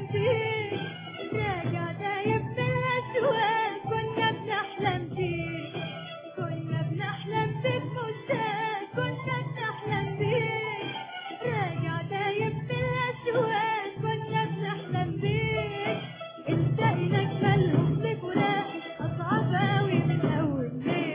فيه راجع دايب بالأسواق كنا بنحلم فيه كنا بنحلم بيك مشتاق كنا بنحلم بيك راجع دايب بالأسواق كنا بنحلم بيك انت إنك ملهوف لفراق أصعب أوي من أول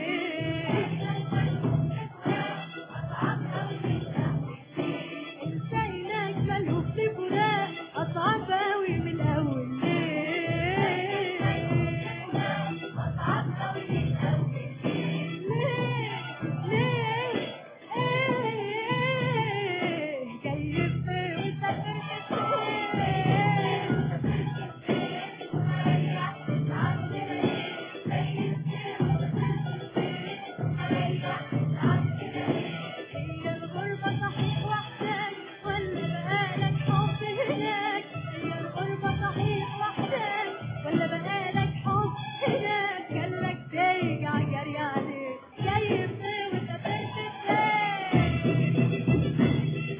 ليل انت إنك ملهوف لفراق أصعب أوي من أول ليل أصعب أوي من أول ليل ليه ايه جاي في وسافرت هي الغربة صحيح وحدك ولا بقالك حب هناك هي الغربة صحيح وحدك ولا بقالك حب هناك قالك ترجع جري عليك جاي في وسافرت فين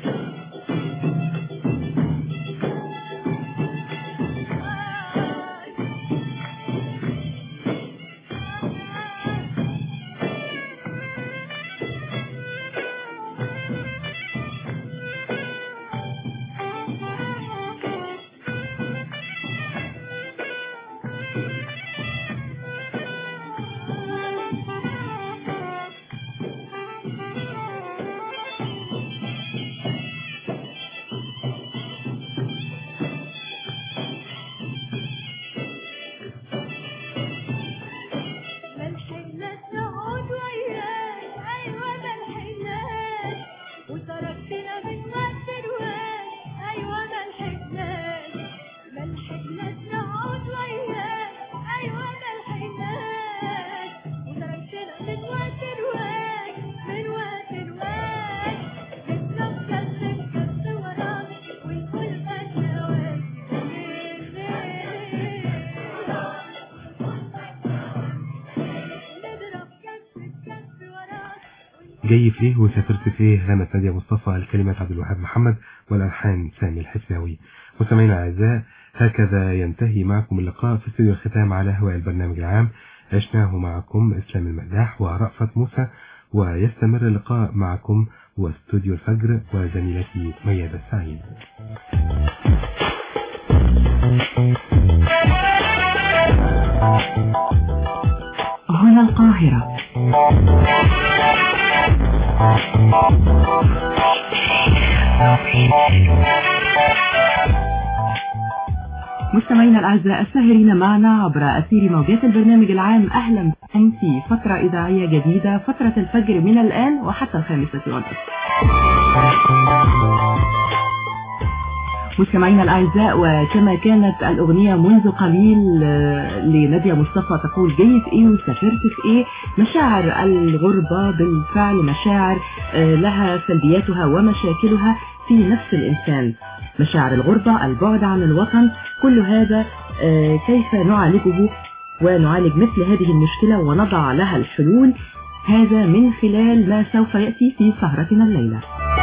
ملحقناش نقعد وياك ايوه ملحقناش وتركتنا من وقت الوقت ايوه ملحقناش ملحقناش نقعد وياك ايوه ملحقناش وتركتنا من وقت الوقت من وقت الوقت نتنكد نتكد وراك ونقول انا واجب ليه ليه نضرب كف بكف وراك جاي فيه وسافرت فيه غنت نادية مصطفى الكلمات عبد الوهاب محمد والألحان سامي الحسناوي مستمعينا الأعزاء هكذا ينتهي معكم اللقاء في استوديو الختام على هواء البرنامج العام عشناه معكم إسلام المداح ورأفت موسى ويستمر اللقاء معكم واستوديو الفجر وزميلتي ميادة السعيد هنا القاهرة مستمعينا الأعزاء الساهرين معنا عبر أثير موجات البرنامج العام أهلا بكم في فترة إذاعية جديدة فترة الفجر من الآن وحتى الخامسة والنصف مستمعينا الأعزاء وكما كانت الأغنية منذ قليل آه، لنادية مصطفى تقول جاي في إيه وسافرت في إيه مشاعر الغربة بالفعل مشاعر آه، لها سلبياتها ومشاكلها في نفس الإنسان مشاعر الغربة البعد عن الوطن كل هذا آه، كيف نعالجه ونعالج مثل هذه المشكلة ونضع لها الحلول هذا من خلال ما سوف يأتي في سهرتنا الليلة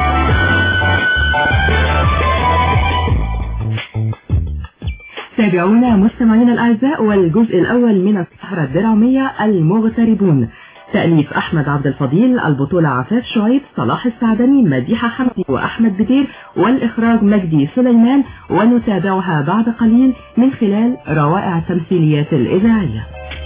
تابعونا مستمعينا الأعزاء والجزء الأول من السهرة الدرامية المغتربون تأليف أحمد عبد الفضيل البطولة عفاف شعيب صلاح السعدني مديحة حمدي وأحمد بدير والإخراج مجدي سليمان ونتابعها بعد قليل من خلال روائع التمثيليات الإذاعية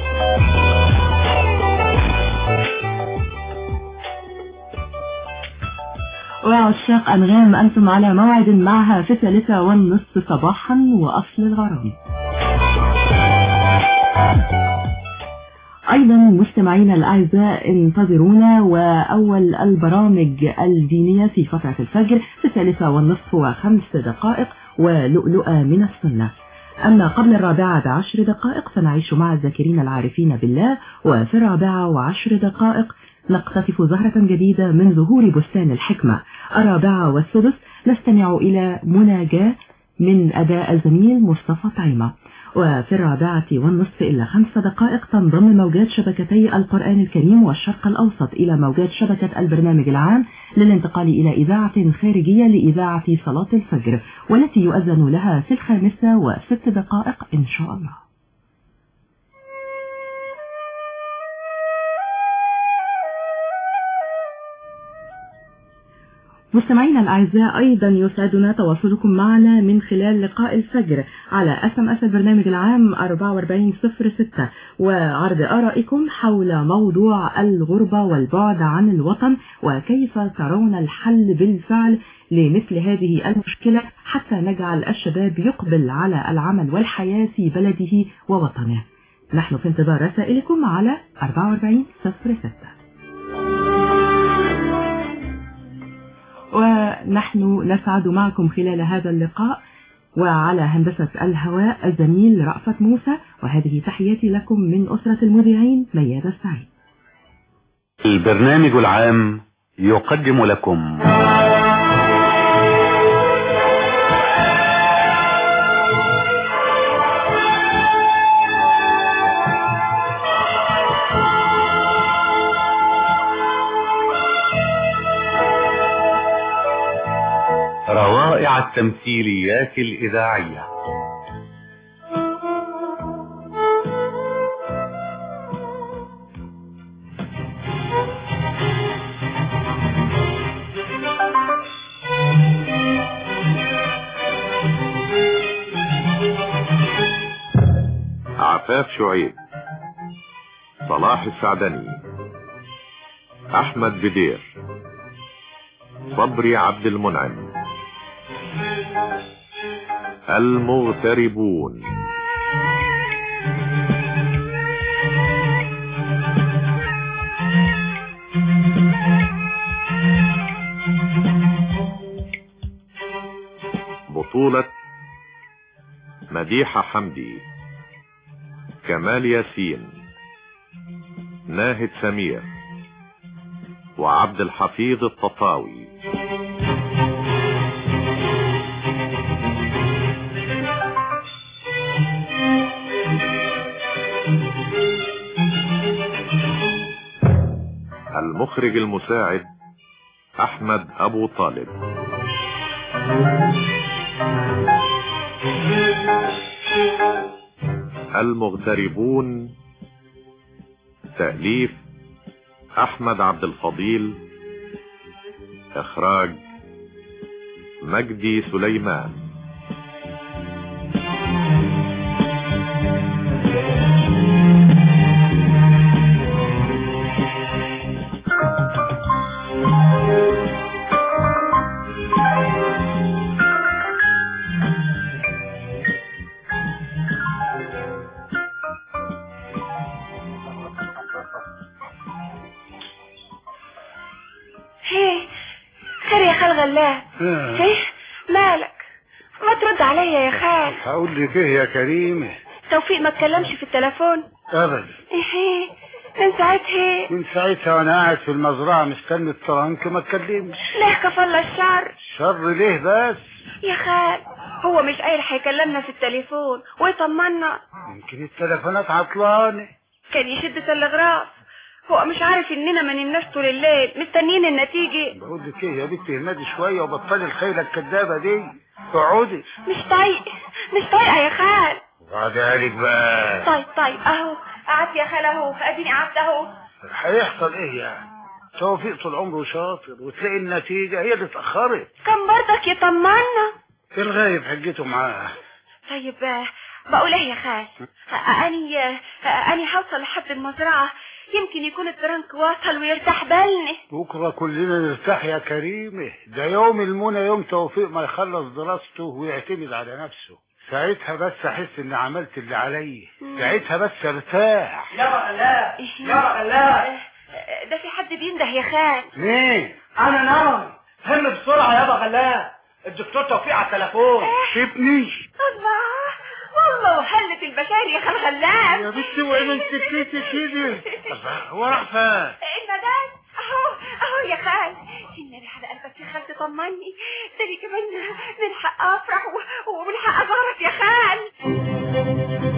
وعشاق أنغام أنتم على موعد معها في الثالثة والنصف صباحا وأصل الغرام أيضا مستمعينا الأعزاء انتظرونا وأول البرامج الدينية في فترة الفجر في الثالثة والنصف وخمس دقائق ولؤلؤة من السنة أما قبل الرابعة بعشر دقائق فنعيش مع الذاكرين العارفين بالله وفي الرابعة وعشر دقائق نقتطف زهرة جديدة من زهور بستان الحكمة الرابعة والسدس نستمع إلى مناجاة من أداء الزميل مصطفى طعيمة وفي الرابعة والنصف إلى خمس دقائق تنضم موجات شبكتي القرآن الكريم والشرق الأوسط إلى موجات شبكة البرنامج العام للانتقال إلى إذاعة خارجية لإذاعة صلاة الفجر والتي يؤذن لها في الخامسة وست دقائق إن شاء الله مستمعينا الأعزاء أيضا يسعدنا تواصلكم معنا من خلال لقاء الفجر على اس ام اس البرنامج العام 4406 وعرض آرائكم حول موضوع الغربة والبعد عن الوطن وكيف ترون الحل بالفعل لمثل هذه المشكلة حتى نجعل الشباب يقبل على العمل والحياة في بلده ووطنه نحن في انتظار رسائلكم على 4406 ونحن نسعد معكم خلال هذا اللقاء وعلى هندسة الهواء الزميل رأفت موسى وهذه تحياتي لكم من أسرة المذيعين ميادة السعيد البرنامج العام يقدم لكم روائع التمثيليات الإذاعية عفاف شعيب صلاح السعدني احمد بدير صبري عبد المنعم المغتربون بطولة مديحة حمدي كمال ياسين ناهد سمير وعبد الحفيظ التطاوي المخرج المساعد احمد ابو طالب المغتربون تأليف احمد عبد الفضيل اخراج مجدي سليمان هيه خير يا خال غلاب هيه مالك ما ترد عليا يا خال هقول لك ايه يا كريمة توفيق ما اتكلمش في التليفون ابدا ايه من ساعتها من ساعتها وانا قاعد في المزرعة مستني الترنك ما اتكلمش ليه كفل الشر شر ليه بس يا خال هو مش قايل هيكلمنا في التليفون ويطمنا يمكن التليفونات عطلانة كان يشد تلغراف هو مش عارف اننا ما نمناش طول الليل مستنيين النتيجة بقول لك ايه يا بنتي اهمدي شوية وبطلي الخيلة الكدابة دي اقعدي مش طايق مش طايقة يا خال وبعد عليك بقى طيب طيب اهو قعدت يا خال اهو اديني قعدت اهو هيحصل ايه يعني توفيق طول عمره شاطر وتلاقي النتيجة هي اللي اتأخرت كان برضك يطمنا الغايب حجته معاه طيب آه، بقول ايه يا خال آه، اني آه، اني هوصل لحد المزرعة يمكن يكون الترنك وصل ويرتاح بالنا بكرة كلنا نرتاح يا كريمة ده يوم المنى يوم توفيق ما يخلص دراسته ويعتمد على نفسه ساعتها بس احس اني عملت اللي عليا ساعتها بس ارتاح يابا غلاء يابا غلاء آه، ده في حد بينده يا خال مين انا نعم هم بسرعه يابا غلاء الدكتور توفيق على التليفون سيبني الله والله وحلت البشار يا خال غلاب يا بنتي وانا سكتي كده الله هو راح فين المدام اهو اهو يا خال النبي على قلبك يا خال تطمني ده أنا كمان من حق افرح و- ومن حق ازارك يا خال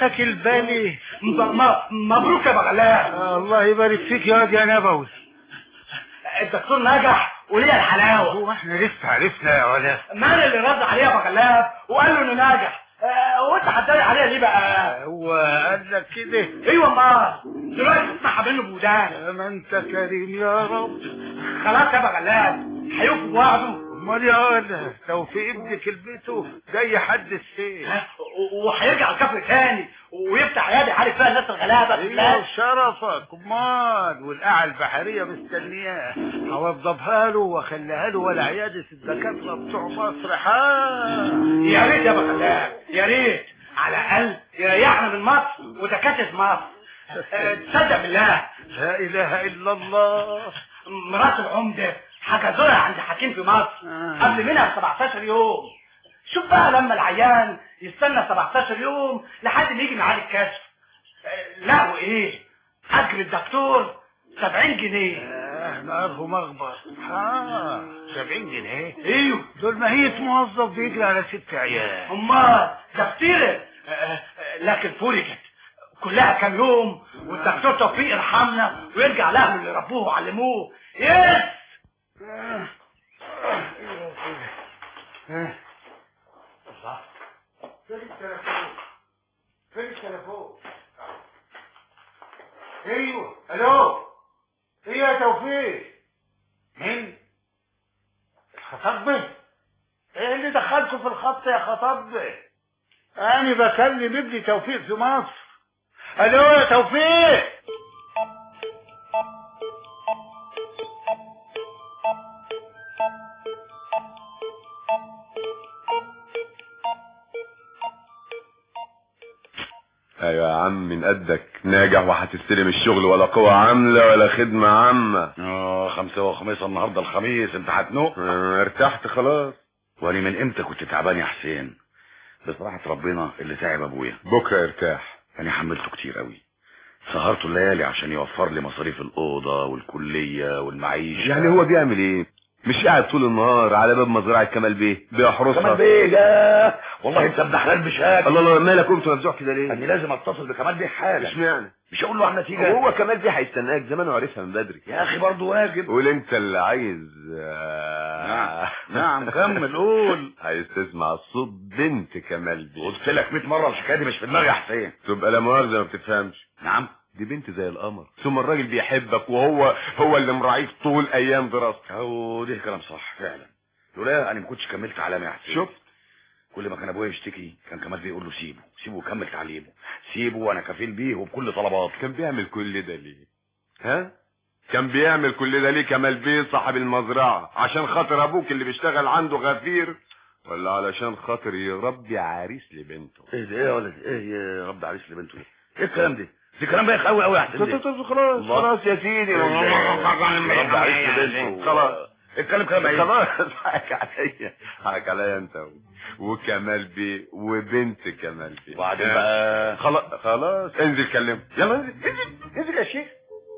فاتك البالي م- م- مبروك يا بغلاب الله يبارك فيك يا واد يا نبوي الدكتور نجح وليه الحلاوه هو احنا لسه عرفنا يا ولا مين اللي رد عليه يا بغلاب وقال له انه ناجح آه، وانت هتضايق عليها ليه بقى هو قال لك كده ايوه امال دلوقتي تسمعها منه بودان يا ما انت كريم يا رب خلاص يا بغلاب هيوفوا بوعده امال يا ولا توفيق ابن كلمته جاي حد السيف ها؟ و- وهيرجع الكفر تاني ويفتح عياده عارف فيها الناس الغلابه ايوه بالله شرفك امال والقاعة البحرية مستنياه هوضبها له واخليها له ولا عيادة الدكاترة بتوع مصر حال يا ريت يا بغلاب يا ريت على الاقل يريحنا من مصر ودكاتره مصر آه، تصدق بالله لا اله الا الله مرات العمده حجزوها عند حكيم في مصر آه. قبل منها ب 17 يوم شوف بقى لما العيان يستنى 17 يوم لحد ما يجي ميعاد الكشف آه، لا وايه اجر الدكتور 70 جنيه آه نارهم اخبر ها 70 جنيه ايوه دول ماهية موظف بيجري على ست عيال امال ده كتير آه، آه، لكن فرجت كلها كام يوم والدكتور توفيق يرحمنا ويرجع لاهله اللي ربوه وعلموه يس آه. آه. آه. الله. فين التليفون فين التليفون ايوه الو ايوه يا توفيق مين الخطبة ايه اللي دخلكم في الخط يا خطبة انا بكلم ابني توفيق في مصر الو يا توفيق ايوه يا عم من قدك ناجح وهتستلم الشغل ولا قوة عاملة ولا خدمة عامة اه خمسة وخميس النهاردة الخميس انت هتنق آه، ارتحت خلاص وانا من امتى كنت تعبان يا حسين بصراحة ربنا اللي تعب ابويا بكرة ارتاح انا حملته كتير قوي سهرته الليالي عشان يوفر لي مصاريف الأوضة والكلية والمعيشة يعني هو بيعمل ايه مش قاعد طول النهار على باب مزرعة كمال بيه بيحرسها كمال بيه لا والله انت ابن حلال مش هاجي الله الله مالك قمت مفزوع كده ليه انا لازم اتصل بكمال بيه حالا اشمعنى مش هقول له عن نتيجة هو كمال بيه هيستناك زمانه عارفها من بدري يا اخي برضه واجب قول انت اللي عايز آه. نعم كمل قول عايز تسمع صوت بنت كمال بيه قلت لك 100 مرة الحكاية دي مش في دماغي يا حسين تبقى لا مؤاخذة ما بتفهمش نعم دي بنت زي القمر ثم الراجل بيحبك وهو هو اللي مراعيك طول ايام دراستك هو ده كلام صح فعلا لولا انا ما كنتش كملت علامة يا حسين شفت كل ما كان ابويا يشتكي كان كمال بيقول له سيبه سيبه وكمل تعليمه سيبه وانا كفيل بيه وبكل طلباته كان بيعمل كل ده ليه ها كان بيعمل كل ده ليه كمال بيه صاحب المزرعة عشان خاطر ابوك اللي بيشتغل عنده غفير ولا علشان خاطر يربي عريس لبنته ايه ده ايه يا ولد ايه يا رب عريس لبنته ده ايه الكلام ده ده كلام بايخ قوي قوي يا حسين ده. خلاص الله. خلاص يا سيدي رب عريس لبنته خلاص الكلام كلام ايه خلاص حقك عليا حقك عليا انت و- وكمال بيه وبنت كمال بيه وبعدين بقى خلاص خلاص انزل كلمه يلا انزل انزل انزل يا شيخ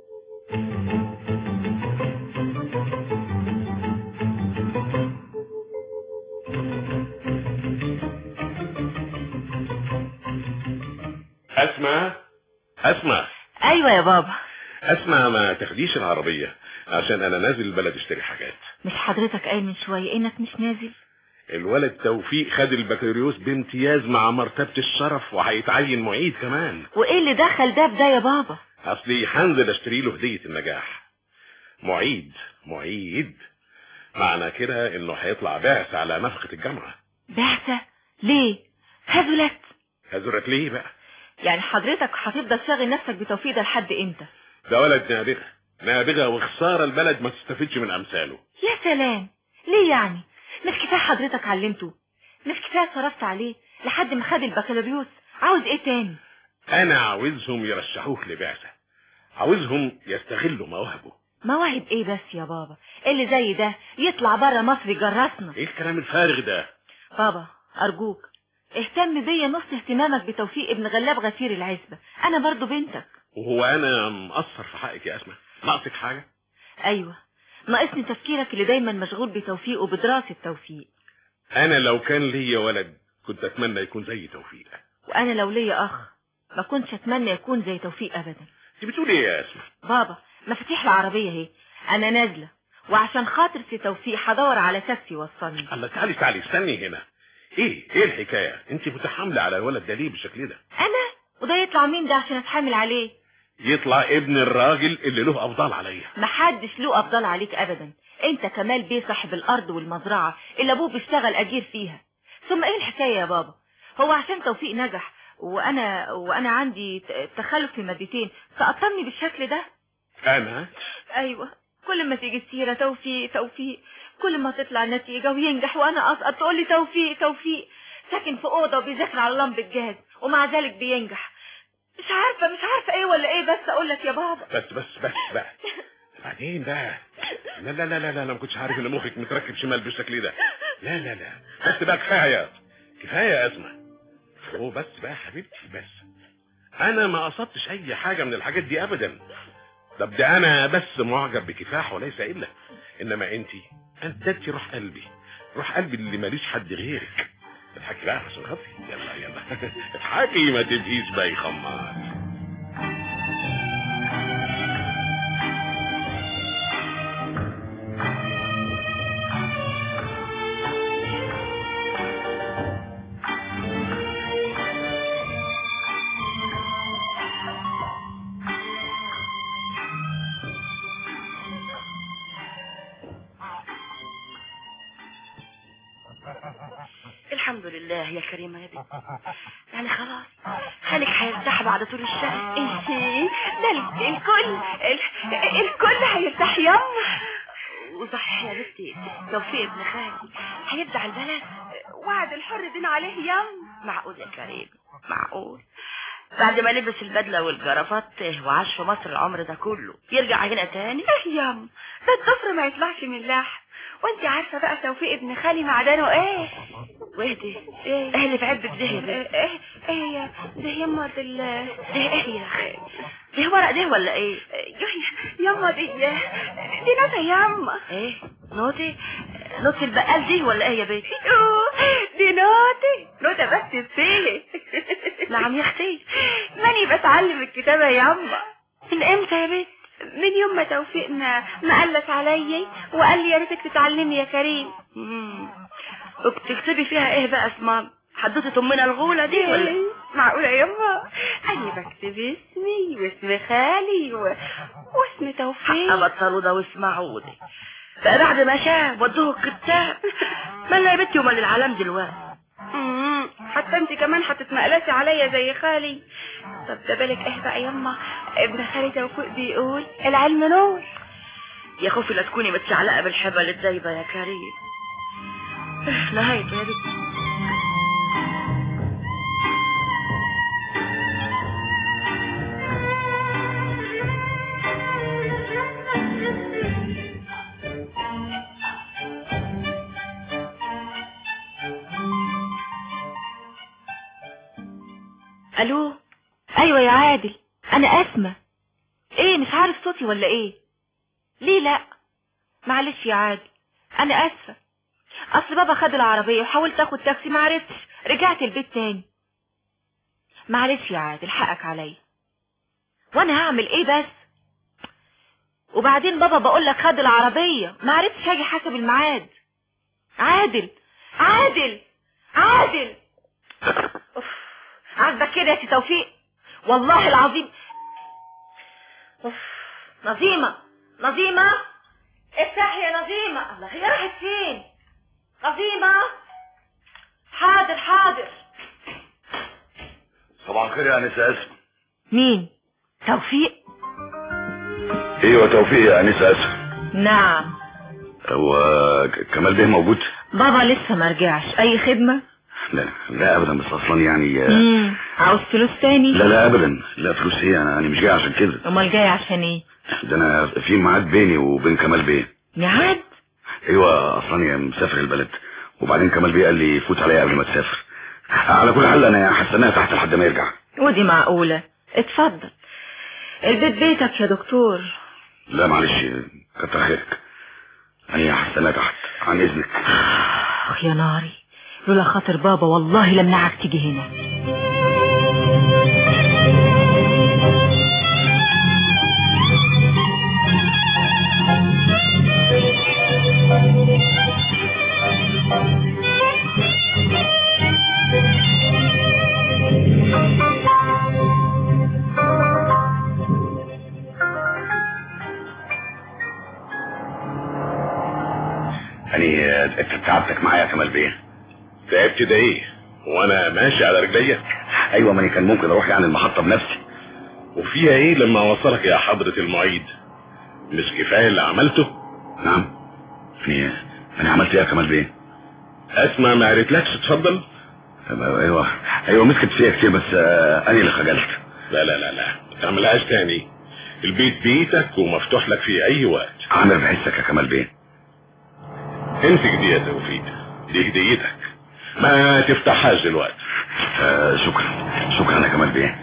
اسمع اسمع ايوه يا بابا اسمع ما تاخديش العربية عشان انا نازل البلد اشتري حاجات مش حضرتك قايل من شويه انك مش نازل الولد توفيق خد البكالوريوس بامتياز مع مرتبة الشرف وهيتعين معيد كمان وايه اللي دخل ده بده يا بابا اصلي هنزل اشتري له هدية النجاح معيد معيد معنى كده انه هيطلع باعث على نفقة الجامعة بعثه ليه هزلت هزرت ليه بقى يعني حضرتك هتفضل شاغل نفسك بتوفيق ده لحد امتى ده ولد نابغة نابغة وخسارة البلد ما تستفيدش من امثاله يا سلام ليه يعني مش كفايه حضرتك علمته مش كفايه صرفت عليه لحد ما خد البكالوريوس عاوز ايه تاني انا عاوزهم يرشحوه لبعثة عاوزهم يستغلوا مواهبه مواهب ايه بس يا بابا اللي زي ده يطلع بره مصر يجرسنا ايه الكلام الفارغ ده بابا ارجوك اهتم بيا نص اهتمامك بتوفيق ابن غلاب غفير العزبة انا برضو بنتك وهو انا مقصر في حقك يا اسماء ناقصك حاجة ايوه ناقصني تفكيرك اللي دايما مشغول بتوفيق وبدراسة توفيق انا لو كان ليا ولد كنت اتمنى يكون زي توفيق وانا لو ليا اخ ما كنتش اتمنى يكون زي توفيق ابدا انت بتقولي ايه يا اسماء بابا مفاتيح العربية اهي انا نازلة وعشان خاطر في توفيق هدور على تاكسي يوصلني الله تعالي تعالي استني هنا ايه ايه الحكايه انت متحامله على الولد ده ليه بالشكل ده انا وده يطلع مين ده عشان اتحامل عليه يطلع ابن الراجل اللي له افضال عليا محدش له افضل عليك ابدا انت كمال بيه صاحب الارض والمزرعة اللي ابوه بيشتغل اجير فيها ثم ايه الحكاية يا بابا هو عشان توفيق نجح وانا وانا عندي ت- تخلف في مادتين تقطمني بالشكل ده انا ايوه كل ما تيجي السيرة توفيق توفيق كل ما تطلع النتيجة وينجح وانا اسقط تقول لي توفيق توفيق ساكن في اوضه وبيذاكر على لمبة جاز ومع ذلك بينجح مش عارفة مش عارفة ايه ولا ايه بس اقول لك يا بابا بس بس بس بقى بعدين بقى لا لا لا لا لا انا ما كنتش عارف ان مخك متركب شمال بالشكل ده لا لا لا بس بقى كفايه كفايه يا اسماء هو بس بقى يا حبيبتي بس انا ما قصدتش اي حاجه من الحاجات دي ابدا طب ده انا بس معجب بكفاح وليس الا انما انت انت انت روح قلبي روح قلبي اللي ماليش حد غيرك اضحكي بقى عشان خاطري يلا يلا اضحكي ما تبهيش بقى يا خمار الحمد لله يا كريمة يا بنتي يعني خلاص خالك هيرتاح بعد طول الشهر ايه ده ال- الكل ال- الكل هيرتاح يما وصحيح يا بنتي توفيق ابن خالي هيرجع البلد وعد الحر دين عليه يما معقول يا كريم معقول بعد ما لبس البدلة والجرافات وعاش في مصر العمر ده كله يرجع هنا تاني ايه يما ده الضفر ما يطلعش من لحم وانت عارفة بقى توفيق ابن خالي معدنه ايه واهدي ايه ايه اللي في عبك ده يا بنتي ايه ايه يا ده يما دل ده ايه يا اخي ده ورق ده ولا ايه يما دي دي نوتة يما ايه نوتي نوتي البقال دي ولا ايه يا بنتي يوه، دي نوتي نوتة بس فيه نعم يا اختي ماني بتعلم الكتابة يما من امتى يا بنت من يوم ما توفيقنا ما قلت عليا وقال لي يا ريتك تتعلمي يا كريم مم. وبتكتبي فيها ايه بقى اسمها حدوته امنا الغولة دي ولا إيه؟ معقولة يما أنا بكتب اسمي واسم خالي و... واسم توفيق بطلوا ده واسمعوا دي بقى بعد ما شاف ودوه الكتاب مالنا يا بنتي ومال العالم دلوقتي مم. حتى انت كمان هتتمقلسي عليا زي خالي طب ده بالك ايه بقى يما ابن خالي توفيق بيقول العلم نور يا خوفي لا تكوني متشعلقه بالحبل الدايبه يا كريم نهايته يا بنتي الو ايوه يا عادل انا اسمة ايه مش عارف صوتي ولا ايه ليه لا معلش يا عادل انا اسفة اصل بابا خد العربية وحاولت اخد تاكسي معرفتش رجعت البيت تاني معلش يا عادل حقك عليا وانا هعمل ايه بس وبعدين بابا بقول لك خد العربية معرفتش هاجي حسب الميعاد عادل عادل عادل أوف. عاجبك كده يا سي توفيق والله العظيم أوف. نظيمة نظيمة افتحي يا نظيمة الله هي راحت فين نظيمة حاضر حاضر صباح الخير يا انسه اسم مين توفيق ايوه توفيق يا انسه اسم نعم هو ك- كمال بيه موجود بابا لسه ما رجعش اي خدمة لا لا ابدا بس اصلا يعني آه، مم. عاوز فلوس تاني لا لا ابدا لا فلوس ايه انا انا مش جاي عشان كده امال جاي عشان ايه ده انا في ميعاد بيني وبين كمال بيه ميعاد ايوه اصلا يا مسافر البلد وبعدين كمال بيه قال لي فوت عليا قبل ما تسافر على كل حال انا هستناها تحت لحد ما يرجع ودي معقولة اتفضل البيت بيتك يا دكتور لا معلش كتر خيرك انا هستناها تحت عن اذنك اخ يا ناري لولا خاطر بابا والله لمنعك تيجي هنا يعني آه، تعبتك معايا يا كمال بيه تعبت ده ايه وانا ماشي على رجليا ايوه ماني كان ممكن اروح يعني المحطة بنفسي وفيها ايه لما اوصلك يا حضرة المعيد مش كفاية اللي عملته نعم يعني انا عملت ايه يا كمال بيه اسمع ما قالتلكش اتفضل ايوه ايوه مسكت فيها كتير بس آه، انا اللي خجلت لا لا لا لا ما تعملهاش تاني البيت بيتك ومفتوح لك في اي وقت عامل بحسك يا كمال بيه امسك دي يا توفيق دي هديتك ما تفتحهاش دلوقتي آه شكرا شكرا يا كمال بيه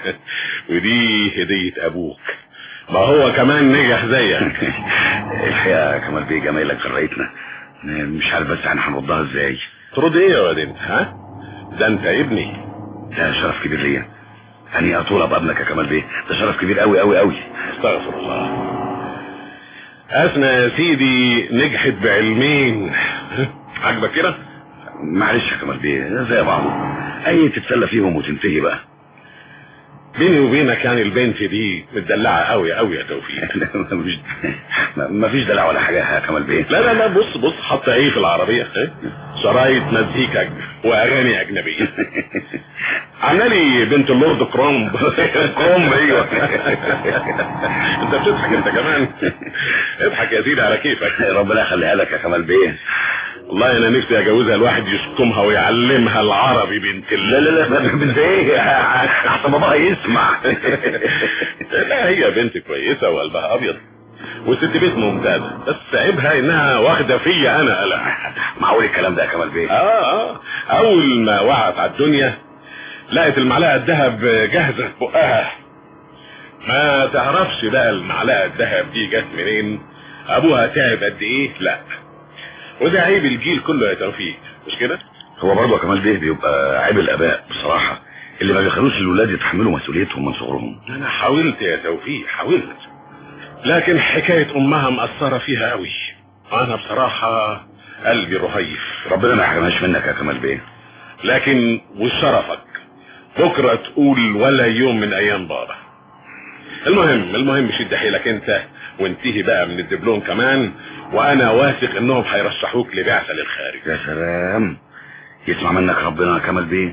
ودي هدية ابوك ما هو كمان نجح زيك الحقيقة يا كمال بيه جمايلك غريتنا مش عارف بس احنا هنردها ازاي ترد ايه يا واد انت ها ده انت ابني ده شرف كبير ليا اني اطول ابقى ابنك يا كمال بيه ده شرف كبير قوي قوي قوي استغفر الله اسمع يا سيدي نجحت بعلمين عجبك كده معلش يا كمال بيه زي بعضه اي تتسلى فيهم وتنتهي بقى بيني وبينك يعني البنت دي متدلعه قوي قوي يا توفيق مفيش مفيش دلع ولا حاجه يا كمال بيه لا لا لا بص بص حاطه ايه في العربيه ايه شرايط مزيكا واغاني اجنبيه عامله لي بنت اللورد كرومب كرومب ايوه انت بتضحك انت كمان اضحك يا سيدي على كيفك ربنا يخليها لك يا كمال بيه والله انا نفسي اجوزها الواحد يشكمها ويعلمها العربي بنت ال... لا لا لا بنت ايه احسن باباها يسمع لا هي بنت كويسه وقلبها ابيض وست بيت ممتازه بس عيبها انها واخده فيا انا قلق معقول الكلام ده يا كمال بيه اه اه اول ما وقعت على الدنيا لقت المعلقه الذهب جاهزه في بقها ما تعرفش بقى المعلقه الذهب دي جت منين ابوها تعب قد ايه لا وده عيب الجيل كله يا توفيق مش كده هو برضه يا كمال بيه بيبقى عيب الاباء بصراحه اللي ما بيخلوش الولاد يتحملوا مسؤوليتهم من صغرهم انا حاولت يا توفيق حاولت لكن حكايه امها مأثره فيها قوي انا بصراحه قلبي رهيف ربنا ما يحرمهاش منك يا كمال بيه لكن وشرفك بكره تقول ولا يوم من ايام بابا المهم المهم شد حيلك انت وانتهي بقى من الدبلوم كمان وانا واثق انهم هيرشحوك لبعثة للخارج يا سلام يسمع منك ربنا يا كمال بيه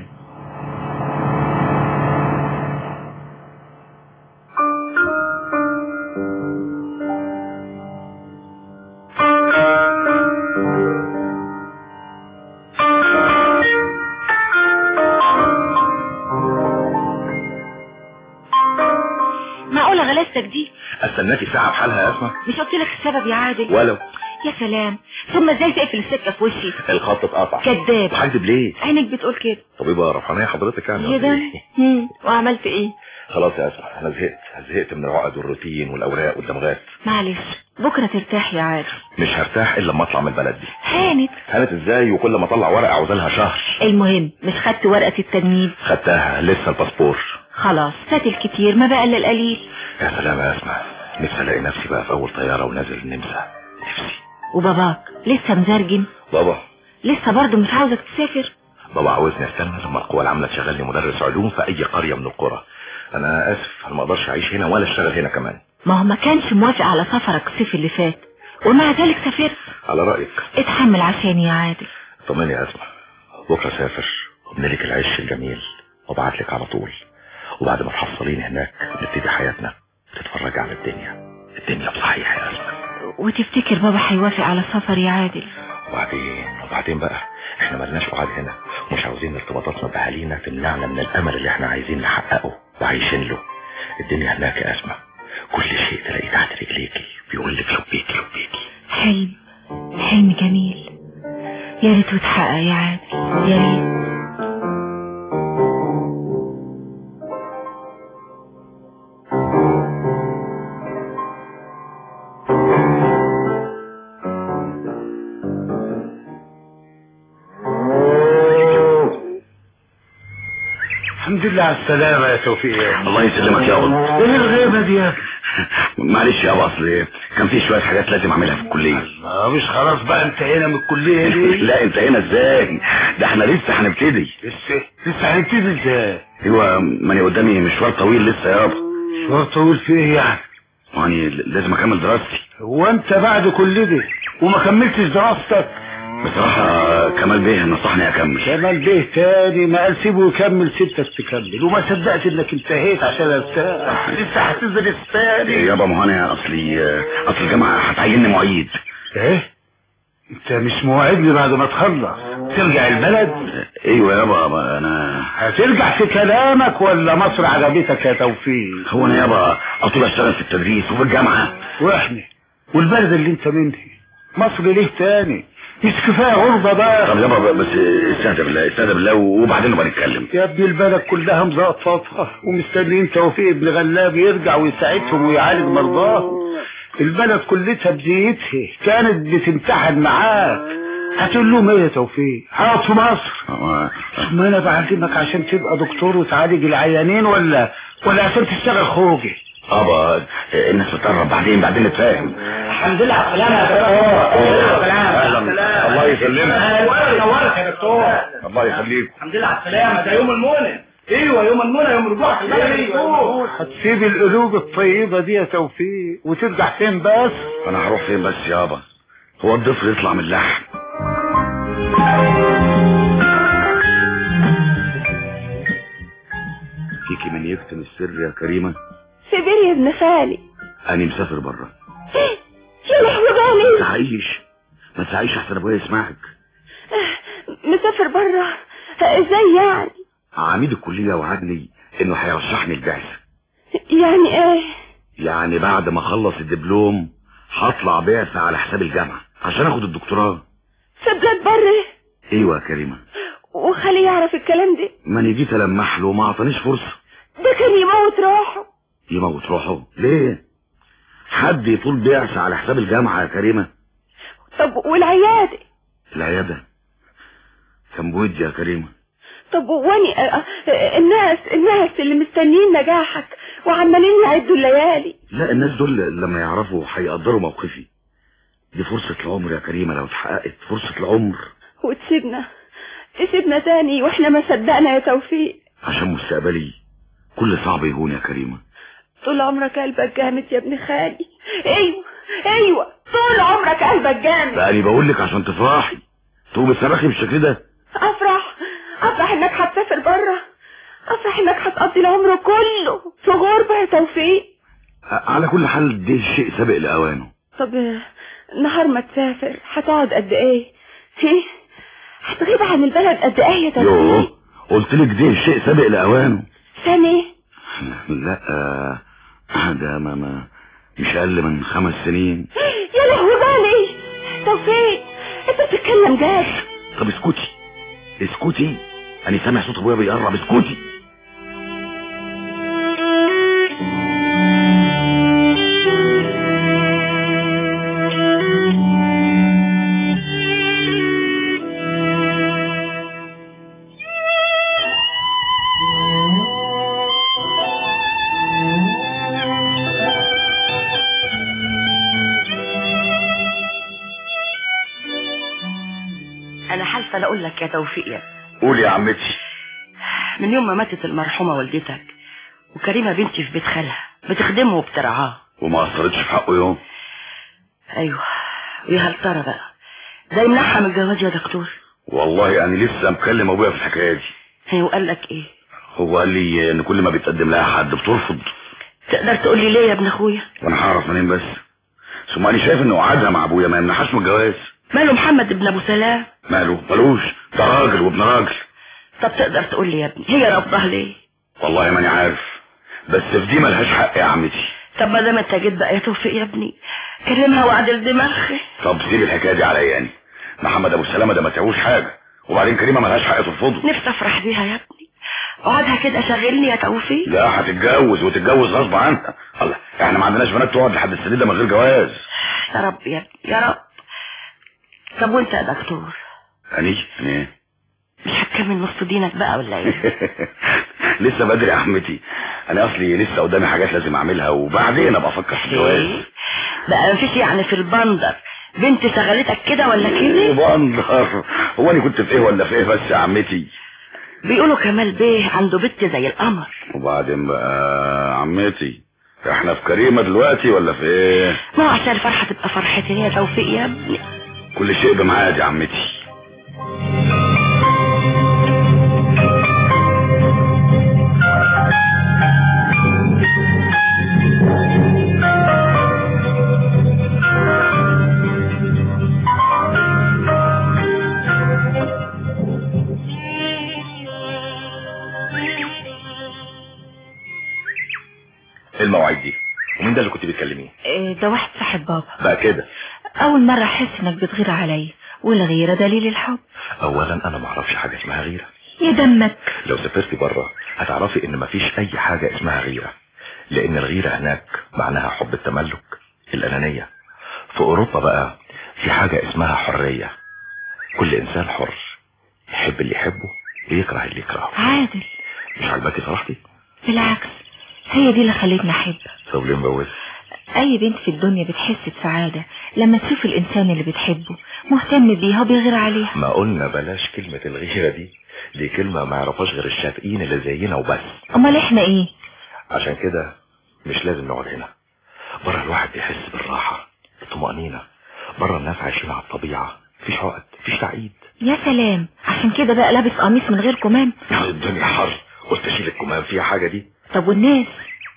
معقولة غلاستك دي استناكي ساعة بحالها يا اسمع مش قلت لك السبب يا عادل ولو يا سلام ثم ازاي تقفل السكة في وشي الخط اتقطع كذاب هكذب ليه عينك بتقول كده طبيبة روحانية حضرتك يعني يا ده مم. وعملت ايه خلاص يا اسمع انا زهقت زهقت من العقد والروتين والاوراق والدمغات معلش بكرة ترتاح يا عادل مش هرتاح الا لما اطلع من البلد دي هانت هانت ازاي وكل ما اطلع ورقة عاوزالها شهر المهم مش خدت ورقة التجنيد خدتها لسه الباسبور خلاص فات الكتير ما بقى الا القليل يا سلام يا اسمع نفسي الاقي نفسي بقى في اول طيارة ونازل النمسا نفسي وباباك لسه مزرجن بابا لسه برضه مش عاوزك تسافر بابا عاوزني استنى لما القوى العاملة تشغلني مدرس علوم في اي قرية من القرى انا اسف انا ما اقدرش اعيش هنا ولا اشتغل هنا كمان ما هو ما كانش موافق على سفرك الصيف اللي فات ومع ذلك سافرت على رأيك اتحمل عشاني يا عادل طمني يا اسمع بكرة سافر وبنلك العيش الجميل وابعت لك على طول وبعد ما تحصلين هناك نبتدي حياتنا تتفرج على الدنيا الدنيا بصحيح يا اسمع وتفتكر بابا هيوافق على السفر يا عادل وبعدين وبعدين بقى احنا ملناش قعاد هنا ومش عاوزين ارتباطاتنا باهالينا تمنعنا من الامل اللي احنا عايزين نحققه وعايشين له الدنيا هناك يا اسمع كل شيء تلاقيه تحت رجليكي بيقول لك لبيكي لبيكي حلم حلم جميل يا ريت وتحقق يا عادل يا ريت الحمد لله على السلامة يا توفيق الله يسلمك يا ولد ايه الغيبة دي يا معلش يا اصل كان في شوية حاجات لازم اعملها في الكلية ما مش خلاص بقى انتهينا من الكلية دي لا انتهينا ازاي ده احنا لسه هنبتدي لسه لسه هنبتدي ازاي ايوه ماني قدامي مشوار طويل لسه يابا مشوار طويل في ايه يعني يعني لازم اكمل دراستي هو انت بعد كل ده وما كملتش دراستك بصراحة كمال بيه نصحني اكمل كمال بيه تاني ما قال سيبه يكمل ستك تكمل وما صدقت انك انتهيت عشان ارتاح لسه هتدرس تاني يابا ما هو انا اصلي اصل الجامعة هتعيني معيد ايه انت مش موعدني بعد ما تخلص ترجع البلد ايوه يابا انا هترجع في كلامك ولا مصر عجبتك يا توفيق هو انا يابا اطول اشتغل في التدريس وفي الجامعة واحنا والبلد اللي انت منه مصر ليه تاني مش كفايه غربه بقى طب يابا بس استهدى بالله استهدى بالله وبعدين نبقى نتكلم يا ابني البلد كلها مزقططة ومستنيين توفيق ابن غلاب يرجع ويساعدهم ويعالج مرضاهم البلد كلتها بديتها كانت بتمتحن معاك هتقول لهم ايه يا توفيق هقعد في مصر ما انا بعلمك عشان تبقى دكتور وتعالج العيانين ولا ولا عشان تشتغل خوجي ابا الناس بتقرب بعدين بعدين نتفاهم الحمد لله على السلامة يا دكتور اهلا الله يسلمك نورك يا دكتور الله يخليك الحمد لله على السلامة ده يوم المونة ايوه يوم المونة يوم رجوعك البلد يا دكتور هتسيب القلوب الطيبة دي يا توفيق وترجع فين بس انا هروح فين بس يابا هو الضفر يطلع من اللحم فيكي من يكتم السر يا كريمة سيبيني يا ابن خالي انا مسافر بره يا لهوي ما غالي تعيش ما تعيش احسن ابويا يسمعك مسافر بره ازاي يعني عميد الكلية وعدني انه هيرشحني البعثة يعني ايه يعني بعد ما اخلص الدبلوم هطلع بعثة على حساب الجامعة عشان اخد الدكتوراه في بلاد بره ايوه يا كريمة وخليه يعرف الكلام ده ماني جيت المح له وما اعطانيش فرصة ده كان يموت روحه يموت روحه ليه حد يطول بعثة على حساب الجامعة يا كريمة طب والعيادة العيادة كان بودي يا كريمة طب واني آه، آه، الناس الناس اللي مستنيين نجاحك وعمالين يعدوا الليالي لا الناس دول لما يعرفوا هيقدروا موقفي دي فرصة العمر يا كريمة لو اتحققت فرصة العمر وتسيبنا تسيبنا تاني واحنا ما صدقنا يا توفيق عشان مستقبلي كل صعب يهون يا كريمة طول عمرك قلبك جامد يا ابن خالي ايوه ايوه طول عمرك قلبك جامد بقى بقول لك عشان تفرحي تقوم بتصرخي بالشكل ده افرح افرح انك هتسافر بره افرح انك هتقضي العمر كله في غربة يا توفيق على كل حال ده شيء سابق لأوانه طب آه، نهار ما تسافر هتقعد قد ايه ايه هتغيب عن البلد قد ايه يا توفيق يوه قلت لك ده شيء سابق لأوانه سنة لا آه، ده ما ما مش أقل من خمس سنين يا لهوي بالي توفيق انت بتتكلم جاد طب اسكتي اسكتي أنا سامع صوت أبويا بيقرب اسكتي انا حالفه لا اقول لك يا توفيق يا قولي يا عمتي من يوم ما ماتت المرحومه والدتك وكريمه بنتي في بيت خالها بتخدمه وبترعاه وما قصرتش في حقه يوم ايوه ويا هل ترى بقى ده يمنعها من الجواز يا دكتور والله أنا لسه مكلم أبويا في الحكاية دي هي وقال لك ايه هو قال لي إن كل ما بيتقدم لها حد بترفض تقدر تقول لي ليه يا ابن اخويا وأنا هعرف منين بس ثم أنا شايف إنه قعدها مع أبويا ما يمنعهاش من الجواز ماله محمد ابن ابو سلام ماله ملوش ده راجل وابن راجل طب تقدر تقول لي يا ابني هي رفضها ليه والله ماني عارف بس في دي ملهاش حق يا عمتي طب ما دام انت جيت بقى يا توفيق يا ابني كلمها وعدل دماغي طب سيب الحكايه دي عليا يعني محمد ابو سلامه ده ما تعوش حاجه وبعدين كريمه ملهاش حق ترفضه نفسي افرح بيها يا ابني اقعدها كده شغلني يا توفيق لا هتتجوز وتتجوز غصب عنها الله احنا ما عندناش بنات تقعد لحد السن ده من غير جواز يا رب يا ابني يا رب طب وانت يا دكتور اني اني مش هتكمل نص دينك بقى ولا ايه لسه بدري يا عمتي انا اصلي لسه قدامي حاجات لازم اعملها وبعدين ابقى افكر في الجواز بقى مفيش يعني في البندر بنت شغلتك كده ولا ايه كده بندر هو انا كنت في ايه ولا في ايه بس يا عمتي بيقولوا كمال بيه عنده بنت زي القمر وبعدين بقى عمتي احنا في كريمة دلوقتي ولا في ايه ما هو عشان الفرحة تبقى فرحتي يا توفيق يا ابني كل شيء بميعاد يا عمتي ايه المواعيد دي ومين ده اللي كنت بتكلميه إيه، ده واحد صاحب بابا بقى كده اول مرة احس انك بتغير عليا والغيرة دليل الحب اولا انا ما اعرفش حاجه اسمها غيره يا دمك لو سافرتي بره هتعرفي ان مفيش اي حاجه اسمها غيره لان الغيره هناك معناها حب التملك الانانيه في اوروبا بقى في حاجه اسمها حريه كل انسان حر يحب اللي يحبه ويكره اللي يكرهه عادل مش عاجباكي صراحتي بالعكس هي دي اللي خلتني احب طب ليه مبوز اي بنت في الدنيا بتحس بسعادة لما تشوف الانسان اللي بتحبه مهتم بيها وبيغير عليها ما قلنا بلاش كلمة الغيرة دي دي كلمة ما يعرفهاش غير الشافقين اللي زينا وبس امال احنا ايه عشان كده مش لازم نقعد هنا بره الواحد بيحس بالراحة الطمأنينة بره الناس عايشين على الطبيعة مفيش عقد مفيش تعقيد يا سلام عشان كده بقى لابس قميص من غير كمام الدنيا حر قلت اشيل الكمام فيها حاجة دي طب والناس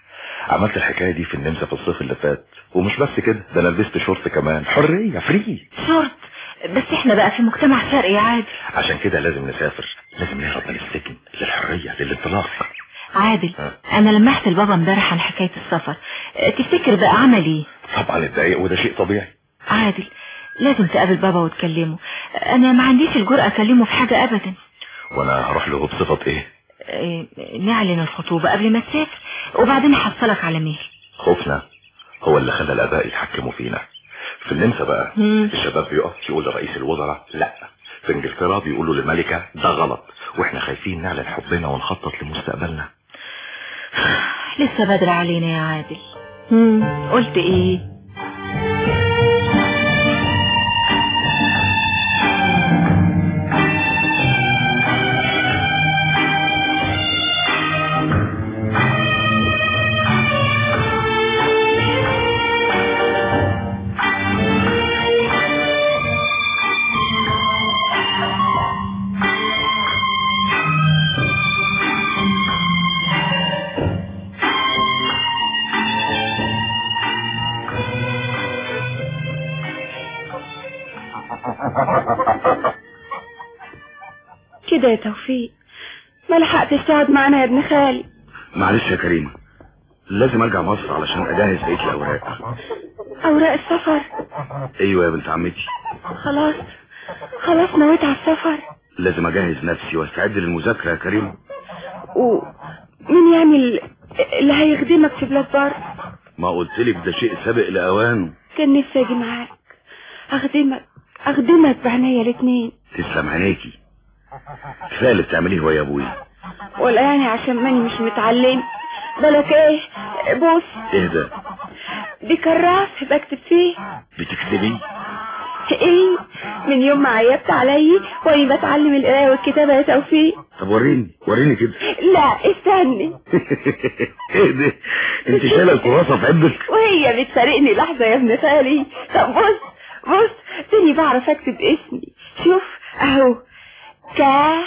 عملت الحكاية دي في النمسا في الصيف اللي فات ومش بس كده ده انا لبست شورت كمان حرية فري شورت بس احنا بقى في مجتمع شرقي عادي عشان كده لازم نسافر لازم نهرب من السجن للحرية للانطلاق عادل انا لمحت البابا امبارح عن حكاية السفر اه، تفتكر بقى عمل ايه طبعا اتضايق وده شيء طبيعي عادل لازم تقابل بابا وتكلمه انا ما عنديش الجرأة اكلمه في حاجة ابدا وانا هروح له بصفة ايه اه، نعلن الخطوبة قبل ما تسافر وبعدين احصلك على مهر خوفنا هو اللي خلى الاباء يتحكموا فينا في النمسا بقى مم. الشباب بيقف يقول لرئيس الوزراء لا في انجلترا بيقولوا للملكة ده غلط واحنا خايفين نعلن حبنا ونخطط لمستقبلنا لسه بدري علينا يا عادل مم. قلت ايه كده يا توفيق ما لحقتش تقعد معانا يا ابن خالي معلش يا كريمة لازم ارجع مصر علشان اجهز بقية الاوراق اوراق السفر ايوه يا بنت عمتي خلاص خلاص نويت على السفر لازم اجهز نفسي واستعد للمذاكرة يا كريمة ومين يعني ال- اللي هيخدمك في بلاد بره ما قلت لك ده شيء سابق لاوانه كان نفسي اجي معاك اخدمك اخدمك بعينيا الاتنين تسلم عينيكي كفايه اللي بتعمليه هو يا ابويا ولا يعني عشان ماني مش متعلم بالك ايه بص ايه ده دي كراس بكتب فيه بتكتبي ايه من يوم ما عيبت علي وانا بتعلم القرايه والكتابه يا توفيق طب وريني وريني كده لا استني ايه ده انت شايله الكراسه في عبك وهي بتفارقني لحظه يا ابن خالي طب بص بص تاني بعرف اكتب اسمي شوف اهو كا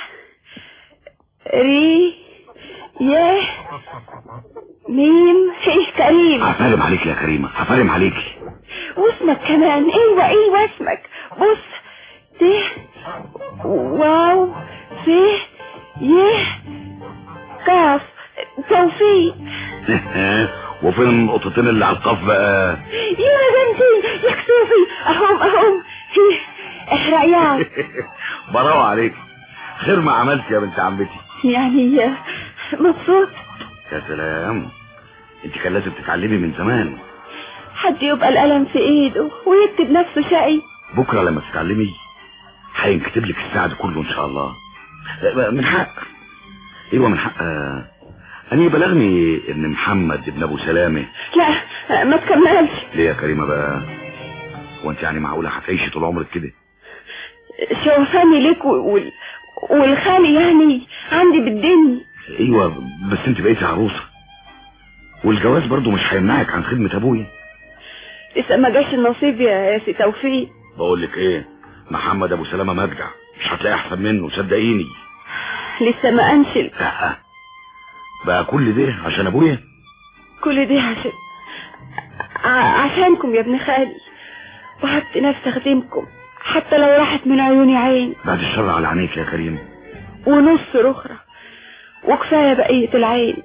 ري يه ميم ايه كريم هفرم عليك يا كريمه هفرم عليك واسمك كمان ايوه ايوه اسمك بص ت واو ف يه كاف توفيق وفين النقطتين اللي على القاف بقى يا بنتي يا كسوفي اهم اهم هيه، احرق يا براوة عليك خير ما عملت يا بنت عمتي يعني مبسوط يا سلام انت كان لازم تتعلمي من زمان حد يبقى القلم في ايده ويكتب نفسه شقي بكره لما تتعلمي هينكتب لك السعد كله ان شاء الله من حق ايوه من حق آه، انا بلغني ان محمد ابن ابو سلامه لا ما تكملش ليه يا كريمه بقى وانت يعني معقوله هتعيشي طول عمرك كده شوفاني ليك وال... والخالي يعني عندي بالدنيا ايوه بس انت بقيتي عروسه والجواز برضو مش هيمنعك عن خدمة ابويا لسه ما جاش النصيب يا يا سي توفيق بقول لك ايه محمد ابو سلامة مرجع مش هتلاقي احسن منه صدقيني لسه ما انشل لا بقى كل ده عشان ابويا كل دي عشان ع- عشانكم يا ابن خالي وهبت نفسي اخدمكم حتى لو راحت من عيوني عين بعد الشر على عينيك يا كريم ونص رخرة وكفاية بقية العين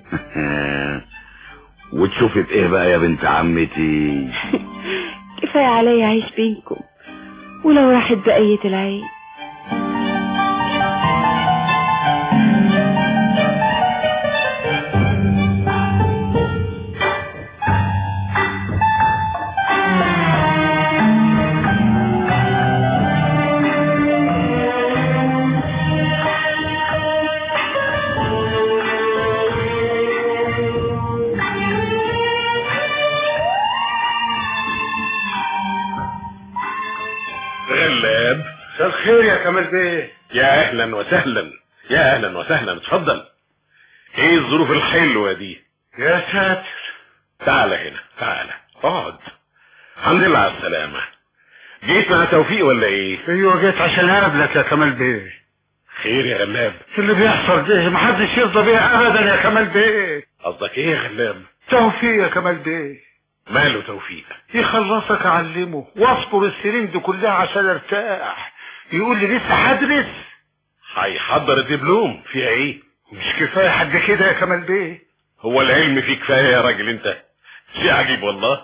وتشوفي بايه بقى يا بنت عمتي كفاية عليا اعيش بينكم ولو راحت بقية العين غلاب مساء الخير يا كمال بيه يا اهلا وسهلا يا اهلا وسهلا اتفضل ايه الظروف الحلوة دي يا ساتر تعال هنا تعال اقعد الحمد لله على السلامة جيت مع توفيق ولا ايه ايوه جيت عشان اقابلك يا كمال بيه خير يا غلاب اللي بيحصل ده محدش يرضى بيه ابدا يا كمال بيه قصدك ايه يا غلاب توفيق يا كمال بيه ماله توفيق يخلصك اعلمه واصبر السنين دي كلها عشان ارتاح يقول لي لسه هدرس هيحضر الدبلوم فيها ايه مش كفايه حد كده يا كمال بيه هو العلم فيه كفاية يا راجل انت شيء عجيب والله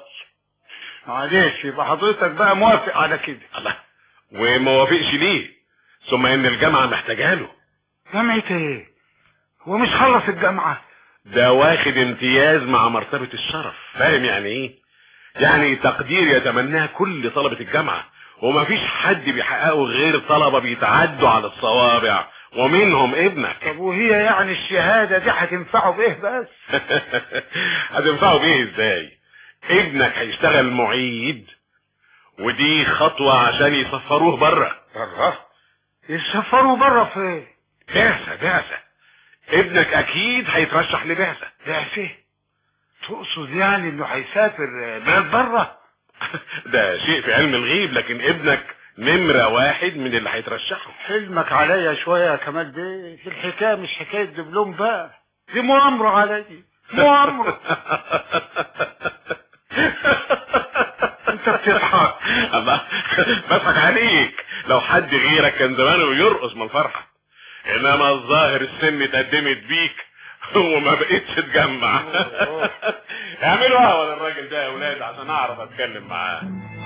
معلش يبقى حضرتك بقى موافق على كده الله وما وافقش ليه ثم ان الجامعة محتاجها له جامعة ايه هو مش خلص الجامعة ده واخد امتياز مع مرتبة الشرف فاهم يعني ايه يعني تقدير يتمناه كل طلبة الجامعة ومفيش حد بيحققه غير طلبة بيتعدوا على الصوابع ومنهم ابنك طب وهي يعني الشهادة دي هتنفعه بايه بس هتنفعه بيه ازاي ابنك هيشتغل معيد ودي خطوة عشان يسفروه بره بره يسافروا بره فين بعثة بعثة ابنك اكيد هيترشح لبعثة بعثة تقصد يعني انه هيسافر بلد بره ده شيء في علم الغيب لكن ابنك نمرة واحد من اللي هيترشحوا حلمك عليا شوية يا كمال بيه الحكاية مش حكاية دبلوم بقى دي مؤامرة عليا مؤامرة انت بتضحك الله بضحك عليك لو حد غيرك كان زمانه يرقص من الفرحة انما الظاهر السن اتقدمت بيك وما بقتش تجمع اعملوا قهوة للراجل ده يا ولاد عشان اعرف اتكلم معاه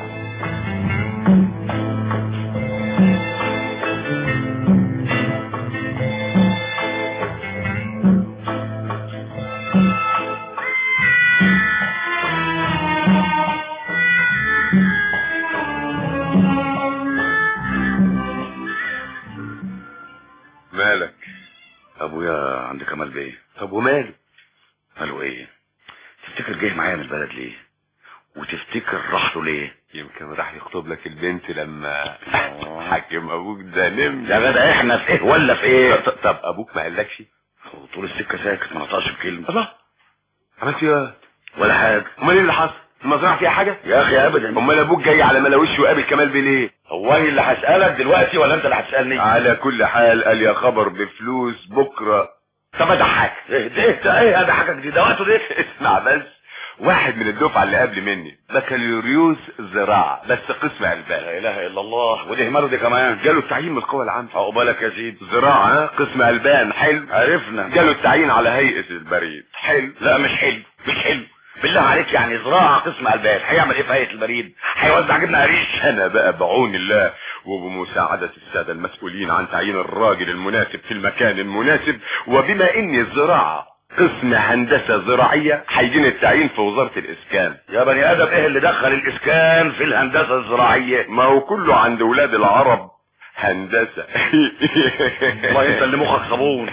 مالك ابويا عند كمال بيه طب وماله قالوا ايه تفتكر جاي معايا من البلد ليه وتفتكر راح له ليه يمكن راح يخطب لك البنت لما حاكم ابوك ده نم يا جدع احنا في ايه ولا في ايه طب, طب ابوك ما قالكش هو طول السكه ساكت ما نطقش بكلمه الله عملت ايه ولا حاجه امال ايه اللي حصل المزرعه فيها حاجه يا اخي ابدا امال ابوك جاي على ملاوش وقابل كمال بيه هو انا اللي هسالك دلوقتي ولا انت اللي هتسالني على كل حال قال يا خبر بفلوس بكره طب اضحك ايه ده ايه ايه اضحكك دي ده وقته ده اسمع بس واحد من الدفعه اللي قبل مني بكالوريوس زراعه بس قسم علبان لا اله الا الله ودي ماله دي كمان جاله التعيين من القوى العامه عقبالك يا سيدي زراعه ها؟ قسم البان حلو عرفنا جاله التعيين على هيئه البريد حلو لا مش حلو مش حلو بالله عليك يعني زراعة قسم الباب هيعمل ايه في هيئة البريد هيوزع جبنة قريش انا بقى بعون الله وبمساعدة السادة المسؤولين عن تعيين الراجل المناسب في المكان المناسب وبما اني الزراعة قسم هندسة زراعية هيجيني التعيين في وزارة الاسكان يا بني ادم ايه اللي دخل الاسكان في الهندسة الزراعية ما هو كله عند ولاد العرب هندسة والله انت اللي مخك صابون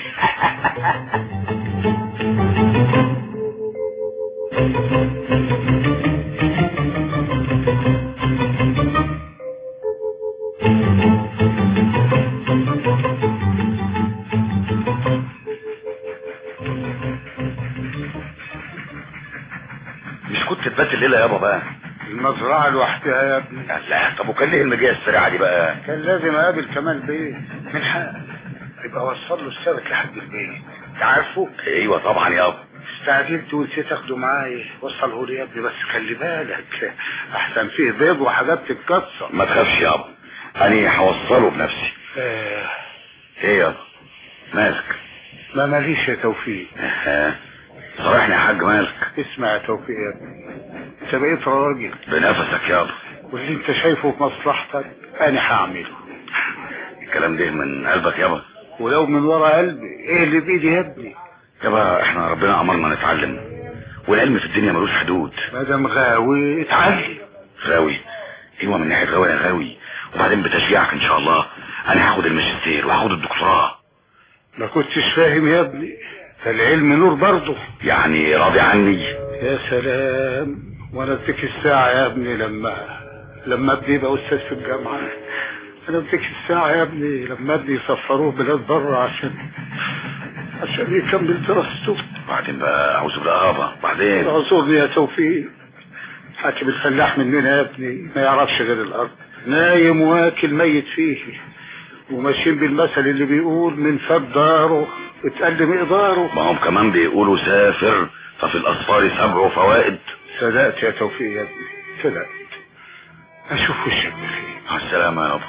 بتبات الليله يابا بقى المزرعة لوحدها يا ابني لا طب وكان ليه المجيه السريعه دي بقى كان لازم اقابل كمال بيه من حق يبقى اوصل له السبت لحد البيت تعرفه ايوه طبعا يابا استعجلت ونسيت اخده معايا وصله لي يا ابني بس خلي بالك احسن فيه بيض وحاجات تتكسر ما تخافش يابا انا هوصله بنفسي آه ايه يابا مالك ما ماليش يا توفيق ها صرحني يا حاج مالك اسمع يا توفيق يا ابني انت بقيت راجل بنفسك يابا واللي انت شايفه في مصلحتك انا هعمله الكلام ده من قلبك يابا ولو من ورا قلبي ايه اللي بايدي يا ابني يابا احنا ربنا امرنا نتعلم والعلم في الدنيا ملوش حدود ما دام غاوي اتعلم غاوي ايوه من ناحيه غاوي انا غاوي وبعدين بتشجيعك ان شاء الله انا هاخد الماجستير وهاخد الدكتوراه ما كنتش فاهم يا ابني فالعلم نور برضه يعني راضي عني يا سلام وانا اديك الساعة يا ابني لما لما ابني يبقى استاذ في الجامعة انا اديك الساعة يا ابني لما ابني يسفروه بلاد بره عشان عشان يكمل دراسته بعدين بقى اعوذ بالله يابا بعدين اعذرني يا توفيق حاكم الفلاح مننا يا ابني ما يعرفش غير الارض نايم واكل ميت فيه وماشيين بالمثل اللي بيقول من فاب داره اتقل مقداره ما هم كمان بيقولوا سافر ففي الاسفار سبع فوائد صدقت يا توفيق يا ابني صدقت اشوف وشك بخير مع السلامه يابا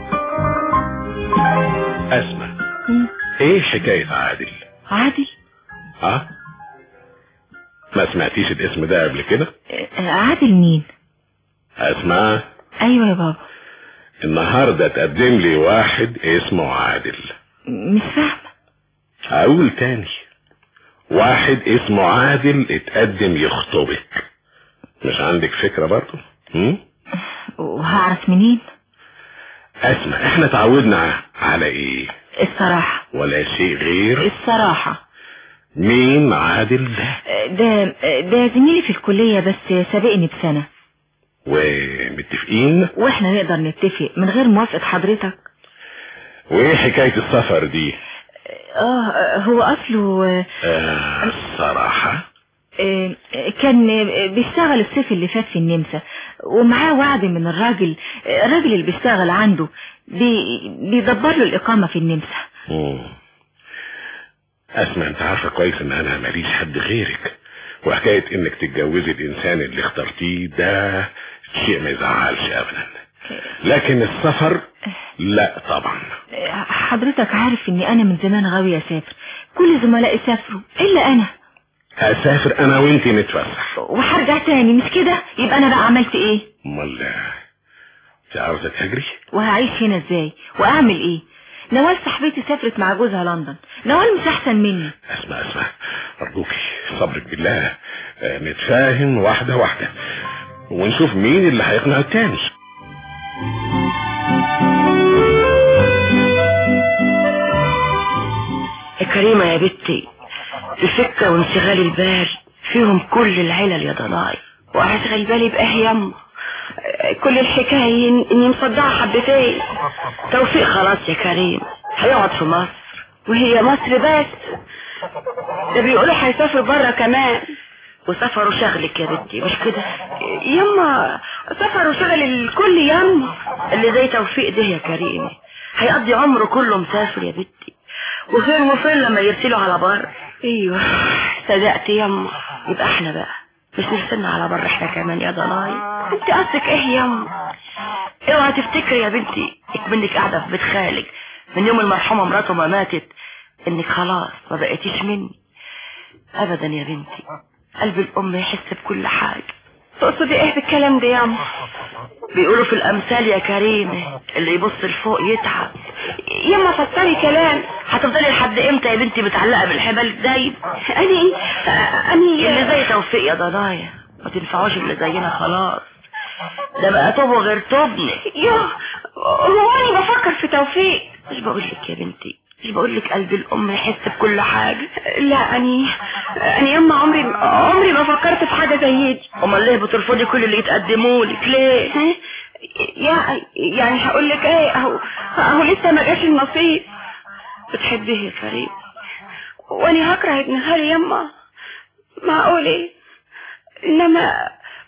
اسمع ايه حكايه عادل عادل ها ما سمعتيش الاسم ده قبل كده آه، عادل مين اسمع ايوه يا بابا النهارده تقدم لي واحد اسمه عادل مش فاهمه اقول تاني واحد اسمه عادل اتقدم يخطبك مش عندك فكرة برضه هم؟ وهعرف منين اسمع احنا تعودنا على ايه الصراحه ولا شيء غير الصراحه مين عادل ده آه، ده آه، ده زميلي في الكليه بس سابقني بسنه ومتفقين واحنا نقدر نتفق من غير موافقه حضرتك وايه حكاية السفر دي اه آه، هو اصله آه، آه الصراحة آه، كان آه، بيشتغل الصيف اللي فات في النمسا ومعاه وعد من الراجل آه، الراجل اللي بيشتغل عنده بي- بيدبر له الإقامة في النمسا مم. اسمع انت عارفة كويس ان انا ماليش حد غيرك وحكاية انك تتجوزي الانسان اللي اخترتيه ده شيء ما يزعلش ابدا لكن السفر لا طبعا آه، حضرتك عارف اني انا من زمان غاوية اسافر كل زملائي سافروا الا انا هسافر انا وانتي نتفسح وهرجع تاني مش كده يبقى انا بقى عملت ايه امال انت عاوزة تهاجري وهعيش هنا ازاي واعمل ايه نوال صاحبتي سافرت مع جوزها لندن نوال مش احسن مني اسمع اسمع ارجوكي صبرك بالله آه، نتفاهم واحدة واحدة ونشوف مين اللي هيقنع التاني يا كريمة يا بنتي الفكة وانشغال البال فيهم كل العلل يا ضناي وهشغل بالي بأه يما كل الحكاية إن- اني مصدعة حبتين توفيق خلاص يا كريم هيقعد في مصر وهي مصر بس ده بيقولوا هيسافر بره كمان وسفروا شغلك يا بنتي مش كده يما سفر وشغل الكل يما اللي زي توفيق ده يا كريم هيقضي عمره كله مسافر يا بنتي وفين وفين لما يرسلوا على بر ايوه صدقت يما يبقى احنا بقى مش نستنى على بر احنا كمان يا ضناي انت قصدك ايه يما اوعى تفتكري يا بنتي اكمنك قاعده في بيت خالك من يوم المرحومه مراته ما ماتت انك خلاص ما بقيتيش مني ابدا يا بنتي قلب الام يحس بكل حاجه تقصدي ايه بالكلام ده يما بيقولوا في الامثال يا كريمه اللي يبص لفوق يتعب يما فسري كلام هتفضلي لحد امتى يا بنتي متعلقه بالحبال دايب اني اني اللي زي توفيق يا ضنايا ما تنفعوش اللي زينا خلاص ده بقى توبه غير توبنا يا هو اني بفكر في توفيق مش بقول لك يا بنتي مش بقول لك قلب الام يحس بكل حاجه لا اني اني يما عمري عمري ما فكرت في حاجة زي دي امال ليه بترفضي كل اللي يتقدموا لك ليه ها؟ يا يعني هقول لك ايه اهو اهو لسه ما جاش النصيب بتحبيه يا كريم واني هكره ابن خالي يما معقول ايه انما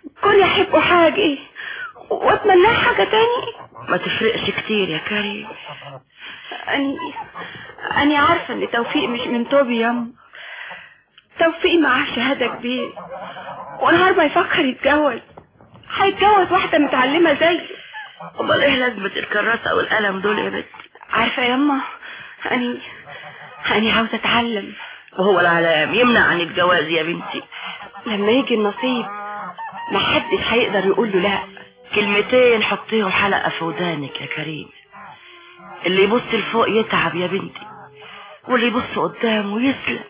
كوني احبه حاجة واتمناه حاجة تاني ما تفرقش كتير يا كريم اني اني عارفة ان توفيق مش من توبي يم توفيق معاه شهادة كبيرة ونهار ما يفكر يتجوز هيتجوز واحدة متعلمة زي امال ايه لازمة الكراسة والقلم دول يا بنت عارفة يما اني اني عاوزة اتعلم وهو العلام يمنع عن الجواز يا بنتي لما يجي النصيب محدش هيقدر يقول له لا كلمتين حطيهم حلقة في ودانك يا كريم اللي يبص لفوق يتعب يا بنتي واللي يبص قدامه يسلم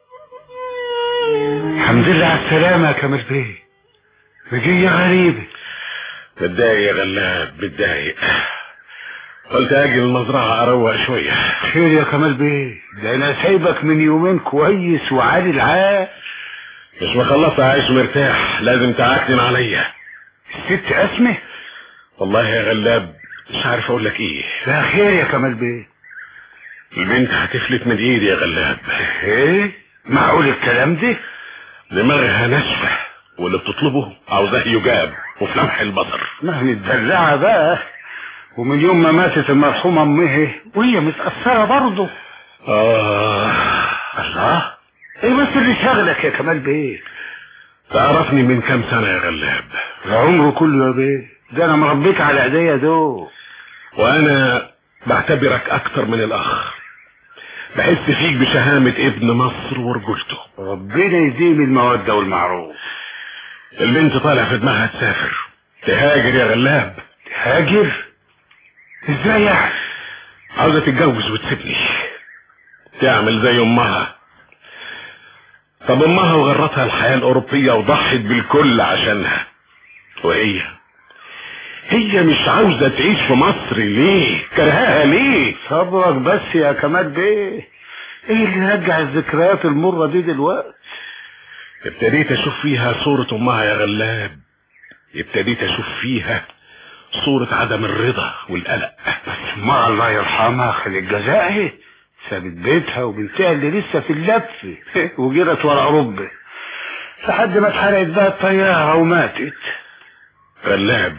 الحمد لله على السلامة يا كامل بيه مجية غريبة متضايق يا غلاب متضايق قلت اجي المزرعة اروق شوية خير يا كمال بيه ده انا سايبك من يومين كويس وعالي العال مش مخلص عايش مرتاح لازم تعكنن عليا الست اسمه والله يا غلاب مش عارف اقول لك ايه لا خير يا كمال بيه البنت هتفلت من ايدي يا غلاب ايه معقول الكلام ده دماغها ناشفة واللي بتطلبه عاوزاه يجاب وفي لمح البصر ما هي متدلعة بقى ومن يوم ما ماتت المرحومة امها وهي متأثرة برضه آه الله ايه بس اللي شغلك يا كمال بيه تعرفني من كام سنة يا غلاب ده عمره كله يا بيه ده انا مربيك على ايديا دول وانا بعتبرك اكتر من الاخ بحس فيك بشهامة ابن مصر ورجولته ربنا يديم المودة والمعروف البنت طالع في دماغها تسافر تهاجر يا غلاب تهاجر ازاي يعني عاوزة تتجوز وتسيبني تعمل زي امها طب امها وغرتها الحياة الاوروبية وضحت بالكل عشانها وهي هي مش عاوزة تعيش في مصر ليه كرهاها ليه صبرك بس يا كمال بيه ايه اللي رجع الذكريات المرة دي دلوقتي ابتديت اشوف فيها صورة امها يا غلاب ابتديت اشوف فيها صورة عدم الرضا والقلق بس ما الله يرحمها خلي الجزائر سابت بيتها وبنتها اللي لسه في اللف وجرت ورا اوروبا لحد ما اتحرقت بقى الطيارة وماتت غلاب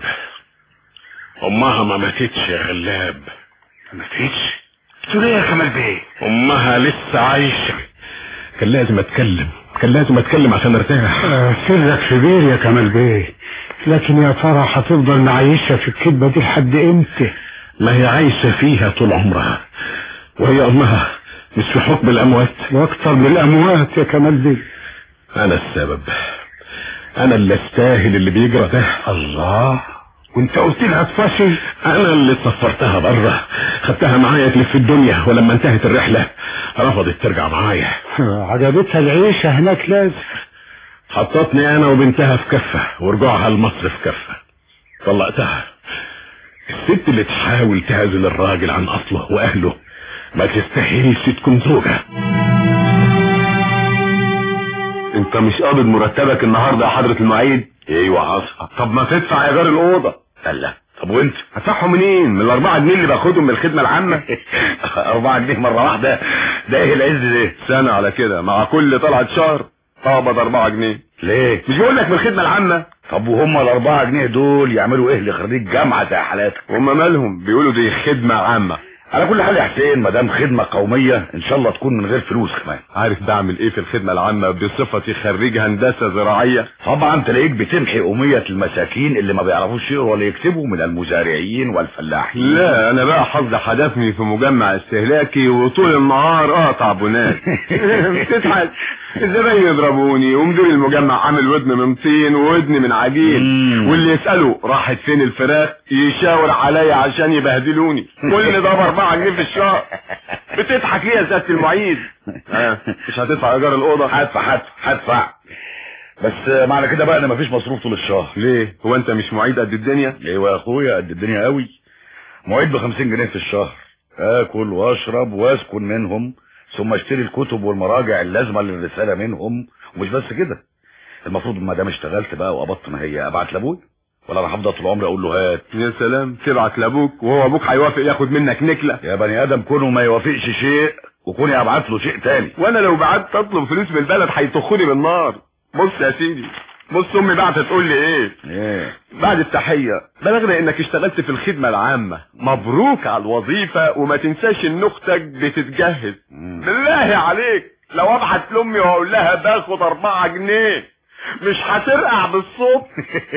امها ما ماتتش يا غلاب ما ماتتش تقول ايه يا كمال بيه امها لسه عايشة كان لازم اتكلم كان لازم اتكلم عشان ارتاح آه، سرك كبير يا كمال بيه لكن يا ترى هتفضل معيشة في الكذبة دي لحد امتى ما هي عايشة فيها طول عمرها وهي امها مش في حكم الاموات واكتر من الاموات يا كمال بيه انا السبب انا اللي استاهل اللي بيجرى ده الله وانت قلت لها تفشل انا اللي سفرتها بره خدتها معايا تلف الدنيا ولما انتهت الرحلة رفضت ترجع معايا عجبتها العيشة هناك لازم حطتني انا وبنتها في كفة ورجوعها لمصر في كفة طلقتها الست اللي تحاول تعزل الراجل عن اصله واهله ما تستاهلش تكون زوجة انت مش قابض مرتبك النهارده يا حضرة المعيد ايوه حصل طب ما تدفع ايجار الاوضه لا طب وانت هدفعهم منين من الاربعة جنيه اللي باخدهم من الخدمة العامة اربعة جنيه مرة واحدة ده ايه العز ده سنة على كده مع كل طلعة شهر اقبض اربعة جنيه ليه مش بيقول لك من الخدمة العامة طب وهم الاربعة جنيه دول يعملوا ايه لخريج جامعة زي حالاتك هم مالهم بيقولوا دي خدمة عامة على كل حال يا حسين ما دام خدمة قومية ان شاء الله تكون من غير فلوس كمان عارف بعمل ايه في الخدمة العامة بصفتي خريج هندسة زراعية طبعا تلاقيك بتمحي أمية المساكين اللي ما بيعرفوش يقروا ولا يكتبوا من المزارعين والفلاحين لا انا بقى حظ حدفني في مجمع استهلاكي وطول النهار اقطع بنات بتضحك الزباين يضربوني ومدير المجمع عامل ودن من طين وودن من عجين واللي يسأله راحت فين الفراخ يشاور عليا عشان يبهدلوني كل ده باربعة جنيه في الشهر بتضحك ليه يا سيادة المعيد ها مش هتدفع ايجار الاوضة هدفع هدفع هدفع بس معنى كده بقى ان مفيش مصروف طول الشهر ليه هو انت مش معيد قد الدنيا ايوه يا اخويا قد الدنيا قوي معيد ب 50 جنيه في الشهر اكل واشرب واسكن منهم ثم اشتري الكتب والمراجع اللازمه للرساله منهم ومش بس كده المفروض ما دام اشتغلت بقى وقبضت ما هي ابعت لابوي ولا انا هفضل طول عمري اقول له هات يا سلام تبعت لابوك وهو ابوك هيوافق ياخد منك نكلة يا بني ادم كونه ما يوافقش شيء وكوني ابعت له شيء تاني وانا لو بعت اطلب فلوس من البلد هيطخوني بالنار بص يا سيدي بص امي بعت تقول لي ايه ايه بعد التحية بلغنا انك اشتغلت في الخدمة العامة مبروك على الوظيفة وما تنساش ان اختك بتتجهز بالله عليك لو ابعت لامي واقول لها باخد اربعة جنيه مش هترقع بالصوت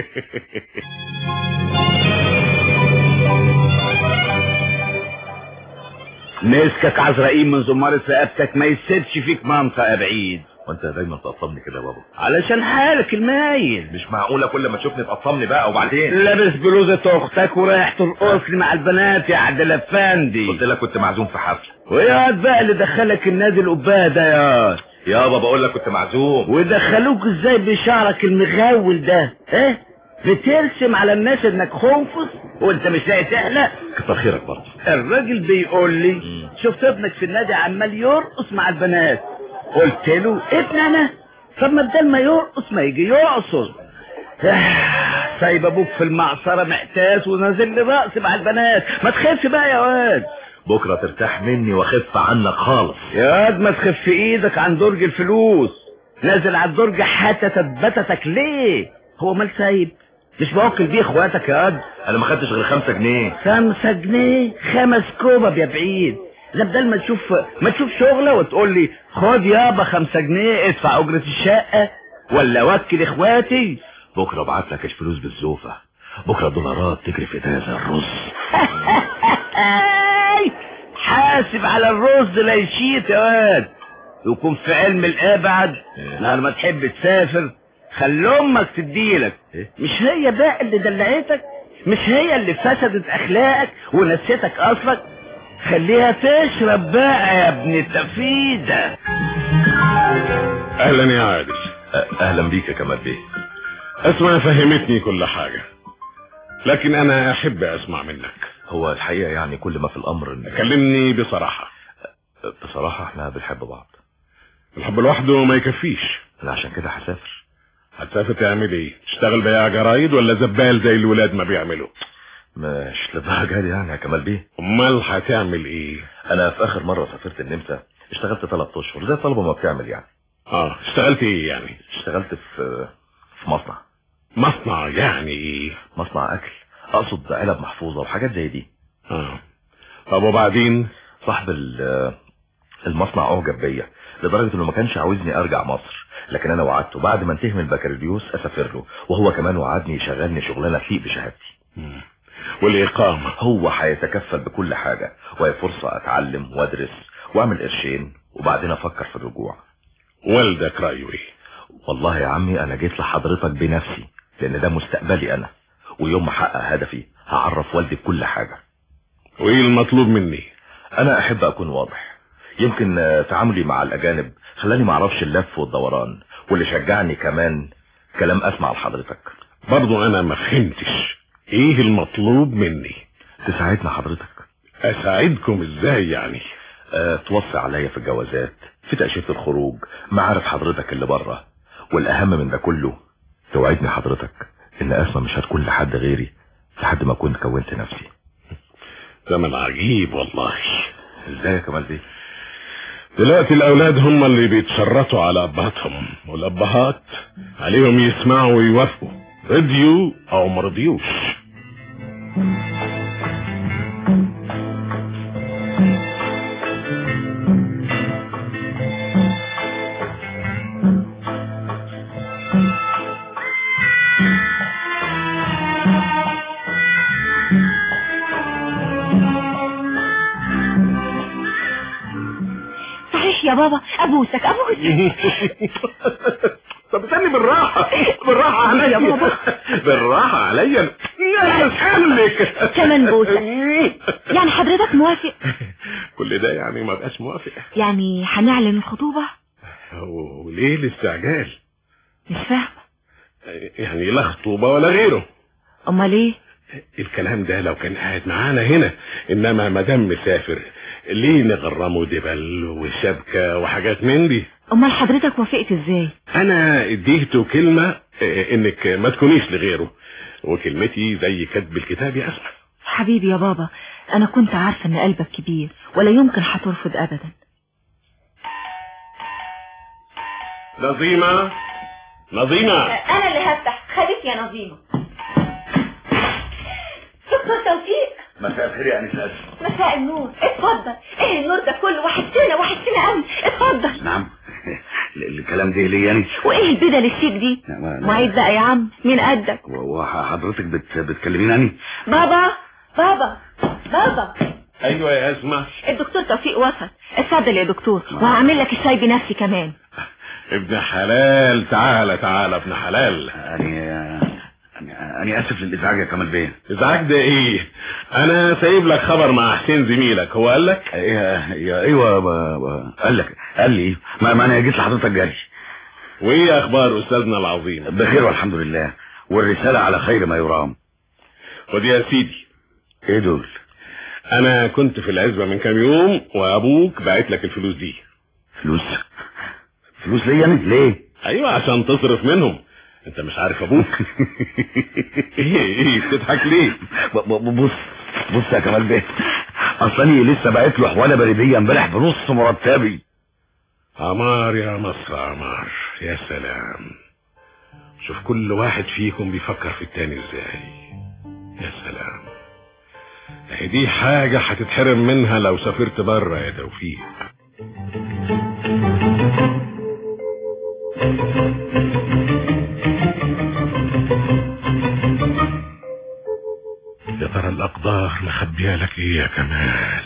مسكك عزرائيل من زمارة رقبتك ما يسيبش فيك منطقة بعيد وانت دايما تقطمني كده يا بابا علشان حالك المايل مش معقولة كل ما تشوفني تقطمني بقى وبعدين لابس بلوزة اختك ورايح ترقص لي مع البنات يا عدل افندي قلت لك كنت معزوم في حفل ويا بقى اللي دخلك النادي القباه ده يا يابا بقول لك كنت معزوم ودخلوك ازاي بشعرك المغاول ده ايه بترسم على الناس انك خنفس وانت مش لاقي تحلق كتر خيرك برضه الراجل بيقول لي شفت ابنك في النادي عمال يرقص مع البنات قلت له ابن انا طب ما بدل ما يرقص ما يجي يعصر آه، سايب ابوك في المعصره محتاس ونازل لي رقص مع البنات ما تخافش بقى يا واد بكرة ترتاح مني واخف عنك خالص يا واد ما تخف ايدك عن درج الفلوس نازل على الدرج حتى تثبتتك ليه هو مال سايب مش بوكل بيه اخواتك يا واد انا ما خدتش غير خمسة جنيه خمسة جنيه خمس كوبب يا بعيد لا بدل ما تشوف ما تشوف شغلة وتقول لي خد يابا خمسة جنيه ادفع اجرة الشقة ولا وكل اخواتي بكرة ابعت لك الفلوس بالزوفة بكرة الدولارات تجري في ايديا زي الرز آي، حاسب على الرز لا يشيت يا واد يكون في علم الابعد لما تحب تسافر خلي امك تديلك مش هي بقى اللي دلعتك مش هي اللي فسدت اخلاقك ونسيتك اصلك خليها تشرب بقى يا ابن التفيدة اهلا يا عادل اهلا بيك يا كمال بيه اسمع فهمتني كل حاجة لكن انا احب اسمع منك هو الحقيقة يعني كل ما في الامر ان كلمني بصراحة بصراحة احنا بنحب بعض الحب لوحده ما يكفيش انا عشان كده هسافر هتسافر تعمل ايه تشتغل بياع جرايد ولا زبال زي الولاد ما بيعملوا مش للدرجة دي يعني يا كمال بيه امال هتعمل ايه انا في اخر مرة سافرت النمسا اشتغلت ثلاث اشهر زي الطلبة ما بتعمل يعني اه اشتغلت ايه يعني اشتغلت في في مصنع مصنع يعني ايه مصنع اكل اقصد علب محفوظة وحاجات زي دي اه طب وبعدين صاحب ال- المصنع اعجب بيا لدرجة انه ما كانش عاوزني ارجع مصر لكن انا وعدته بعد ما انتهي من البكالوريوس اسافر له وهو كمان وعدني يشغلني شغلانة تليق بشهادتي والاقامة هو هيتكفل بكل حاجة وهي فرصة اتعلم وادرس واعمل قرشين وبعدين افكر في الرجوع والدك رأيه ايه والله يا عمي انا جيت لحضرتك بنفسي لان ده مستقبلي انا ويوم ما احقق هدفي هعرف والدي بكل حاجة وايه المطلوب مني انا احب اكون واضح يمكن آه، تعاملي مع الاجانب خلاني ما اعرفش اللف والدوران واللي شجعني كمان كلام اسمع لحضرتك برضو انا ما فهمتش ايه المطلوب مني تساعدنا حضرتك اساعدكم ازاي يعني أه توصي عليا في الجوازات في تأشيرة الخروج معارف حضرتك اللي بره والاهم من ده كله توعدني حضرتك ان اسمى مش هتكون لحد غيري لحد ما كنت كونت نفسي زمن عجيب والله ازاي يا كمال بيه دلوقتي الاولاد هم اللي بيتشرطوا على ابهاتهم والابهات عليهم يسمعوا ويوافقوا رضيوا او مرضيوش صحيح يا بابا ابوسك ابوسك طب استني بالراحة بالراحة عليا يا بابا. بالراحة عليا يا خلك كمان بوسة يعني حضرتك موافق كل ده يعني ما بقاش موافق يعني هنعلن الخطوبة وليه الاستعجال مش فاهمة يعني لا خطوبة ولا غيره امال ايه الكلام ده لو كان قاعد معانا هنا انما ما دام مسافر ليه نغرمه دبل وشبكة وحاجات من دي امال حضرتك وافقت ازاي انا اديته كلمة اه، انك ما تكونيش لغيره وكلمتي زي كتب الكتاب يا اسمع حبيبي يا بابا انا كنت عارفة ان قلبك كبير ولا يمكن هترفض ابدا نظيمة نظيمة انا اللي هفتح خدت يا نظيمة دكتور توفيق مساء الخير يا انسه مساء النور اتفضل ايه النور ده كله وحشتنا وحشتنا قوي اتفضل نعم ال- الكلام ده ليه يعني وايه البدل الشيك دي ما- معيد بقى يا عم مين قدك وحضرتك بت... بتكلمين يعني بابا بابا بابا ايوه يا اسمع الدكتور توفيق وصل اتفضل يا دكتور وهعمل لك الشاي بنفسي كمان ابن حلال تعالى تعالى ابن حلال يعني انا اسف للازعاج يا كمال بيه ازعاج ده ايه انا سايب لك خبر مع حسين زميلك هو قال لك ايه ايوه ايوه ب... ب... قال لك قال لي إيه؟ ما, ما انا جيت لحضرتك جري وايه اخبار استاذنا العظيم بخير والحمد لله والرساله على خير ما يرام خد يا سيدي ايه دول انا كنت في العزبه من كام يوم وابوك باعت لك الفلوس دي فلوس فلوس ليه يعني ليه ايوه عشان تصرف منهم انت مش عارف ابوك ايه ايه بتضحك ليه ب... ب... بص بص يا كمال بيه اصلي لسه بعت له حواله بريديه امبارح بنص مرتبي عمار يا مصر عمار يا سلام شوف كل واحد فيكم بيفكر في التاني ازاي يا سلام اهي دي حاجة هتتحرم منها لو سافرت بره يا توفيق يا ترى الأقدار مخبية لك إيه يا كمال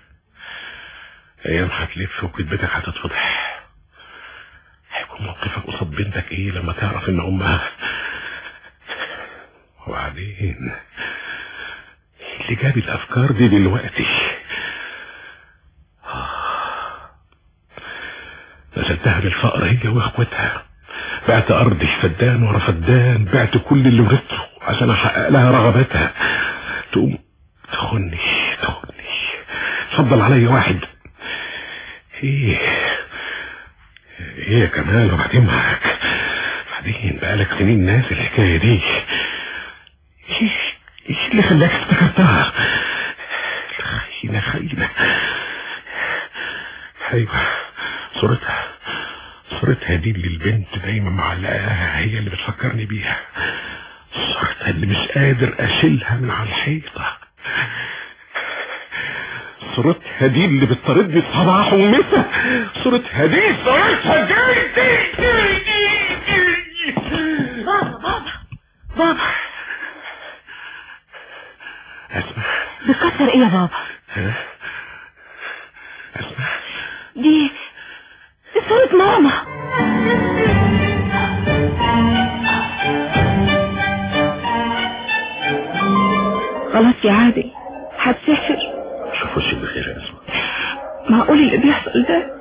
أيام هتلف وكدبتك هتتفضح هيكون موقفك قصاد بنتك إيه لما تعرف إن أمها وبعدين اللي جاب الأفكار دي دلوقتي نزلتها بالفقر هي واخواتها بعت ارضي فدان ورا فدان بعت كل اللي ورثته عشان احقق لها رغباتها تقوم تخني تخني اتفضل عليا واحد ايه ايه يا كمال وبعدين معاك بعدين بقالك سنين ناس الحكايه دي ايه ايه اللي خلاك افتكرتها خاينه خاينه ايوه صورتها صورتها دي اللي البنت دايما معلقاها هي اللي بتفكرني بيها صورتها اللي مش قادر اشيلها من على الحيطة صورتها دي اللي بتطاردني صباح ومسا صورتها دي صورتها دي دي دي دي دي بابا بابا بابا اسمع بتكسر ايه يا بابا ها؟ اسمع دي دي صورة ماما خلاص يا عادل هتسافر شوف وشك بخير يا اسماء معقول اللي بيحصل ده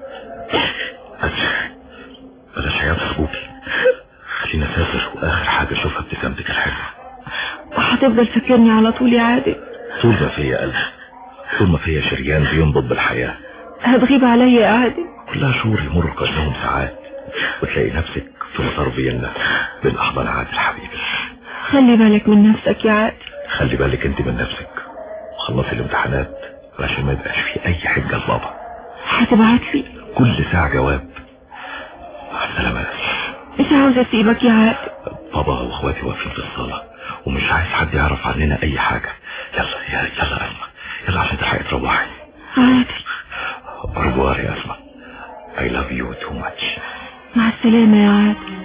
بلاش عياط ابوكي خلينا اسافر واخر حاجه اشوفها ابتسامتك الحلوه وهتفضل فاكرني على طول يا عادل طول ما فيا قلب طول ما فيا شريان بينبض بالحياه هتغيب عليا يا عادل كلها شهور يمر كأنهم ساعات وتلاقي نفسك في مطار فيينا بين احضان عادل حبيبي خلي بالك من نفسك يا عادل خلي بالك انت من نفسك وخلصي الامتحانات عشان ما يبقاش في اي حجه لبابا هتبعت لي كل ساعه جواب مع السلامه مش عاوزة اسيبك يا عادل بابا واخواتي واقفين في الصاله ومش عايز حد يعرف عننا اي حاجه يلا يلا يلا اسمع يلا عشان تلحقي تروحي عادل أرجوار يا أسماء I love you too much مع السلامة يا عادل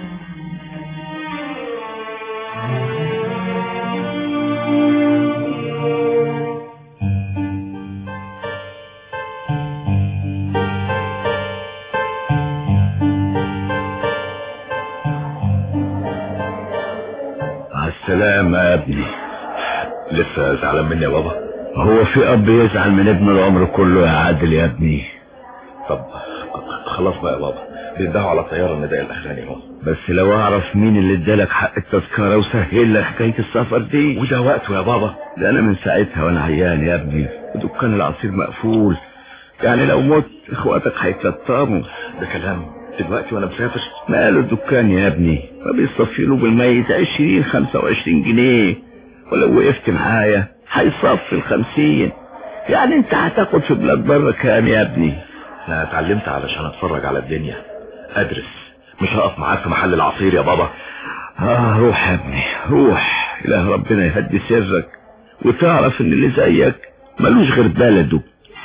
مع السلامة يا ابني لسه زعلان مني يا بابا هو في اب يزعل من ابنه العمر كله يا عادل يا ابني طب خلاص بقى يا بابا بيندهوا على الطيارة النداء الأخراني اهو بس لو اعرف مين اللي ادالك حق التذكرة وسهل لك حكاية السفر دي وده وقته يا بابا ده انا من ساعتها وانا عيان يا ابني ودكان العصير مقفول يعني لو مت اخواتك هيتلطموا ده كلام دلوقتي وانا مسافر ماله الدكان يا ابني ما بيصفي له بالميت عشرين خمسة وعشرين جنيه ولو وقفت معايا هيصفي الخمسين يعني انت هتاخد في بلاد بره كام يا ابني انا اتعلمت علشان اتفرج على الدنيا ادرس مش هقف معاك في محل العصير يا بابا اه روح يا ابني روح اله ربنا يهدي سرك وتعرف ان اللي زيك ملوش غير بلده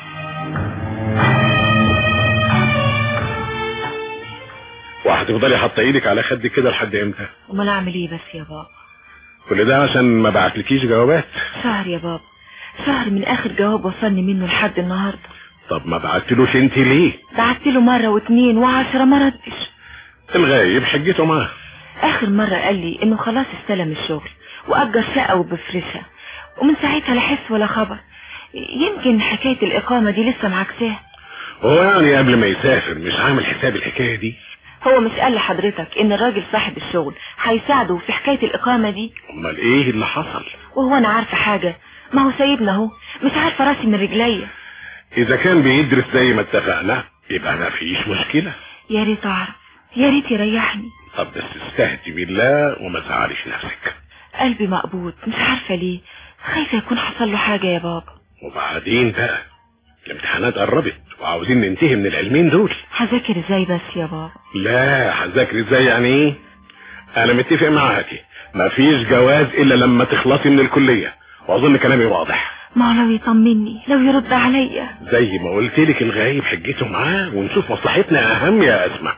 وهتفضلي حاطه ايدك على خدك كده لحد امتى امال اعمل ايه بس يا بابا كل ده عشان ما بعتلكيش جوابات شهر يا بابا شهر من اخر جواب وصلني منه لحد النهارده طب ما بعتلوش انت ليه بعت له مره واتنين وعشرة ما ردش الغايب حجته معاه اخر مرة قال لي انه خلاص استلم الشغل واجر شقة وبفرشها ومن ساعتها لا حس ولا خبر يمكن حكاية الاقامة دي لسه معكساه هو يعني قبل ما يسافر مش عامل حساب الحكايه دي هو مش قال لحضرتك ان الراجل صاحب الشغل هيساعده في حكاية الاقامة دي امال ايه اللي حصل وهو انا عارفة حاجة ما هو سايبنا اهو مش عارفة راسي من رجليا اذا كان بيدرس زي ما اتفقنا يبقى ما فيش مشكله يا ريت اعرف يا ريت يريحني طب بس استهدي بالله وما تزعليش نفسك قلبي مقبوض مش عارفة ليه خايفة يكون حصل له حاجة يا بابا وبعدين بقى الامتحانات قربت وعاوزين ننتهي من العلمين دول هذاكر ازاي بس يا بابا لا هذاكر ازاي يعني ايه انا متفق معاكي مفيش جواز الا لما تخلصي من الكليه واظن كلامي واضح ما هو لو يطمني لو يرد عليا زي ما قلت لك الغايب حجته معاه ونشوف مصلحتنا اهم يا اسماء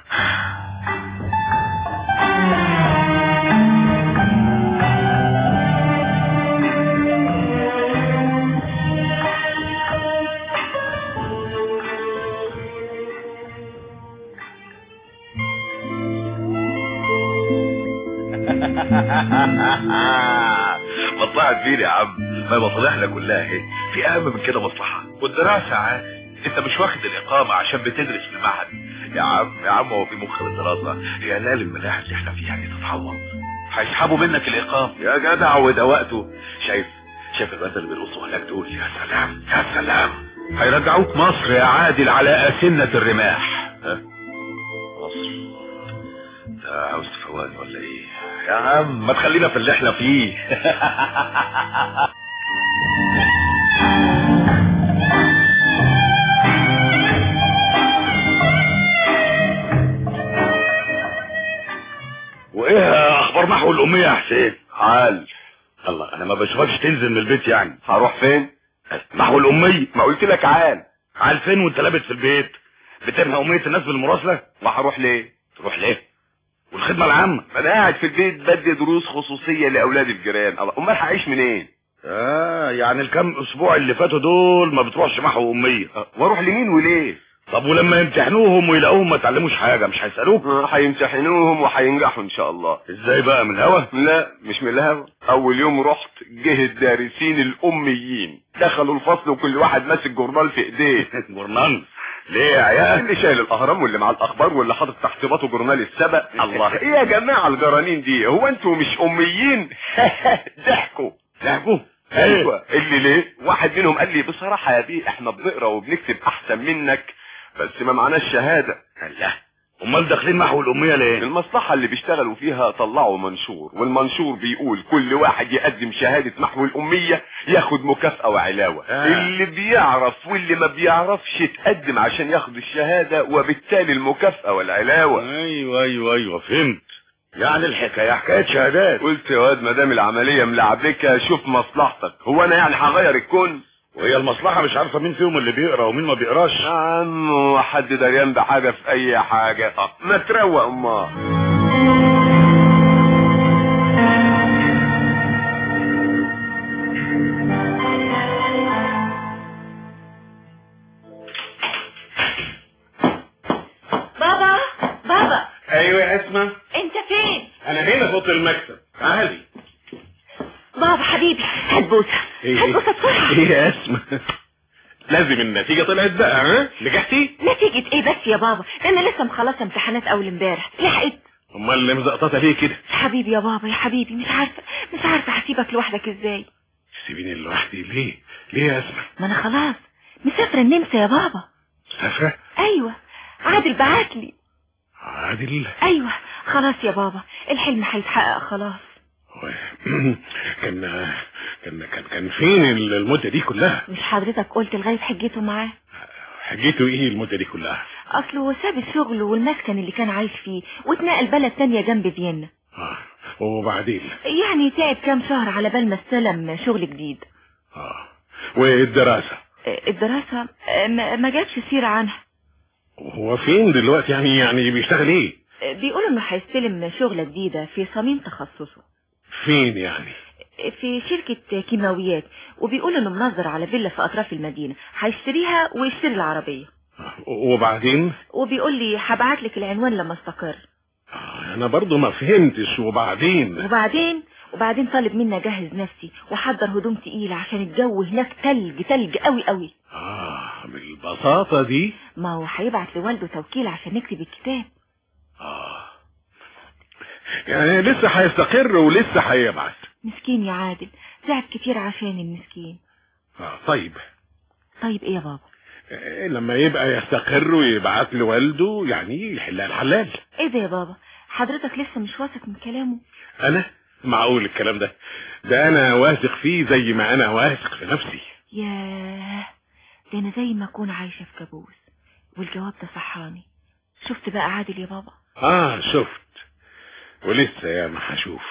مصلحة فين يا عم ما مصالحنا كلها اهي في اهم من كده مصلحة والدراسة عادي انت مش واخد الاقامة عشان بتدرس في المعهد يا عم يا عم هو في مخ الدراسة يا لا الملاحة اللي احنا فيها دي تتعوض هيسحبوا منك الاقامة يا جدع وده وقته شايف شايف الواد اللي بيرقصوا هناك دول يا سلام يا سلام هيرجعوك مصر يا عادل على أسنة الرماح ها؟ مصر انت عاوز تفوقني ولا ايه يا عم ما تخلينا في اللي احنا فيه وايه اخبار محو الاميه يا حسين حال الله انا ما بشوفكش تنزل من البيت يعني هروح فين محو الاميه ما قلت لك عال عال فين وانت لابس في البيت بتنهى اميه الناس بالمراسله وهروح ليه تروح ليه والخدمه العامه ما انا قاعد في البيت بدي دروس خصوصيه لاولاد الجيران الله امال هعيش منين اه يعني الكام اسبوع اللي فاتوا دول ما بتروحش محو اميه واروح لمين وليه طب ولما يمتحنوهم ويلاقوهم ما اتعلموش حاجه مش هيسالوك آه، هيمتحنوهم وهينجحوا ان شاء الله ازاي بقى من الهوا لا مش من الهوا اول يوم رحت جه الدارسين الاميين دخلوا الفصل وكل واحد ماسك جورنال في ايديه جورنال ليه يا عيال اللي شايل الاهرام واللي مع الاخبار واللي حاطط تحت باطه جورنال السبق الله ايه يا جماعه الجرانين دي هو انتوا مش اميين ضحكوا ضحكوا ايوه اللي ليه واحد منهم قال لي بصراحه يا بيه احنا بنقرا وبنكتب احسن منك بس ما معناش شهاده لا امال داخلين محو الاميه ليه المصلحة اللي بيشتغلوا فيها طلعوا منشور والمنشور بيقول كل واحد يقدم شهادة محو الأمية ياخد مكافأة وعلاوة آه. اللي بيعرف واللي ما بيعرفش يتقدم عشان ياخد الشهادة وبالتالي المكافأة والعلاوة ايوه ايوه ايوه فهمت يعني الحكايه حكايه شهادات قلت يا واد ما دام العملية ملعبكة شوف مصلحتك هو انا يعني هغير الكون وهي المصلحه مش عارفه مين فيهم اللي بيقرا ومين ما بيقراش يا عم حد دريان بحاجة في اي حاجة آه، ما تروق امال بابا بابا ايوه يا اسمع انت فين انا هنا في اوضه المكتب تعالي بابا حبيبي هات بوسه هات بوسه بسرعه ايه يا اسمع لازم النتيجة طلعت بقى ها نجحتي نتيجة ايه بس يا بابا ده انا لسه مخلصه امتحانات اول امبارح لحقت امال اللي مزقططة ليه كده حبيبي يا بابا يا حبيبي مش عارفه مش عارفه هسيبك لوحدك ازاي تسيبيني لوحدي ليه ليه يا اسمع ما انا خلاص مسافره النمسا يا بابا مسافرة ايوه عادل بعتلي عادل ايوه خلاص يا بابا الحلم هيتحقق خلاص كان كان كان كان فين المدة دي كلها مش حضرتك قلت لغايه حجته معاه جيتوا ايه المدة دي كلها اصله ساب الشغل والمسكن اللي كان عايش فيه واتنقل بلد تانية جنب فيينا آه. وبعدين يعني تعب كام شهر على بال ما استلم شغل جديد اه والدراسة آه، الدراسة آه، ما ما جابش سيرة عنها هو فين دلوقتي يعني يعني بيشتغل ايه آه، بيقول انه هيستلم شغلة جديدة في صميم تخصصه فين يعني آه، في شركة كيماويات وبيقول انه منظر على فيلا في اطراف المدينة هيشتريها ويشتري العربية وبعدين وبيقول لي هبعت لك العنوان لما استقر انا برضو ما فهمتش وبعدين وبعدين وبعدين طالب مني اجهز نفسي واحضر هدوم تقيلة عشان الجو هناك تلج تلج قوي قوي اه بالبساطة دي ما هو هيبعت لوالده توكيل عشان نكتب الكتاب اه يعني لسه هيستقر ولسه هيبعت مسكين يا عادل تعب كتير عشان المسكين آه طيب طيب ايه يا بابا إيه لما يبقى يستقر ويبعت لوالده يعني يحلها الحلال ايه ده يا بابا حضرتك لسه مش واثق من كلامه انا معقول الكلام ده ده انا واثق فيه زي ما انا واثق في نفسي ياه ده انا زي ما اكون عايشة في كابوس والجواب ده صحاني شفت بقى عادل يا بابا اه شفت ولسه يا ما هشوف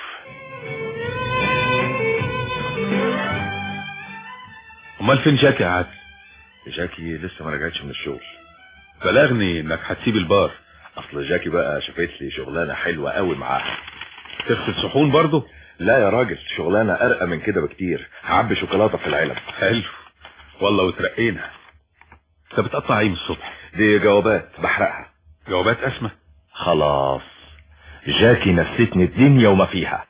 امال فين جاكي يا عادل جاكي لسه ما رجعتش من الشغل بلغني انك هتسيب البار اصل جاكي بقى شافت لي شغلانه حلوه قوي معاها تغسل صحون برضه لا يا راجل شغلانه ارقى من كده بكتير هعبي شوكولاته في العلب حلو والله وترقينا انت بتقطع ايه من الصبح دي جوابات بحرقها جوابات اسمى خلاص جاكي نسيتني الدنيا وما فيها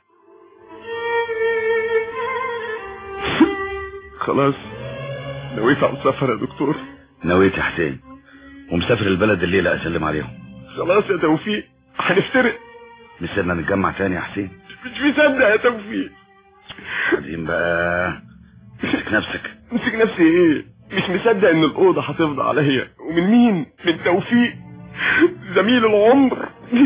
خلاص نويت على السفر يا دكتور نويت يا حسين ومسافر البلد الليلة اسلم عليهم خلاص يا توفيق هنفترق نسيبنا نتجمع تاني يا حسين مش مصدق يا توفيق بعدين بقى امسك نفسك امسك نفسي ايه مش مصدق ان الاوضه هتفضى عليا ومن مين من توفيق زميل العمر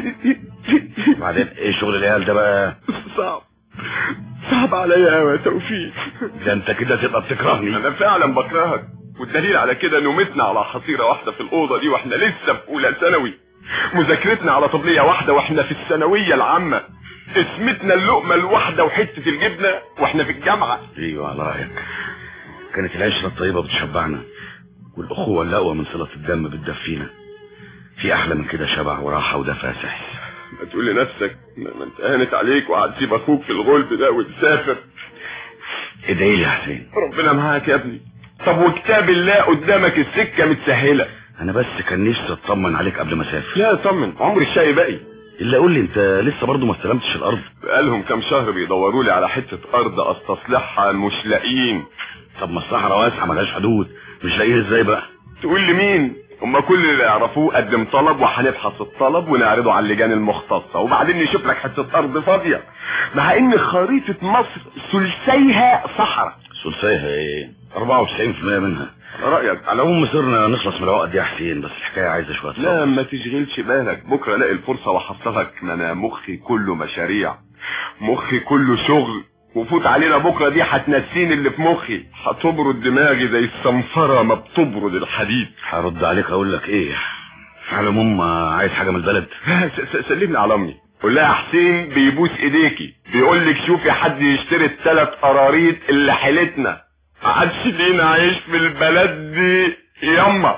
بعدين ايه شغل العيال ده بقى صعب صعب عليا قوي يا توفيق ده انت كده تبقى بتكرهني انا فعلا بكرهك والدليل على كده انه متنا على حصيره واحده في الاوضه دي واحنا لسه في اولى ثانوي مذاكرتنا على طبليه واحده واحنا في الثانويه العامه اسمتنا اللقمه الواحده وحته الجبنه واحنا في الجامعه ايوه على رايك كانت العشره الطيبه بتشبعنا والاخوه الاقوى من صله الدم بتدفينا في احلى من كده شبع وراحه ودفى سحس ما تقول لنفسك ما ما انت هانت عليك وهتسيب اخوك في الغلب ده وتسافر ادعي لي يا حسين ربنا معاك يا ابني طب وكتاب الله قدامك السكه متسهله انا بس كان نفسي اطمن عليك قبل ما اسافر لا اطمن عمر الشاي باقي الا قول لي انت لسه برضه ما استلمتش الارض بقالهم كام شهر بيدوروا لي على حته ارض استصلحها مش لاقيين طب ما الصحراء واسعه ملهاش حدود مش لاقيه ازاي بقى تقول لي مين هما كل اللي يعرفوه قدم طلب وهنبحث الطلب ونعرضه على اللجان المختصة وبعدين نشوف لك حتة أرض فاضية مع إن خريطة مصر ثلثيها صحراء ثلثيها ايه 94% منها على رأيك على العموم مصرنا نخلص من العقد دي يا حسين بس الحكايه عايزه شويه لا صبر. ما تشغلش بالك بكرة الاقي الفرصة واحصلك ما انا مخي كله مشاريع مخي كله شغل وفوت علينا بكرة دي هتنسيني اللي في مخي هتبرد دماغي زي الصنفرة ما بتبرد الحديد هرد عليك اقول لك ايه على العموم آه، عايز حاجه من البلد س- س- سلمني على امي قول لها يا حسين بيبوس ايديكي بيقول لك شوفي حد يشتري الثلاث قراريط اللي حيلتنا ما عادش لينا عايش في البلد دي يما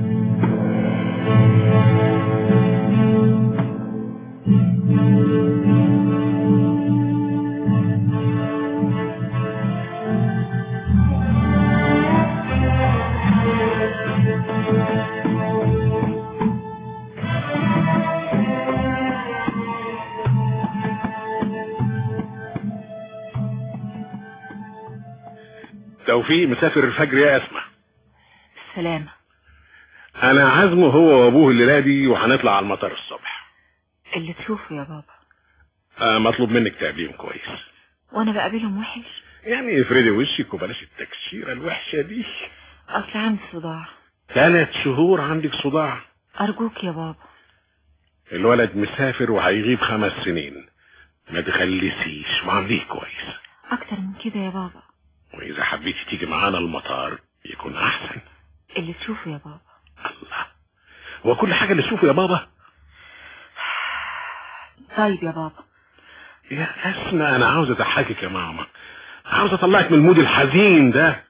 توفيق مسافر الفجر يا اسمع سلامة انا عازمه هو وابوه الليله دي وهنطلع على المطار الصبح اللي تشوفه يا بابا آه مطلوب منك تقابليهم كويس وانا بقابلهم وحش يعني افردي وشك وبلاش التكشيره الوحشه دي اصل عندي صداع ثلاث شهور عندك صداع ارجوك يا بابا الولد مسافر وهيغيب خمس سنين ما تخليسيش وعامليه كويس اكتر من كده يا بابا واذا حبيتي تيجي معانا المطار يكون احسن اللي تشوفه يا بابا هو كل حاجة اللي تشوفه يا بابا طيب يا بابا يا اسمع انا عاوز اضحكك يا ماما عاوز اطلعك من المود الحزين ده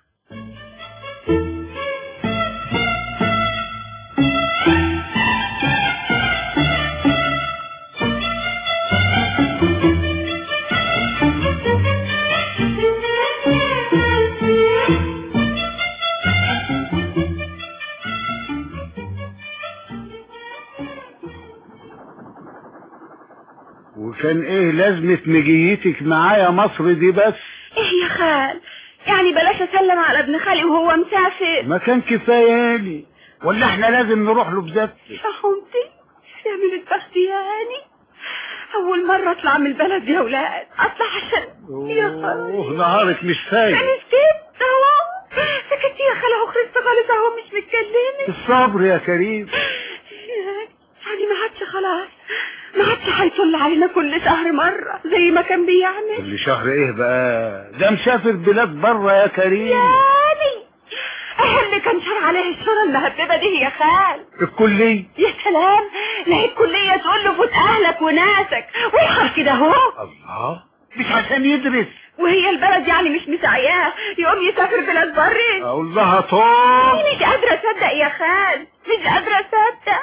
وكان ايه لازمة مجيتك معايا مصر دي بس ايه يا خال يعني بلاش اسلم على ابن خالي وهو مسافر ما كان كفاية لي ولا احنا لازم نروح له بذاتي فهمتي يا من البخت يا هاني اول مرة اطلع من البلد يا ولاد اطلع عشان يا خال اوه نهارك مش فايق انا سكت اهو سكتي يا خال اهو خلصت خالص اهو مش متكلمة الصبر يا كريم يعني ما عادش خلاص ما عادش هيطل علينا كل شهر مرة زي ما كان بيعمل كل شهر ايه بقى ده مسافر بلاد بره يا كريم يعني ايه اللي كان شار عليه الشورى المهببة دي يا خال الكلية يا سلام لا هي الكلية تقول له فوت اهلك وناسك ويخر كده اهو الله مش عشان يدرس وهي البلد يعني مش مسعياه يقوم يسافر بلاد بري اقول لها طول مش قادرة اصدق يا خال مش قادرة اصدق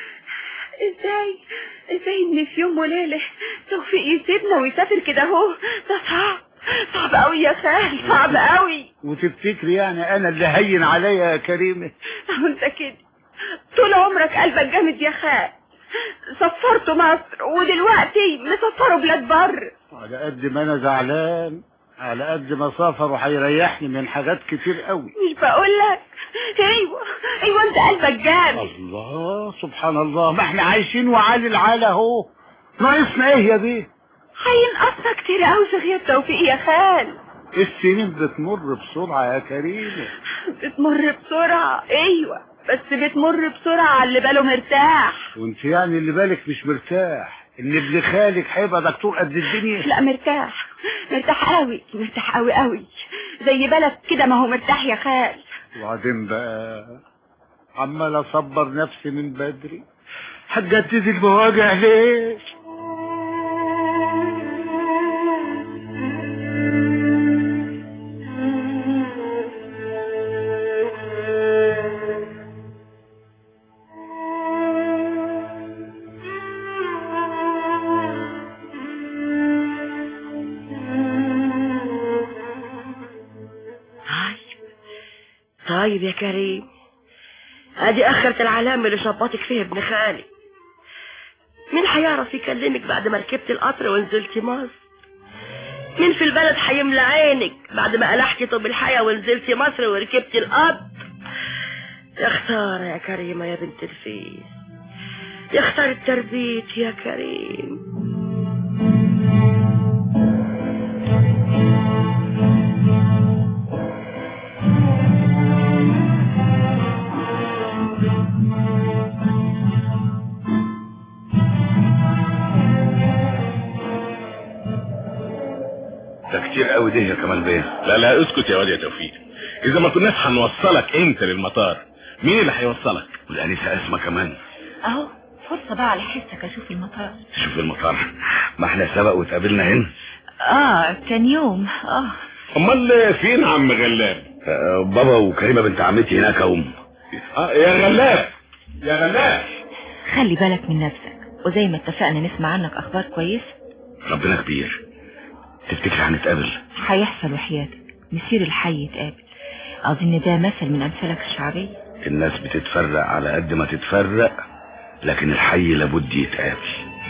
ازاي ازاي ان في يوم وليلة توفيق يسيبنا ويسافر كده اهو ده صعب صعب قوي يا خال صعب قوي وتفتكري يعني انا اللي هين عليا يا كريمة اهو انت كده طول عمرك قلبك جامد يا خال سفرته مصر ودلوقتي مسفره بلاد بر على قد ما انا زعلان على قد ما سافر وهيريحني من حاجات كتير قوي مش بقول لك ايوه ايوه انت قلبك جامد الله سبحان الله ما احنا عايشين وعالي العالة اهو ناقصنا ايه يا بيه هينقصنا كتير قوي في غياب توفيق يا خال السنين بتمر بسرعة يا كريمة بتمر بسرعة ايوه بس بتمر بسرعة على اللي باله مرتاح وانت يعني اللي بالك مش مرتاح ان ابن خالك هيبقى دكتور قد الدنيا لا مرتاح مرتاح قوي مرتاح قوي قوي زي بالك كده ما هو مرتاح يا خال وبعدين بقى عمال اصبر نفسي من بدري هتجدد المواجع ليه طيب يا كريم ادي اخرة العلامة اللي شبطك فيها ابن خالي مين هيعرف يكلمك بعد ما ركبت القطر ونزلتي مصر مين في البلد هيملى عينك بعد ما قلحتي طب الحياة ونزلتي مصر وركبتي القطر يا خسارة يا كريمة يا بنت الفيس يا خسارة تربيت يا كريم ده كتير قوي ده يا كمال بيه لا لا اسكت يا واد يا توفيق اذا ما كناش هنوصلك انت للمطار مين اللي هيوصلك والانسه اسمه كمان اهو فرصة بقى على حسك اشوف المطار شوف المطار ما احنا سبق واتقابلنا هنا اه كان يوم اه امال فين عم غلاب آه، بابا وكريمه بنت عمتي هناك اهم آه يا غلاب يا غلاب خلي بالك من نفسك وزي ما اتفقنا نسمع عنك اخبار كويسة ربنا كبير تفتكر هنتقابل هيحصل وحياتك مسير الحي يتقابل اظن ده مثل من امثالك الشعبية الناس بتتفرق على قد ما تتفرق لكن الحي لابد يتقابل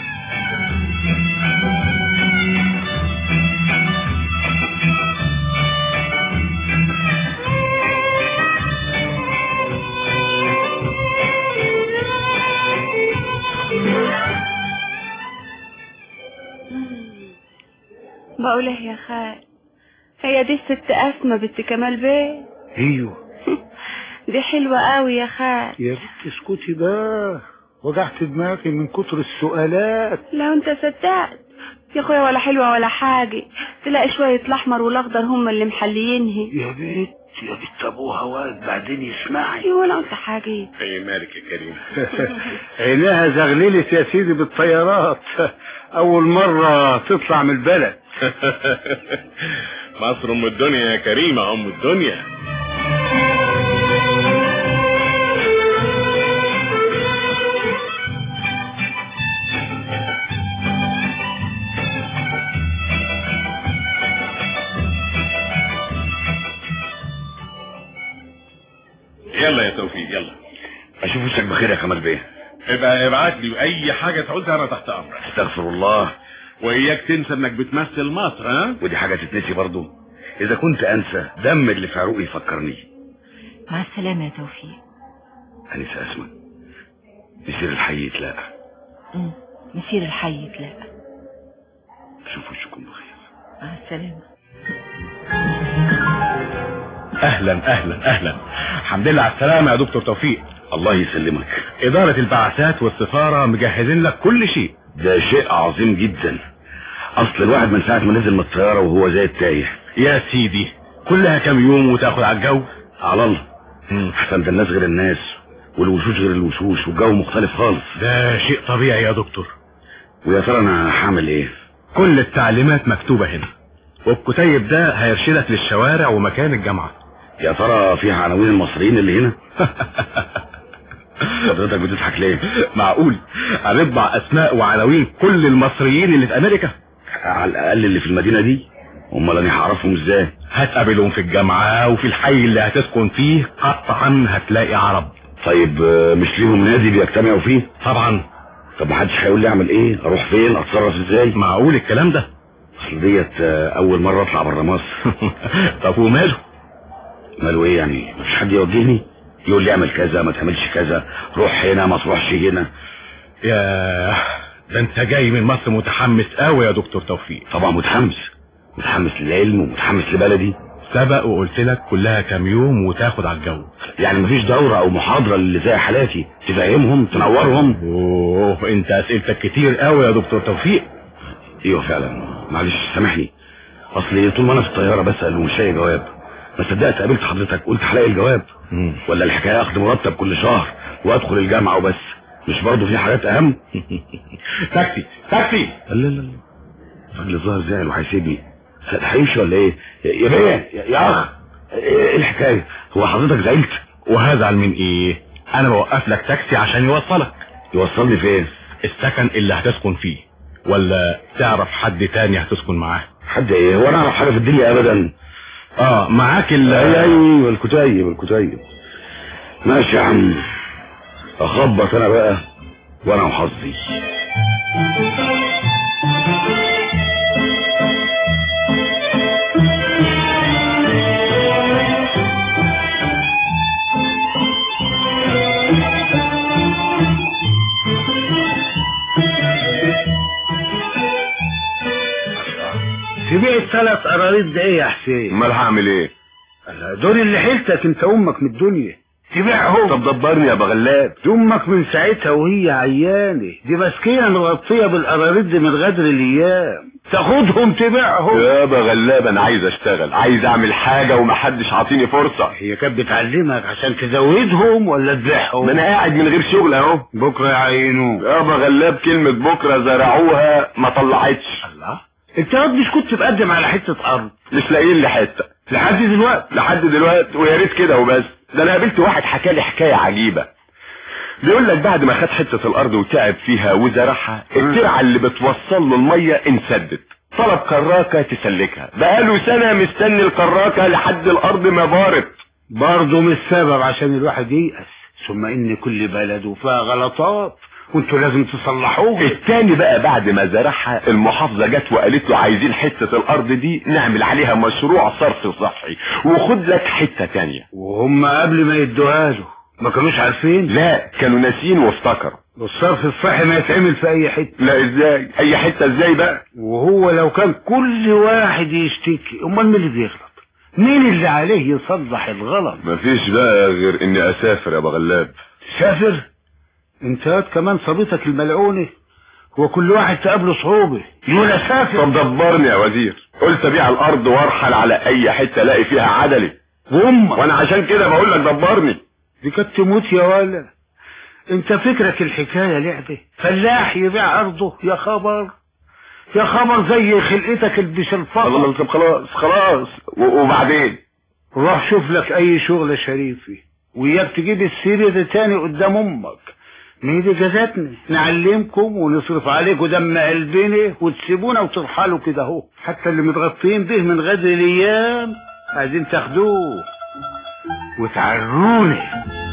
بقول ايه يا خال هي دي الست اسمى بنت كمال بيه ايوه دي حلوة قوي يا خال يا بنت اسكتي بقى وجعت دماغي من كتر السؤالات لو انت صدقت يا اخويا ولا حلوة ولا حاجة تلاقي شوية الاحمر والاخضر هم اللي محليينها يا بنت يا بنت ابوها واد بعدين يسمعي ايه ولا قلت حاجة ايه مالك يا كريم عينيها زغللت يا سيدي بالطيارات اول مرة تطلع من البلد مصر ام الدنيا يا كريمة ام الدنيا يلا يا توفيق يلا اشوف وشك بخير يا كمال بيه ابقى ابعت لي اي حاجة تعوزها انا تحت امرك استغفر الله واياك تنسى انك بتمثل مصر ها ودي حاجة تتنسي برضو اذا كنت انسى دم اللي في عروقي يفكرني مع السلامة يا توفيق انسة اسمع يصير الحي يتلاقى مم. مسير الحي يتلاقى شوف وشكم بخير مع السلامة اهلا اهلا اهلا الحمد لله على السلامة يا دكتور توفيق الله يسلمك ادارة البعثات والسفارة مجهزين لك كل شيء ده شيء عظيم جدا اصل الواحد من ساعة ما نزل من الطيارة وهو زي التايه يا سيدي كلها كام يوم وتاخد على الجو على الله احسن ده الناس غير الناس والوشوش غير الوشوش والجو مختلف خالص ده شيء طبيعي يا دكتور ويا ترى انا هعمل ايه كل التعليمات مكتوبة هنا والكتيب ده هيرشدك للشوارع ومكان الجامعة يا ترى فيها عناوين المصريين اللي هنا حضرتك بتضحك ليه معقول هنطبع اسماء وعناوين كل المصريين اللي في امريكا على الاقل اللي في المدينة دي امال انا هعرفهم ازاي هتقابلهم في الجامعة وفي الحي اللي هتسكن فيه قطعا هتلاقي عرب طيب آه، مش ليهم نادي بيجتمعوا فيه طبعا طب محدش هيقول لي اعمل ايه اروح فين اتصرف ازاي معقول الكلام ده اصل ديت آه، اول مرة اطلع بره مصر طب وماله ماله ايه يعني مفيش حد يوجهني يقول لي اعمل كذا ما تعملش كذا روح هنا ما تروحش هنا يا ده انت جاي من مصر متحمس قوي يا دكتور توفيق طبعا متحمس متحمس للعلم ومتحمس لبلدي سبق وقلت لك كلها كام يوم وتاخد على الجو يعني مفيش دورة او محاضرة اللي زي حالاتي تفهمهم تنورهم اوه انت اسئلتك كتير قوي يا دكتور توفيق ايوه فعلا معلش سامحني اصل طول ما انا في الطيارة بسأل ومش لاقي جواب ما صدقت قابلت حضرتك قلت هلاقي الجواب مم. ولا الحكاية اخد مرتب كل شهر وادخل الجامعة وبس مش برضه في حاجات اهم تاكسي تاكسي لا لا لا الراجل الظاهر زعل وهيسيبني هيمشي ولا ايه يا بيه يا- يا اخ ايه الحكاية هو حضرتك زعلت وهزعل من ايه انا بوقف لك تاكسي عشان يوصلك يوصلني فين السكن اللي هتسكن فيه ولا تعرف حد تاني هتسكن معاه حد ايه هو انا اعرف حاجة في الدنيا ابدا اه معاك ال اي اي الكتيب الكتيب ماشي يا عم اخبط انا بقى وانا وحظي تبيع الثلاث قراريط ده ايه يا حسين امال هعمل ايه دول اللي حيلتك انت امك من الدنيا تبيعهم طب دبرني يا بغلاب دي امك من ساعتها وهي عيانه دي مسكينه مغطيه بالقراريط دي من غدر الايام تاخدهم تبيعهم يا بغلاب انا عايز اشتغل عايز اعمل حاجة ومحدش عاطيني فرصة هي كانت بتعلمك عشان تزودهم ولا تبيعهم ما انا قاعد من غير شغل اهو بكره يعينوه يا بغلاب كلمة بكرة زرعوها ما طلعتش الله انت يا مش كنت تقدم على حته ارض مش لاقيين لي حتة لحد دلوقتي لحد دلوقتي ويا ريت كده وبس ده انا قابلت واحد حكى لي حكاية عجيبة بيقول لك بعد ما خد حتة الارض وتعب فيها وزرعها الترعة اللي بتوصل له المية انسدت طلب كراكة تسلكها بقاله سنة مستني الكراكة لحد الارض ما بارت برضه مش سبب عشان الواحد ييأس ثم ان كل بلد وفيها غلطات وانتوا لازم تصلحوها التاني بقى بعد ما زرعها المحافظة جت وقالت له عايزين حتة الارض دي نعمل عليها مشروع صرف صحي وخد لك حتة تانية وهم قبل ما يدوها له ما كانوش عارفين لا كانوا ناسيين وافتكروا والصرف الصحي ما يتعمل في اي حته لا ازاي اي حتة ازاي بقى وهو لو كان كل واحد يشتكي امال مين اللي بيغلط مين اللي عليه يصلح الغلط مفيش بقى غير اني اسافر يا بغلاب سافر انت هات كمان صبيتك الملعونة هو كل واحد تقابله صعوبة يقول اسافر طب دبرني يا وزير قلت ابيع الارض وارحل على اي حتة الاقي فيها عدلي وامك وانا عشان كده بقول لك دبرني دي كانت تموت يا ولا انت فكرك الحكايه لعبه فلاح يبيع ارضه يا خبر يا خبر زي خلقتك البس الفقر الله طب خلاص خلاص و- وبعدين روح شوف لك اي شغل شريفي وياك تجيب السيرة ده تاني قدام امك ما هي دي جزاتنا نعلمكم ونصرف عليكم دم قلبنا وتسيبونا وترحلوا كده اهو حتى اللي متغطين به من غدر الايام عايزين تاخدوه وتعروني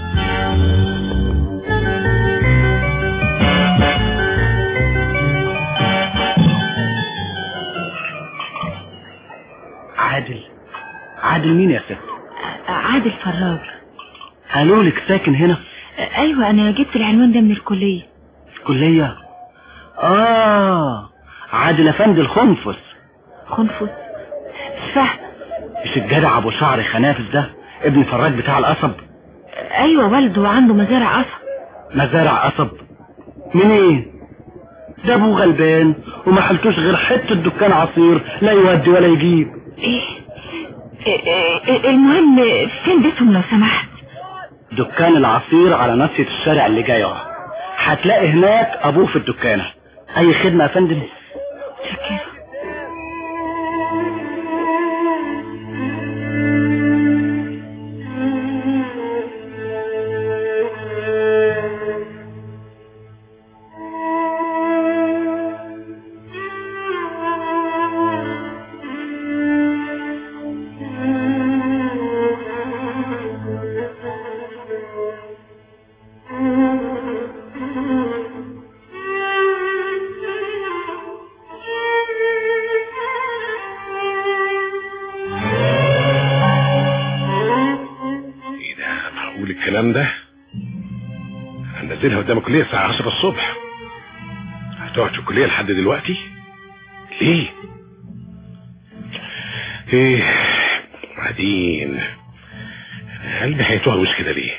عادل عادل مين يا ست عادل فراج قالوا لك ساكن هنا ايوه انا جبت العنوان ده من الكلية كلية اه عادل افندي الخنفس خنفس مش فاهم مش الجدع ابو شعر خنافس ده ابن فراج بتاع القصب ايوه والده عنده مزارع قصب مزارع قصب منين ده ابوه غلبان وما حلتوش غير حته دكان عصير لا يودي ولا يجيب ايه إيه- إيه- المهم فين بيتهم لو سمحت دكان العصير على ناصية الشارع اللي جاي اهو هتلاقي هناك ابوه في الدكانة اي خدمة يا فندم معقول الكلام ده هنزلها قدام الكلية الساعة 10 الصبح هتقعد في الكلية لحد دلوقتي ليه ايه بعدين قلبي هيتوهوش كده ليه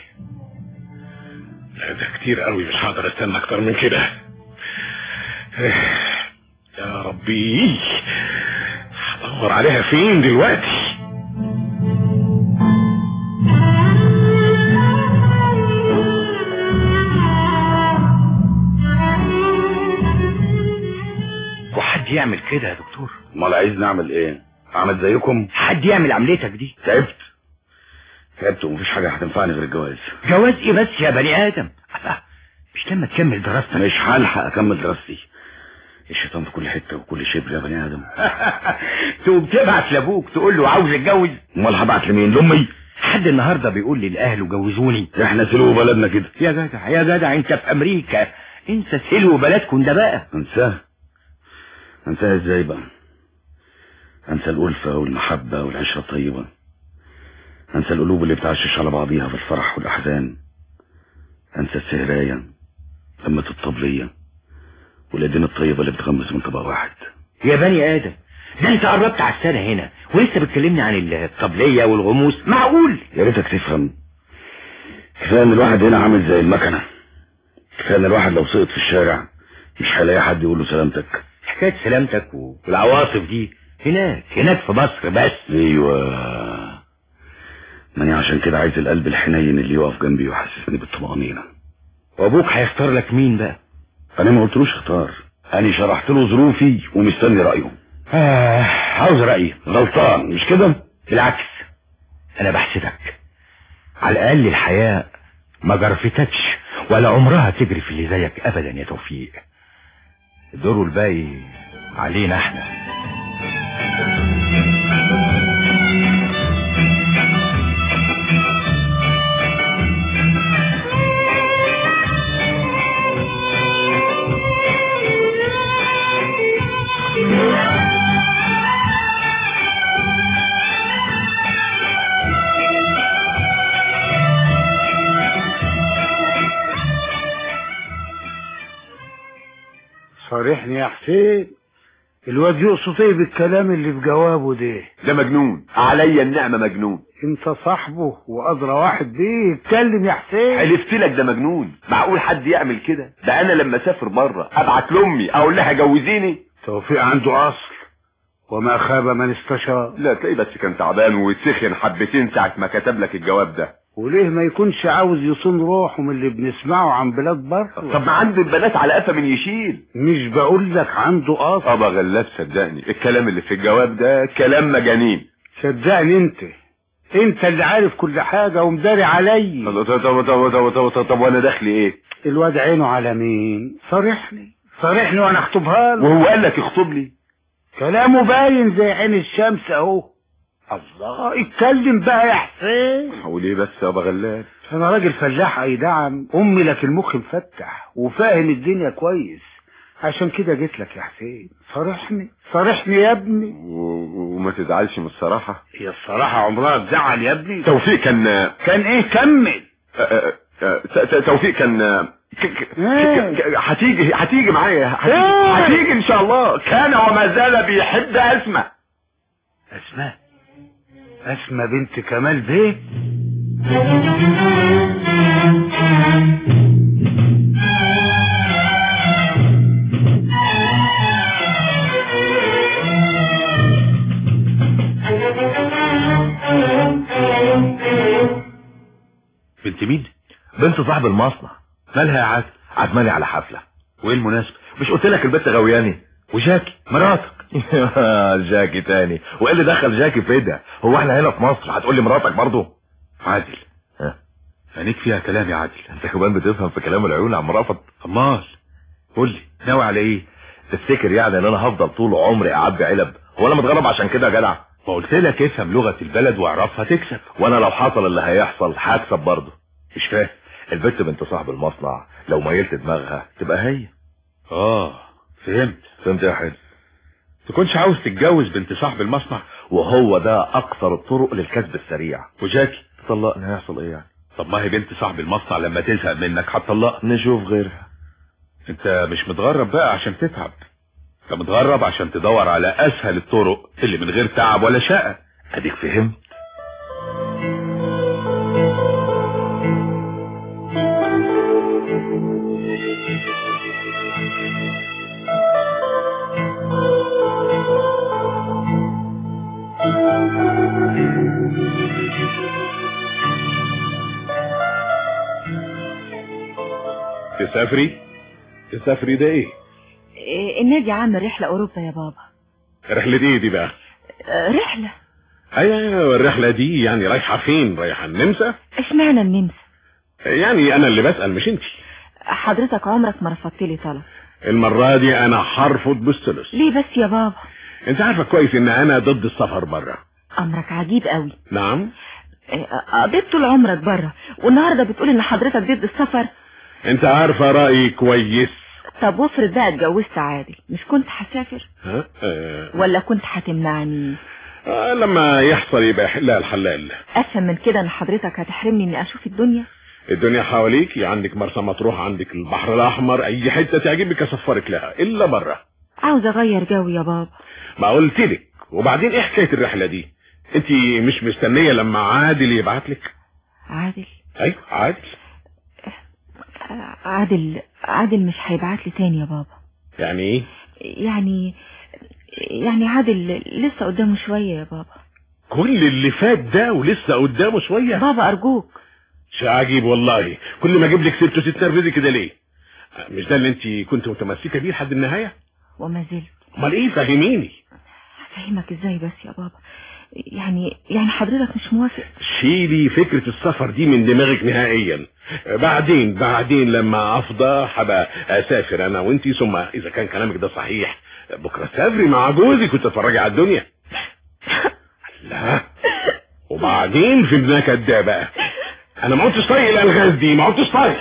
لا ده كتير قوي مش هقدر استنى اكتر من كده إيه، يا ربي هدور عليها فين دلوقتي وحد يعمل كده يا دكتور امال عايز نعمل ايه اعمل زيكم حد يعمل عمليتك دي تعبت تعبت ومفيش حاجه هتنفعني غير الجواز جواز ايه بس يا بني ادم الله، مش لما تكمل دراستك مش هلحق اكمل دراستي الشيطان في كل حته وكل شبر يا بني ادم تقوم تبعت لابوك تقول له عاوز اتجوز امال هبعت لمين لامي حد النهارده بيقول لي لاهله جوزوني احنا سلو بلدنا كده يا جدع يا جدع انت في امريكا انسى سلو بلدكم ده بقى انساه انساها ازاي بقى انسى الألفة والمحبة والعشرة الطيبة انسى القلوب اللي بتعشش على بعضيها في الفرح والأحزان انسى السهراية لمة الطبلية والأيدين الطيبة اللي بتغمس من طبق واحد يا بني ادم ده انت قربت على السنة هنا ولسه بتكلمني عن الطبلية والغموس معقول يا ريتك تفهم كفاية ان الواحد هنا عامل زي المكنة كفاية ان الواحد لو سقط في الشارع مش هيلاقي حد يقول له سلامتك حكاية سلامتك والعواصف دي هناك هناك في مصر بس ايوه ماني عشان كده عايز القلب الحنين اللي يقف جنبي ويحسسني بالطمأنينة وابوك هيختار لك مين بقى انا ما قلتلوش اختار انا شرحت له ظروفي ومستني رأيه آه عاوز رأيي غلطان مش كده بالعكس انا بحسدك على الاقل الحياة ما جرفتكش ولا عمرها تجري في اللي زيك ابدا يا توفيق الدور الباقي علينا احنا صارحني يا حسين الواد يقصد ايه بالكلام اللي في جوابه ده ده مجنون عليا النعمة مجنون انت صاحبه وادرى واحد بيه اتكلم يا حسين حلفت لك ده مجنون معقول حد يعمل كده ده انا لما اسافر بره ابعت لامي اقول لها جوزيني توفيق عنده اصل وما خاب من استشار لا تلاقيه بس كان تعبان وسخن حبتين ساعة ما كتب لك الجواب ده وليه ما يكونش عاوز يصون روحه من اللي بنسمعه عن بلاد بره طب ما عنده البنات على قفا من يشيل مش بقول لك عنده قصد ابا غلاب صدقني الكلام اللي في الجواب ده كلام مجانين صدقني انت انت اللي عارف كل حاجة ومداري علي طب طب طب طب طب طب طب, طب وانا دخلي ايه الواد عينه على مين صارحني صارحني وانا اخطبها له وهو قال لك اخطب لي كلامه باين زي عين الشمس اهو الله اتكلم بقى يا حسين وليه بس يا ابا غلاب انا راجل فلاح اي نعم امي لك المخ مفتح وفاهم الدنيا كويس عشان كده جيت لك يا حسين صارحني صارحني يا ابني و- وما تزعلش من الصراحة هي الصراحة عمرها تزعل يا ابني توفيق كان كان ايه كمل آه، آه، آه، ت- ت- توفيق كان آه، ك- ك- إيه؟ ك- هتيجي هتيجي معايا هتيجي, إيه؟ هتيجي ان شاء الله كان وما زال بيحب اسماء اسماء اسماء بنت كمال بيه بنت مين بنت صاحب المصنع مالها يا عاد عزماني على حفلة وايه المناسبة مش قلت لك البنت غوياني وجاكي مراتك جاكي تاني وايه اللي دخل جاكي في ده هو احنا هنا في مصر هتقول لي مراتك برضه عادل ها عينيك فيها كلام يا عادل انت كمان بتفهم في كلام العيون يا عم رافض امال قول لي ناوي على ايه تفتكر يعني ان انا هفضل طول عمري اعبي علب هو انا متغرب عشان كده يا جدع ما قلت لك افهم لغة البلد واعرفها تكسب وانا لو حصل اللي هيحصل هكسب برضه مش فاهم البنت بنت صاحب المصنع لو ميلت دماغها تبقى هي اه فهمت فهمت يا حلو تكونش عاوز تتجوز بنت صاحب المصنع وهو ده اكثر الطرق للكسب السريع وجاكي طلقني هيحصل ايه يعني طب ما هي بنت صاحب المصنع لما تزهق منك هتطلقك نشوف غيرها انت مش متغرب بقى عشان تتعب انت متغرب عشان تدور على اسهل الطرق اللي من غير تعب ولا شقة اديك فهمت تسافري تسافري ده ايه إيه، النادي عامل رحلة أوروبا يا بابا رحلة ايه دي بقى آه، رحلة ايوه الرحلة دي يعني رايحة فين رايحة النمسا اشمعنى النمسا يعني انا اللي بسأل مش انت حضرتك عمرك ما رفضت لي طلب المرة دي انا هرفض بالثلث ليه بس يا بابا انت عارفة كويس ان انا ضد السفر بره أمرك عجيب قوي نعم إيه، قضيت طول عمرك بره والنهارده بتقول ان حضرتك ضد السفر انت عارفة رأيي كويس طب وافرض بقى اتجوزت عادل مش كنت هسافر ها آه. ولا كنت هتمنعني آه لما يحصل يبقى يحلها الحلال افهم من كده ان حضرتك هتحرمني اني اشوف الدنيا الدنيا حواليك عندك مرسى مطروح عندك البحر الاحمر اي حتة تعجبك اسفرك لها الا بره عاوز اغير جو يا بابا ما قلت لك وبعدين ايه حكاية الرحلة دي انت مش مستنية لما عادل يبعت لك عادل ايوه عادل آه، عادل عادل مش هيبعت لي تاني يا بابا يعني ايه يعني يعني عادل لسه قدامه شوية يا بابا كل اللي فات ده ولسه قدامه شوية بابا ارجوك شيء عجيب والله كل ما اجيب لك سيرته تتنرفزي كده ليه مش ده اللي انت كنت متمسكة بيه لحد النهاية وما زلت امال ايه فهميني هفهمك ازاي بس يا بابا يعني يعني حضرتك مش موافق شيلي فكرة السفر دي من دماغك نهائيا بعدين بعدين لما افضى هبقى اسافر انا وانتي ثم اذا كان كلامك ده صحيح بكرة سافري مع جوزك وتتفرجي على الدنيا لا وبعدين في النكد ده بقى انا ما عدتش طايق الالغاز دي ما عدتش طايق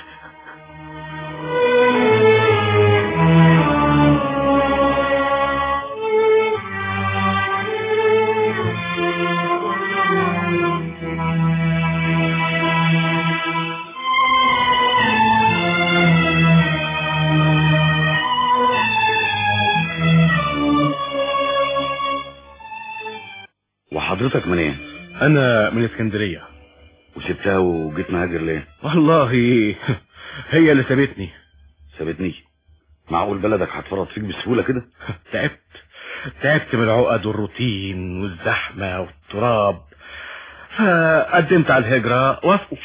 وحضرتك منين انا من اسكندرية وسبتها وجيت مهاجر ليه والله هي اللي سابتني سابتني معقول بلدك هتفرط فيك بسهولة كده تعبت تعبت من العقد والروتين والزحمة والتراب فقدمت على الهجرة وافقوا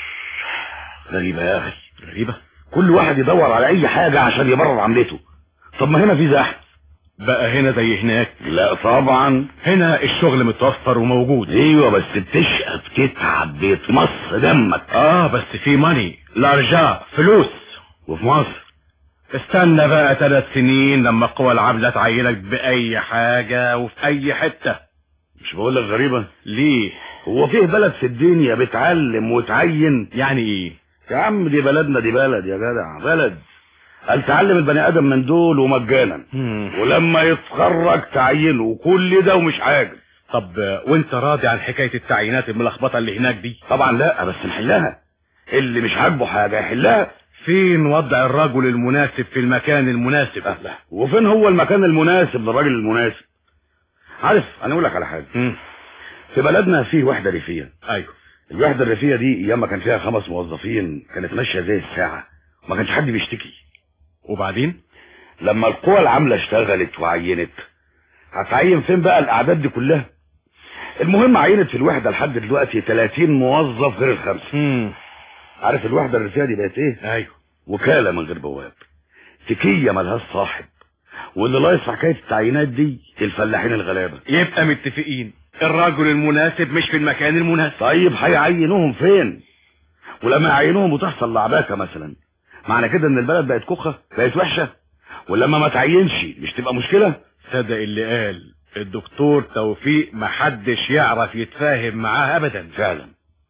غريبة يا اخي غريبة كل واحد يدور على اي حاجة عشان يبرر عملته طب ما هنا في زحمة بقى هنا زي هناك لا طبعا هنا الشغل متوفر وموجود ايوه بس بتشقى بتتعب بيتمص دمك اه بس في ماني لارجا فلوس وفي مصر استنى بقى ثلاث سنين لما القوى العاملة تعينك بأي حاجة وفي أي حتة مش بقول لك غريبة ليه هو فيه بلد في الدنيا بتعلم وتعين يعني ايه يا عم دي بلدنا دي بلد يا جدع بلد قال تعلم البني ادم من دول ومجانا ولما يتخرج تعينه وكل ده ومش حاجه طب وانت راضي عن حكاية التعيينات الملخبطة اللي هناك دي طبعا لا بس نحلها اللي مش عاجبه حاجه يحلها فين وضع الرجل المناسب في المكان المناسب أهلا. وفين هو المكان المناسب للراجل المناسب عارف انا اقول لك على حاجه مم. في بلدنا فيه وحده ريفيه ايوه الوحده الريفيه دي ايام ما كان فيها خمس موظفين كانت ماشيه زي الساعه وما كانش حد بيشتكي وبعدين لما القوى العامله اشتغلت وعينت هتعين فين بقى الاعداد دي كلها المهم عينت في الوحده لحد دلوقتي 30 موظف غير الخمسه مم. عارف الوحده الريفيه دي بقت ايه ايوه وكاله من غير بواب تكيه ملهاش صاحب واللي لايص في حكايه التعيينات دي الفلاحين الغلابه يبقى متفقين الرجل المناسب مش في المكان المناسب طيب هيعينوهم فين ولما يعينوهم وتحصل لعباكه مثلا معنى كده ان البلد بقت كوخه بقت وحشه ولما ما تعينش مش تبقى مشكله صدق اللي قال الدكتور توفيق محدش يعرف يتفاهم معاه ابدا فعلا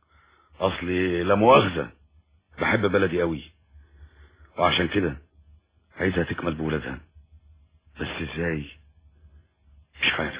اصلي لا مؤاخذه بحب بلدي قوي وعشان كده عايزها تكمل بولادها بس ازاي مش عارف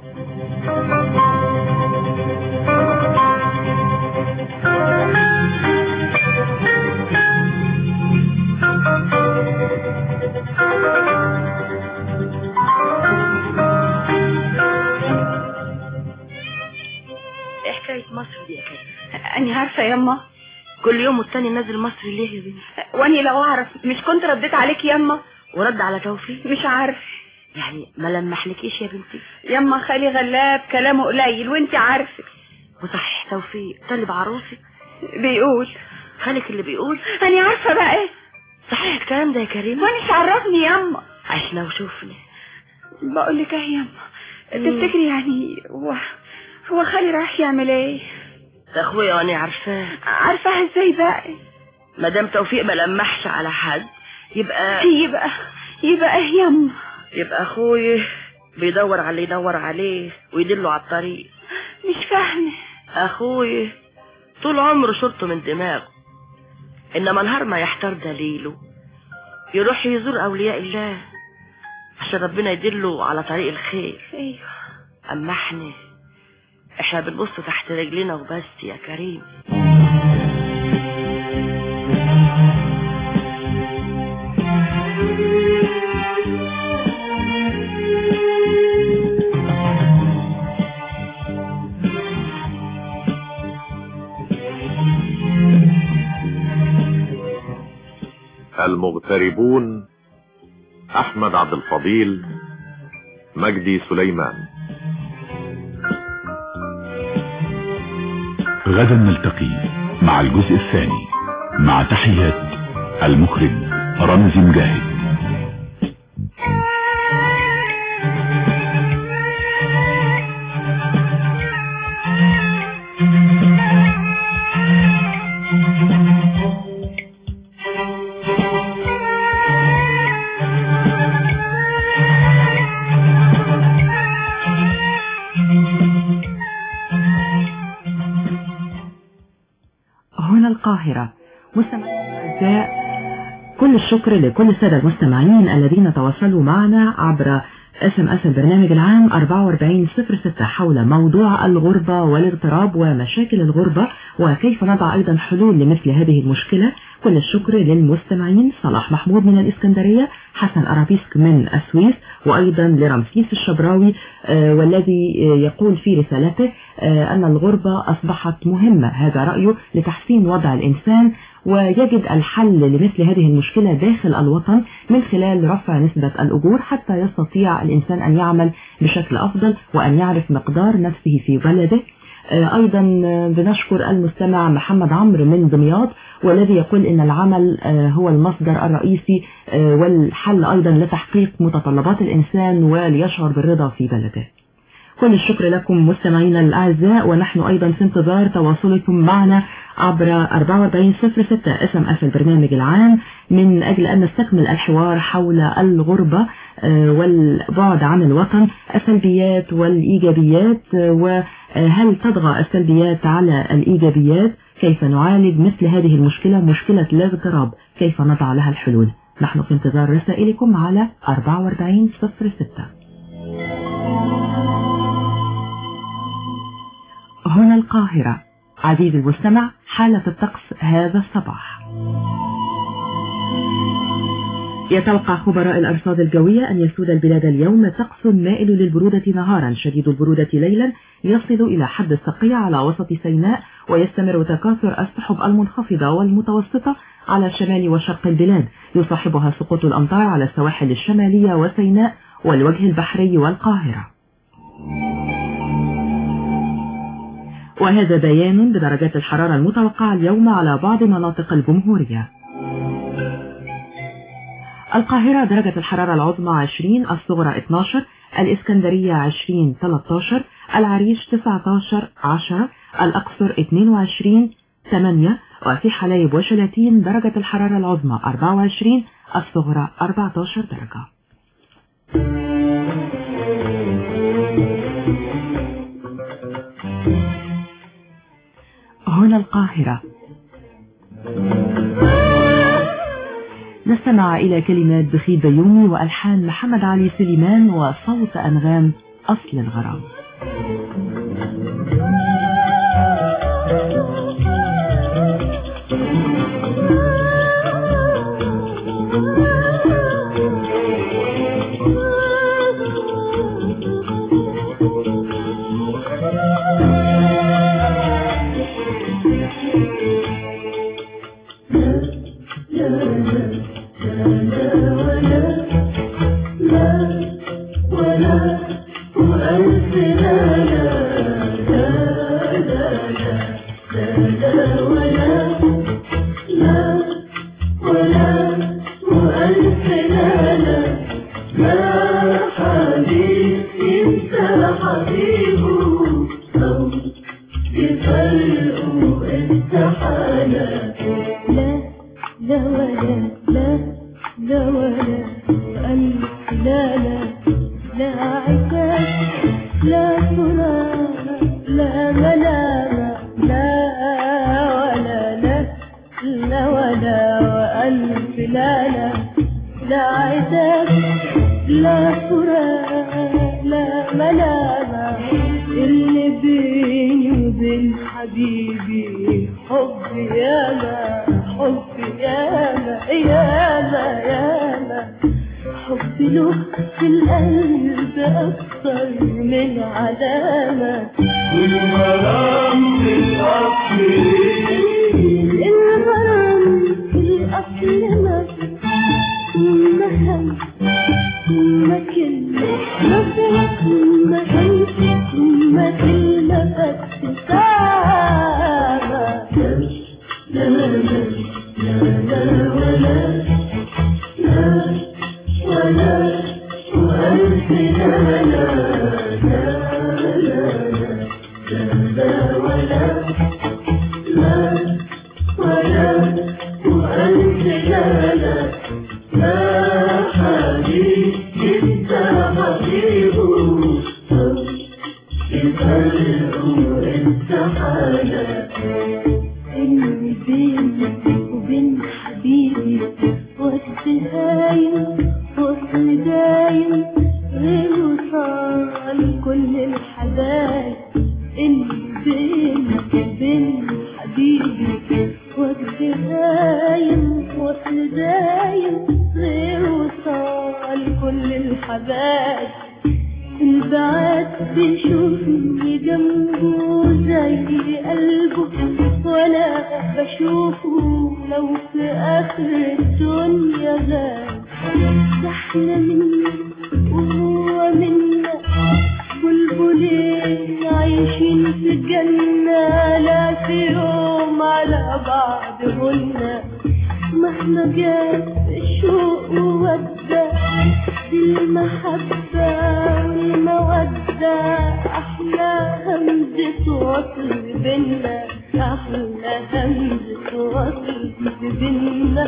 ايه حكاية مصر دي يا كريم أنا عارفة يما كل يوم والتاني نازل مصر ليه يا بنتي واني لو أعرف مش كنت رديت عليك يما ورد على توفيق مش عارف يعني ما لمحلكيش يا بنتي يما خالي غلاب كلامه قليل وانت عارفة وصحيح توفيق طالب عروسك بيقول خالك اللي بيقول أنا عارفة بقى ايه صحيح الكلام ده يا كريم وانش عرفني يما عشنا وشوفنا بقول لك ايه يما تفتكري يعني هو هو خالي راح يعمل ايه ده اخويا وانا عارفاه عارفاها ازاي بقى ما دام توفيق ما لمحش على حد يبقى يبقى يبقى ايه يما يبقى اخويا بيدور على اللي يدور عليه ويدله على الطريق مش فاهمه اخويا طول عمره شرطه من دماغه انما نهار ما يحتار دليله يروح يزور اولياء الله عشان ربنا يدله على طريق الخير ايوه اما احنا احنا بنبص تحت رجلينا وبس يا كريم المغتربون احمد عبد الفضيل مجدي سليمان غدا نلتقي مع الجزء الثاني مع تحيات المخرج رمزي مجاهد هنا القاهرة مستمعينا الأعزاء كل الشكر لكل السادة المستمعين الذين تواصلوا معنا عبر اس ام اس البرنامج العام 4406 حول موضوع الغربة والاغتراب ومشاكل الغربة وكيف نضع أيضا حلول لمثل هذه المشكلة كل الشكر للمستمعين صلاح محمود من الإسكندرية حسن أرابيسك من السويس وأيضا لرمسيس الشبراوي آه، والذي آه، يقول في رسالته آه، أن الغربة أصبحت مهمة هذا رأيه لتحسين وضع الإنسان ويجد الحل لمثل هذه المشكلة داخل الوطن من خلال رفع نسبة الأجور حتى يستطيع الإنسان أن يعمل بشكل أفضل وأن يعرف مقدار نفسه في بلده آه، أيضا آه، بنشكر المستمع محمد عمرو من دمياط والذي يقول أن العمل آه، هو المصدر الرئيسي آه، والحل أيضا لتحقيق متطلبات الإنسان وليشعر بالرضا في بلده كل الشكر لكم مستمعينا الأعزاء ونحن أيضا في انتظار تواصلكم معنا عبر 4406 اس ام اس البرنامج العام من أجل أن نستكمل الحوار حول الغربة آه، والبعد عن الوطن السلبيات والإيجابيات آه، وهل تطغى السلبيات على الإيجابيات كيف نعالج مثل هذه المشكلة مشكلة الاغتراب كيف نضع لها الحلول نحن في انتظار رسائلكم على 4406 هنا القاهرة عزيزي المستمع حالة الطقس هذا الصباح يتوقع خبراء الأرصاد الجوية أن يسود البلاد اليوم طقس مائل للبرودة نهارا شديد البرودة ليلا يصل إلى حد الصقيع على وسط سيناء ويستمر تكاثر السحب المنخفضة والمتوسطة على شمال وشرق البلاد يصاحبها سقوط الأمطار على السواحل الشمالية وسيناء والوجه البحري والقاهرة وهذا بيان بدرجات الحرارة المتوقعة اليوم على بعض مناطق الجمهورية القاهرة درجة الحرارة العظمى 20 الصغرى 12 الإسكندرية 20 13 العريش 19 10 الأقصر 22 8 وفي حلايب وشلاتين درجة الحرارة العظمى 24 الصغرى 14 درجة هنا القاهرة نستمع إلى كلمات بخيت بيومي وألحان محمد علي سليمان وصوت أنغام أصل الغرام لا ولا لا لا ولا ألف لا لا لا عتاب لا فراق لا ملامة لا ولا لا لا ولا وألف لا لا لا عتاب لا فراق لا ملامة اللي بيني وبين حبيبي حب ياما حب ياما ياما ياما حب له في القلب أكثر من علامة والغرام في الأصل الغرام في الأصل ما مهم ما كلمة ما فهم ما هم ما كلمة ابتسامة لا لا لا لا ولا لا ولا وألف لا لا لا لا لا ولا لا ولا وألف لا لا لا حبيب انت حبيب القلب انت حالك اللي بيني وبين حبيبي وقت هايم وصل دايم غير وصال كل الحبايب اللي بيني وبين حبيبي وقت هايم الوصل دايم غير وصال كل الحبايب البعاد بيشوفني جنبه زي قلبه وانا بشوفه لو في اخر الدنيا غاب ده احنا منه وهو منا بلبلين عايشين في الجنة لا في يوم على بعضهن مهما جاب الشوق وودى دي المحبة والمودة أحلى همزة وصل بينا أحلى همزة وصل بينا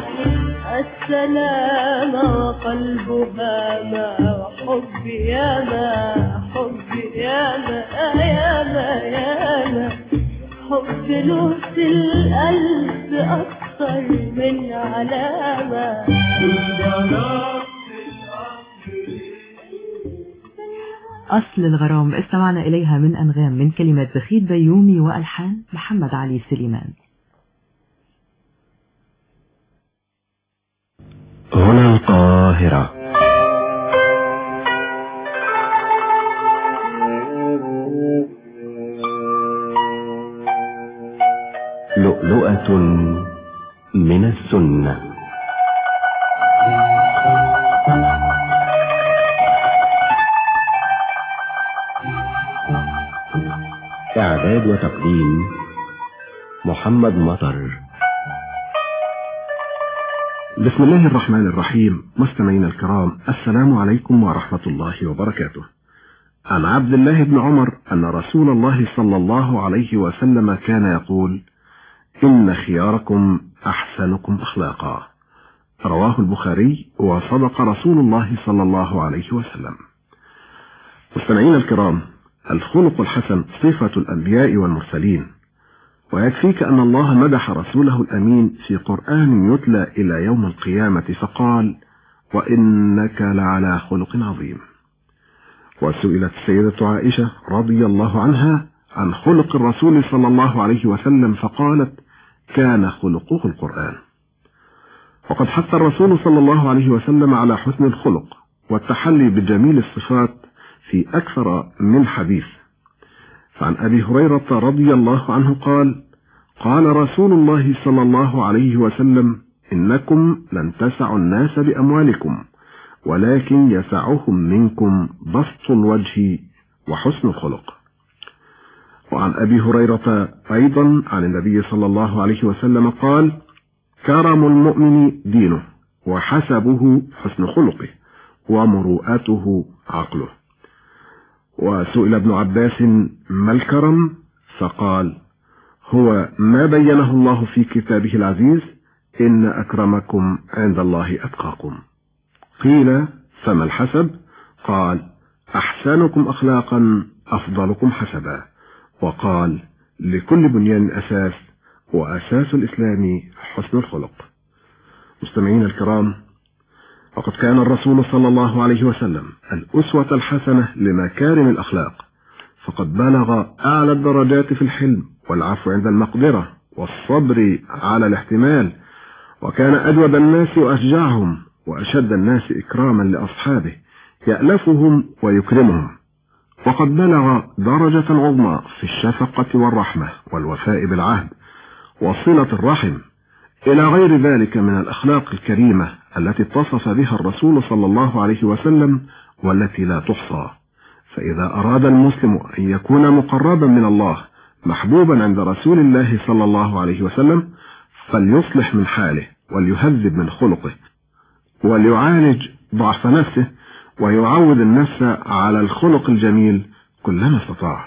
السلامة وقلبها ما وحب ياما حب ياما ياما ياما حب له في القلب أكثر من علامة أصل الغرام استمعنا إليها من أنغام من كلمات بخيت بيومي وألحان محمد علي سليمان هنا القاهرة لؤلؤة من السنة إعداد وتقديم محمد مطر بسم الله الرحمن الرحيم مستمعينا الكرام السلام عليكم ورحمة الله وبركاته عن عبد الله بن عمر أن رسول الله صلى الله عليه وسلم كان يقول إن خياركم أحسنكم أخلاقا رواه البخاري وصدق رسول الله صلى الله عليه وسلم مستمعينا الكرام الخلق الحسن صفة الأنبياء والمرسلين ويكفيك أن الله مدح رسوله الأمين في قرآن يتلى إلى يوم القيامة فقال وإنك لعلى خلق عظيم وسئلت السيدة عائشة رضي الله عنها عن خلق الرسول صلى الله عليه وسلم فقالت كان خلقه القرآن وقد حث الرسول صلى الله عليه وسلم على حسن الخلق والتحلي بجميل الصفات في أكثر من حديث فعن أبي هريرة رضي الله عنه قال قال رسول الله صلى الله عليه وسلم إنكم لن تسعوا الناس بأموالكم ولكن يسعهم منكم بسط الوجه وحسن الخلق وعن أبي هريرة أيضا عن النبي صلى الله عليه وسلم قال كرم المؤمن دينه وحسبه حسن خلقه ومروءته عقله وسئل ابن عباس ما الكرم فقال هو ما بينه الله في كتابه العزيز إن أكرمكم عند الله أتقاكم قيل فما الحسب قال أحسنكم أخلاقا أفضلكم حسبا وقال لكل بنيان أساس وأساس الإسلام حسن الخلق مستمعين الكرام وقد كان الرسول صلى الله عليه وسلم الأسوة الحسنة لمكارم الأخلاق فقد بلغ أعلى الدرجات في الحلم والعفو عند المقدرة والصبر على الاحتمال وكان أجود الناس وأشجعهم وأشد الناس إكراما لأصحابه يألفهم ويكرمهم وقد بلغ درجة عظمى في الشفقة والرحمة والوفاء بالعهد وصلة الرحم إلى غير ذلك من الأخلاق الكريمة التي اتصف بها الرسول صلى الله عليه وسلم والتي لا تحصى فإذا أراد المسلم أن يكون مقربا من الله محبوبا عند رسول الله صلى الله عليه وسلم فليصلح من حاله وليهذب من خلقه وليعالج ضعف نفسه ويعود النفس على الخلق الجميل كلما استطاع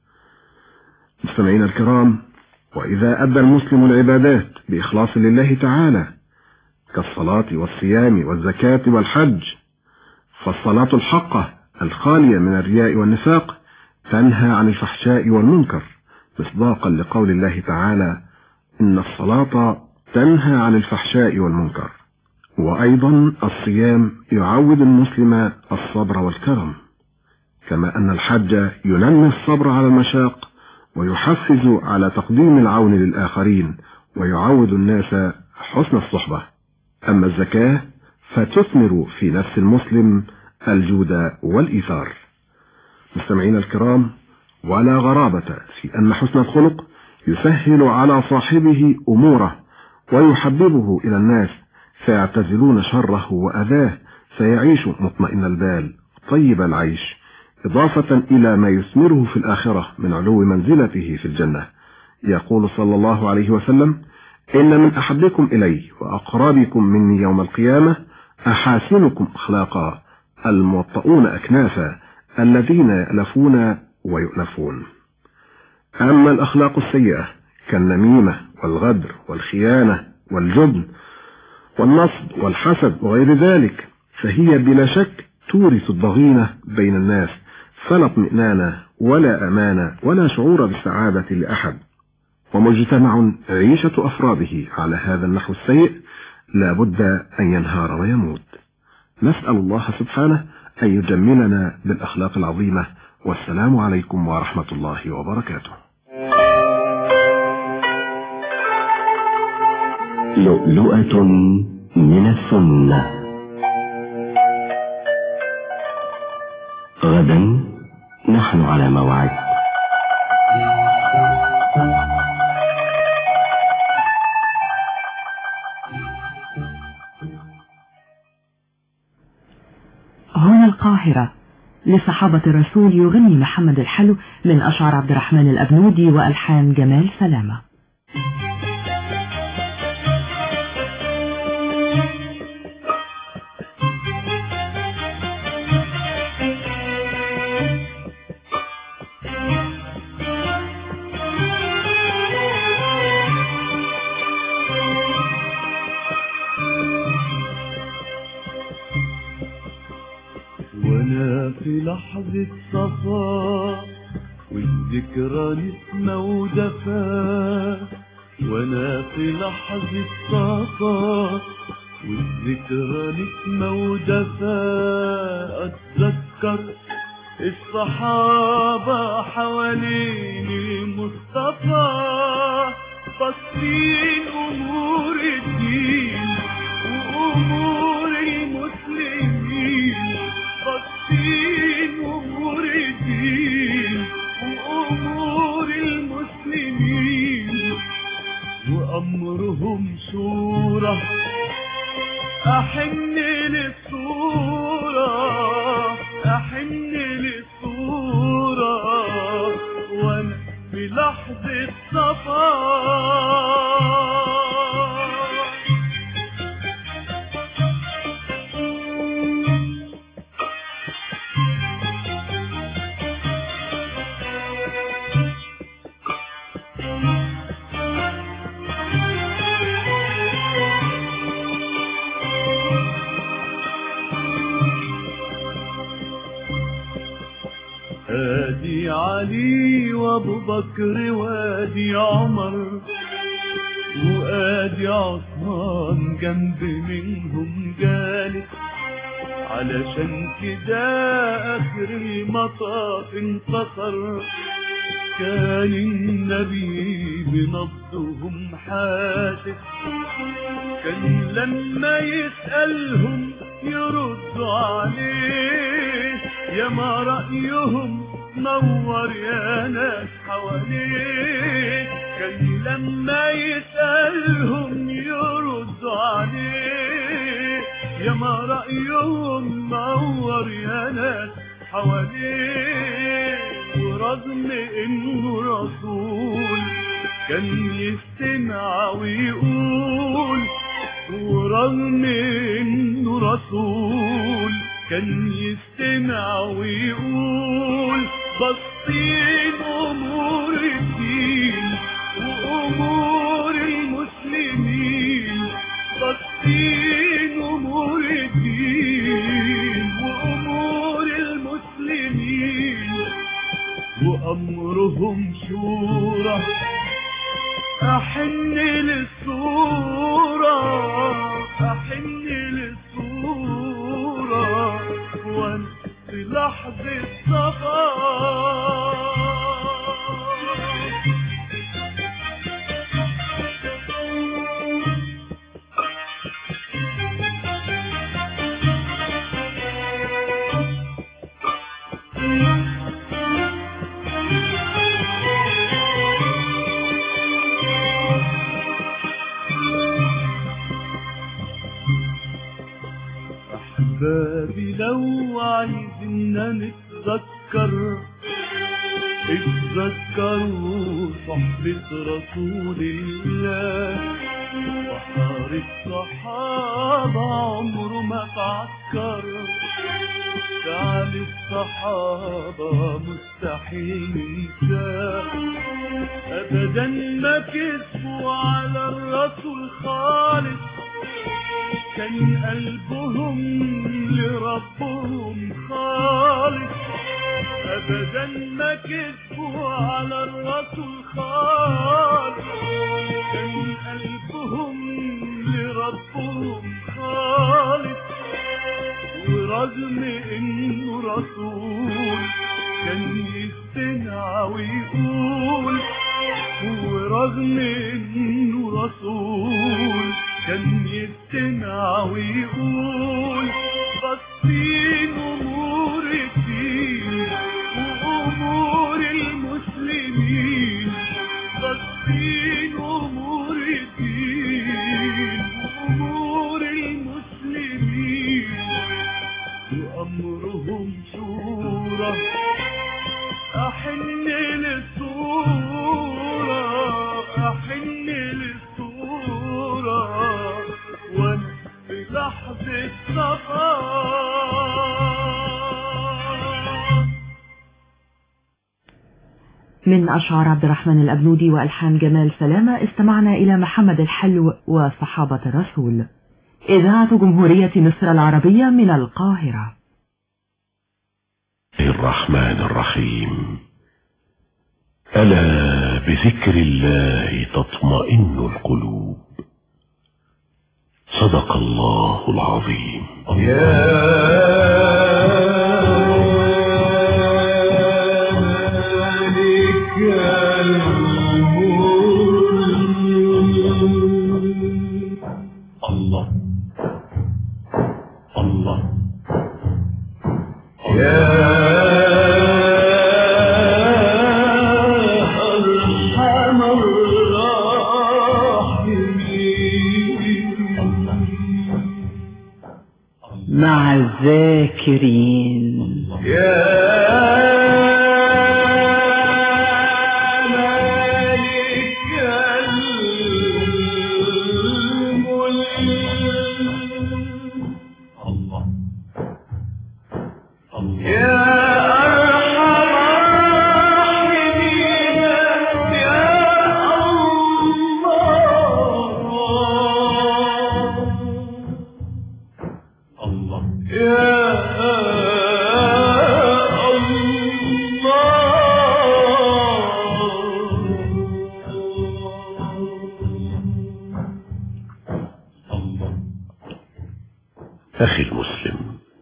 مستمعين الكرام وإذا أدى المسلم العبادات بإخلاص لله تعالى كالصلاة والصيام والزكاة والحج فالصلاة الحقة الخالية من الرياء والنفاق تنهى عن الفحشاء والمنكر مصداقا لقول الله تعالى إن الصلاة تنهى عن الفحشاء والمنكر وأيضا الصيام يعود المسلم الصبر والكرم كما أن الحج ينمي الصبر على المشاق ويحفز على تقديم العون للآخرين ويعود الناس حسن الصحبة أما الزكاة فتثمر في نفس المسلم الجود والإيثار مستمعين الكرام ولا غرابة في أن حسن الخلق يسهل على صاحبه أموره ويحببه إلى الناس فيعتزلون شره وأذاه فيعيش مطمئن البال طيب العيش إضافة إلى ما يثمره في الآخرة من علو منزلته في الجنة يقول صلى الله عليه وسلم إن من أحبكم إلي وأقربكم مني يوم القيامة أحاسنكم أخلاقا الموطؤون أكنافا الذين يألفون ويؤلفون أما الأخلاق السيئة كالنميمة والغدر والخيانة والجبن والنصب والحسد وغير ذلك فهي بلا شك تورث الضغينة بين الناس فلا اطمئنان ولا أمان ولا شعور بالسعادة لأحد ومجتمع عيشة أفراده على هذا النحو السيء لا بد أن ينهار ويموت نسأل الله سبحانه أن يجملنا بالأخلاق العظيمة والسلام عليكم ورحمة الله وبركاته لؤلؤة من السنة غدا نحن على موعد هنا القاهرة لصحابة الرسول يغني محمد الحلو من أشعار عبد الرحمن الأبنودي وألحان جمال سلامة وانا في لحظة صفا والذكرى نسمة ودفا وانا في لحظة صفا والذكرى نسمة ودفا اتذكر الصحابة حوالين المصطفى فاصلين امور الدين وامور المسلمين فاصلين امور الدين وامور المسلمين وامرهم شورى احن للصورة احن للصورة وانا في لحظة صفا ادي علي وابو بكر وادي عمر وادي عثمان جنب منهم جالس علشان كده اخر المطاف انتصر كان النبي بنبضهم حاسس كان لما يسألهم يردوا عليه يا ما رأيهم نور يا ناس حواليه كان لما يسألهم يردوا عليه يا ما رأيهم نور يا ناس حواليه ورغم انه رسول كان يستمع ويقول ورغم انه رسول كان يستمع ويقول بسطين امور الدين وامور المسلمين بسطين امور الدين وامور المسلمين وامرهم شورى احن للصورة احن للصورة وانا في لحظة صفا أحبابي لو عايزنا نتذكر اتذكروا صحبة رسول الله بحر الصحابة عمره ما تعكر فعل الصحابة مستحيل ينساه أبدا ما كسبوا على الرسول خالص كان قلبهم لربهم خالص ابدا ما كذبوا على الرسول خالص كان قلبهم لربهم خالص ورغم انه رسول كان يستمع ويقول ورغم انه رسول كان يستمع ويقول بصين امور الدين وامور المسلمين بصين امور الدين وامور المسلمين وامرهم شورى احن للصورة احن للصورة وانا في لحظة صفا من أشعار عبد الرحمن الأبنودي وألحان جمال سلامة استمعنا إلى محمد الحلو وصحابة الرسول إذاعة جمهورية مصر العربية من القاهرة الرحمن الرحيم ألا بذكر الله تطمئن القلوب صدق الله العظيم الله الله أرحم مع الذاكرين أخي المسلم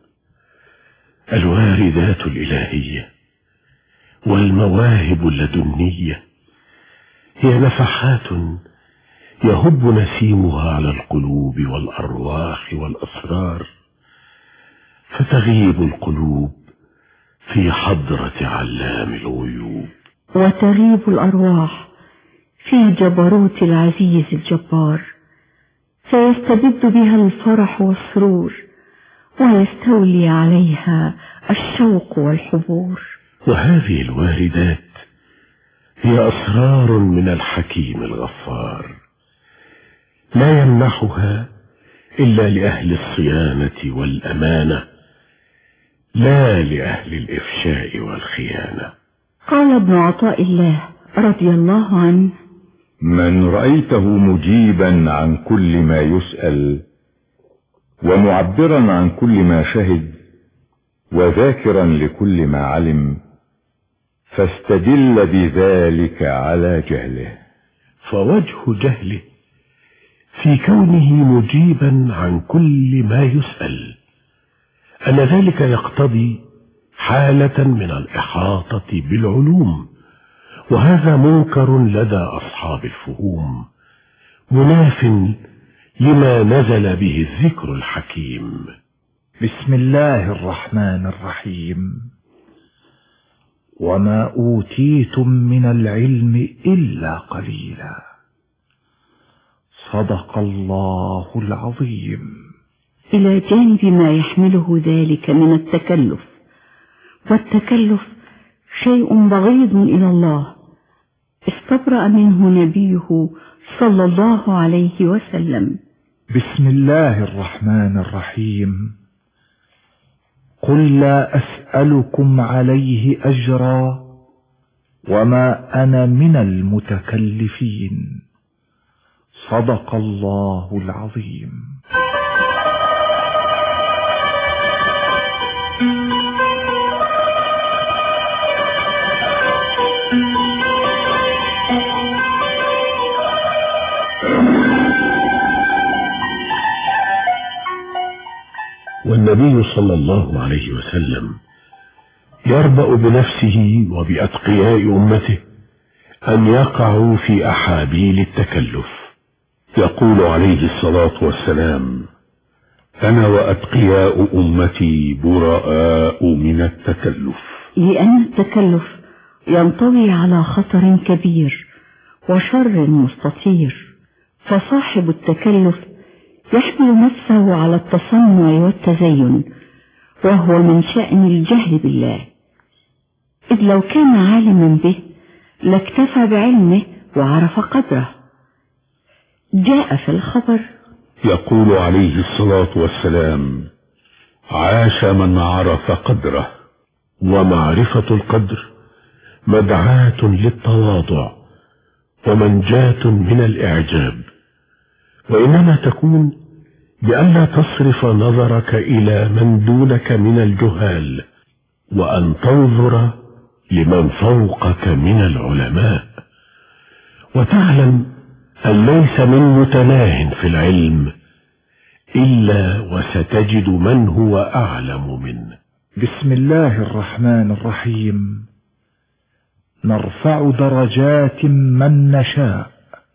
الواردات الإلهية والمواهب اللدنية هي نفحات يهب نسيمها على القلوب والأرواح والأسرار فتغيب القلوب في حضرة علام الغيوب وتغيب الأرواح في جبروت العزيز الجبار فيستبد بها الفرح والسرور ويستولي عليها الشوق والحبور وهذه الواردات هي أسرار من الحكيم الغفار لا يمنحها إلا لأهل الصيانة والأمانة لا لأهل الإفشاء والخيانة قال ابن عطاء الله رضي الله عنه من رأيته مجيبا عن كل ما يسأل ومعبرا عن كل ما شهد وذاكرا لكل ما علم فاستدل بذلك على جهله فوجه جهله في كونه مجيبا عن كل ما يسأل أن ذلك يقتضي حالة من الإحاطة بالعلوم وهذا منكر لدى أصحاب الفهوم مناف لما نزل به الذكر الحكيم بسم الله الرحمن الرحيم وما أوتيتم من العلم إلا قليلا صدق الله العظيم إلى جانب ما يحمله ذلك من التكلف والتكلف شيء بغيض إلى الله استبرأ منه نبيه صلى الله عليه وسلم بسم الله الرحمن الرحيم قل لا أسألكم عليه أجرا وما أنا من المتكلفين صدق الله العظيم والنبي صلى الله عليه وسلم يربأ بنفسه وبأتقياء أمته أن يقعوا في أحابيل التكلف يقول عليه الصلاة والسلام أنا وأتقياء أمتي براء من التكلف لأن التكلف ينطوي على خطر كبير وشر مستطير فصاحب التكلف يحمل نفسه على التصنع والتزين وهو من شأن الجهل بالله إذ لو كان عالما به لاكتفى بعلمه وعرف قدره جاء في الخبر يقول عليه الصلاة والسلام عاش من عرف قدره ومعرفة القدر مدعاة للتواضع ومنجاة من الإعجاب وإنما تكون بألا تصرف نظرك إلى من دونك من الجهال وأن تنظر لمن فوقك من العلماء وتعلم أن ليس من متناه في العلم إلا وستجد من هو أعلم منه بسم الله الرحمن الرحيم نرفع درجات من نشاء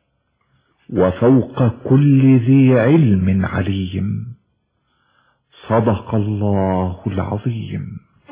وفوق كل ذي علم عليم صدق الله العظيم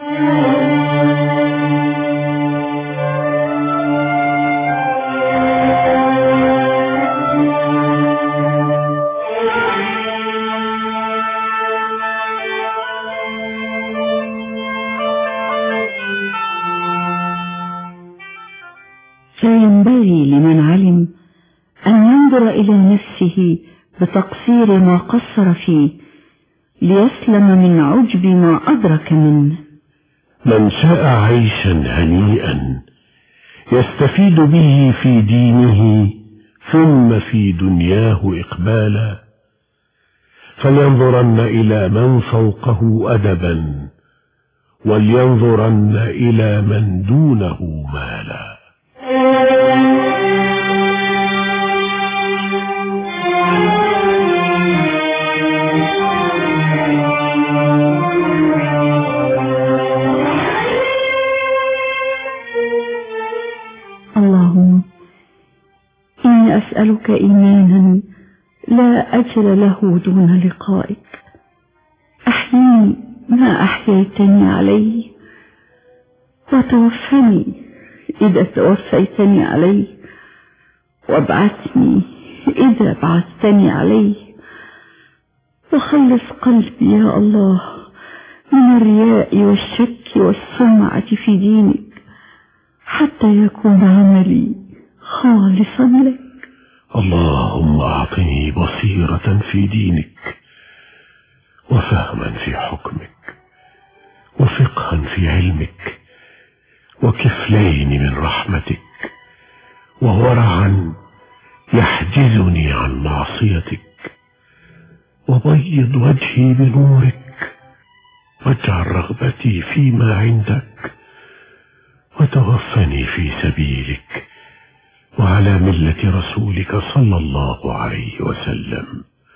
فينبغي لمن علم أن ينظر إلى نفسه بتقصير ما قصر فيه ليسلم من عجب ما أدرك منه من شاء عيشا هنيئا يستفيد به في دينه ثم في دنياه إقبالا فلينظرن إلى من فوقه أدبا ولينظرن إلى من دونه مالا اللهم إني أسألك إيمانا لا أجل له دون لقائك أحيني ما أحييتني عليه وتوفني إذا توفيتني عليه وابعثني إذا بعثتني عليه وخلص قلبي يا الله من الرياء والشك والسمعة في دينك حتى يكون عملي خالصا لك اللهم أعطني بصيرة في دينك وفهما في حكمك وفقها في علمك وكفلين من رحمتك وورعا يحجزني عن معصيتك وبيض وجهي بنورك واجعل رغبتي فيما عندك وتوفني في سبيلك وعلى ملة رسولك صلى الله عليه وسلم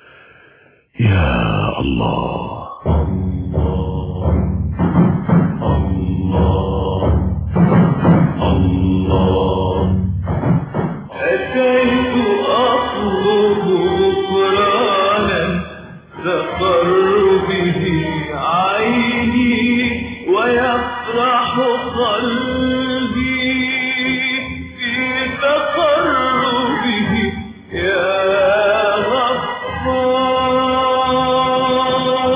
يا الله الله الله الله أتيت أطلب غفرانا تقر به عيني ويفرح قلبي في تقربه يا غفار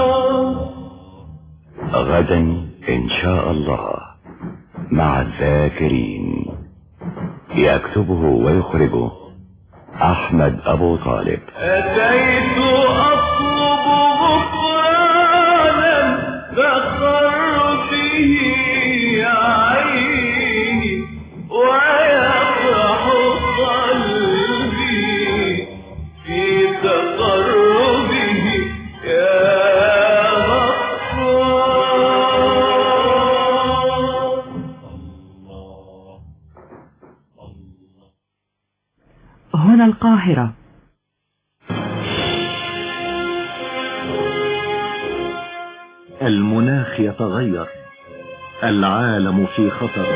غدا إن شاء الله مع الذاكرين يكتبه ويخرجه أحمد أبو طالب أتيت أطلب غفرانا فخر به عيني ويفرح قلبي في تقربه يا غفار هنا القاهرة المناخ يتغير العالم في خطر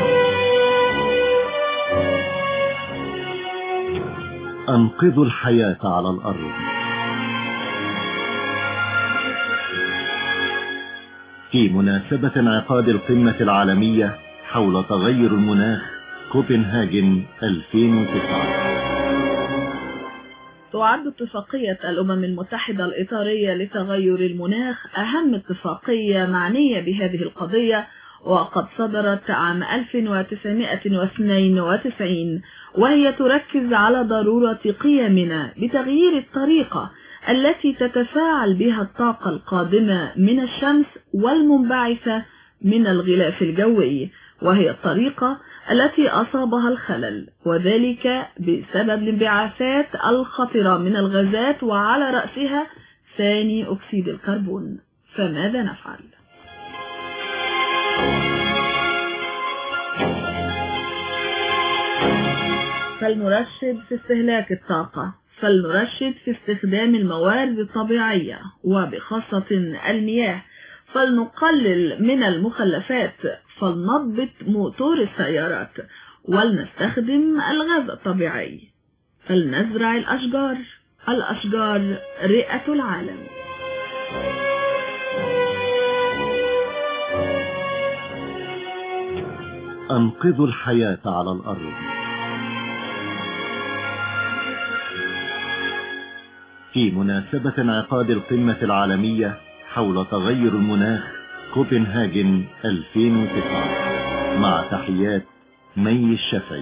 انقذوا الحياة على الارض في مناسبة انعقاد القمة العالمية حول تغير المناخ كوبنهاجن 2009 تعد اتفاقية الأمم المتحدة الإطارية لتغير المناخ أهم اتفاقية معنية بهذه القضية وقد صدرت عام 1992 وهي تركز على ضرورة قيمنا بتغيير الطريقة التي تتفاعل بها الطاقة القادمة من الشمس والمنبعثة من الغلاف الجوي وهي الطريقة التي أصابها الخلل وذلك بسبب الانبعاثات الخطرة من الغازات وعلى رأسها ثاني أكسيد الكربون فماذا نفعل؟ فلنرشد في استهلاك الطاقة فلنرشد في استخدام الموارد الطبيعية وبخاصة المياه فلنقلل من المخلفات فلنضبط موتور السيارات ولنستخدم الغاز الطبيعي فلنزرع الأشجار الأشجار رئة العالم انقذوا الحياة على الارض في مناسبة انعقاد القمة العالمية حول تغير المناخ كوبنهاجن 2009 مع تحيات مي الشافعي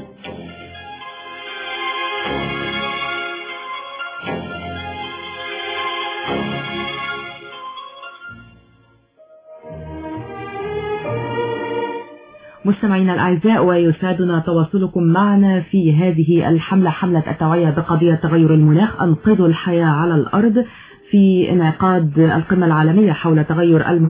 مستمعينا الأعزاء ويسعدنا تواصلكم معنا في هذه الحملة حملة التوعية بقضية تغير المناخ أنقذوا الحياة على الأرض في انعقاد القمة العالمية حول تغير المناخ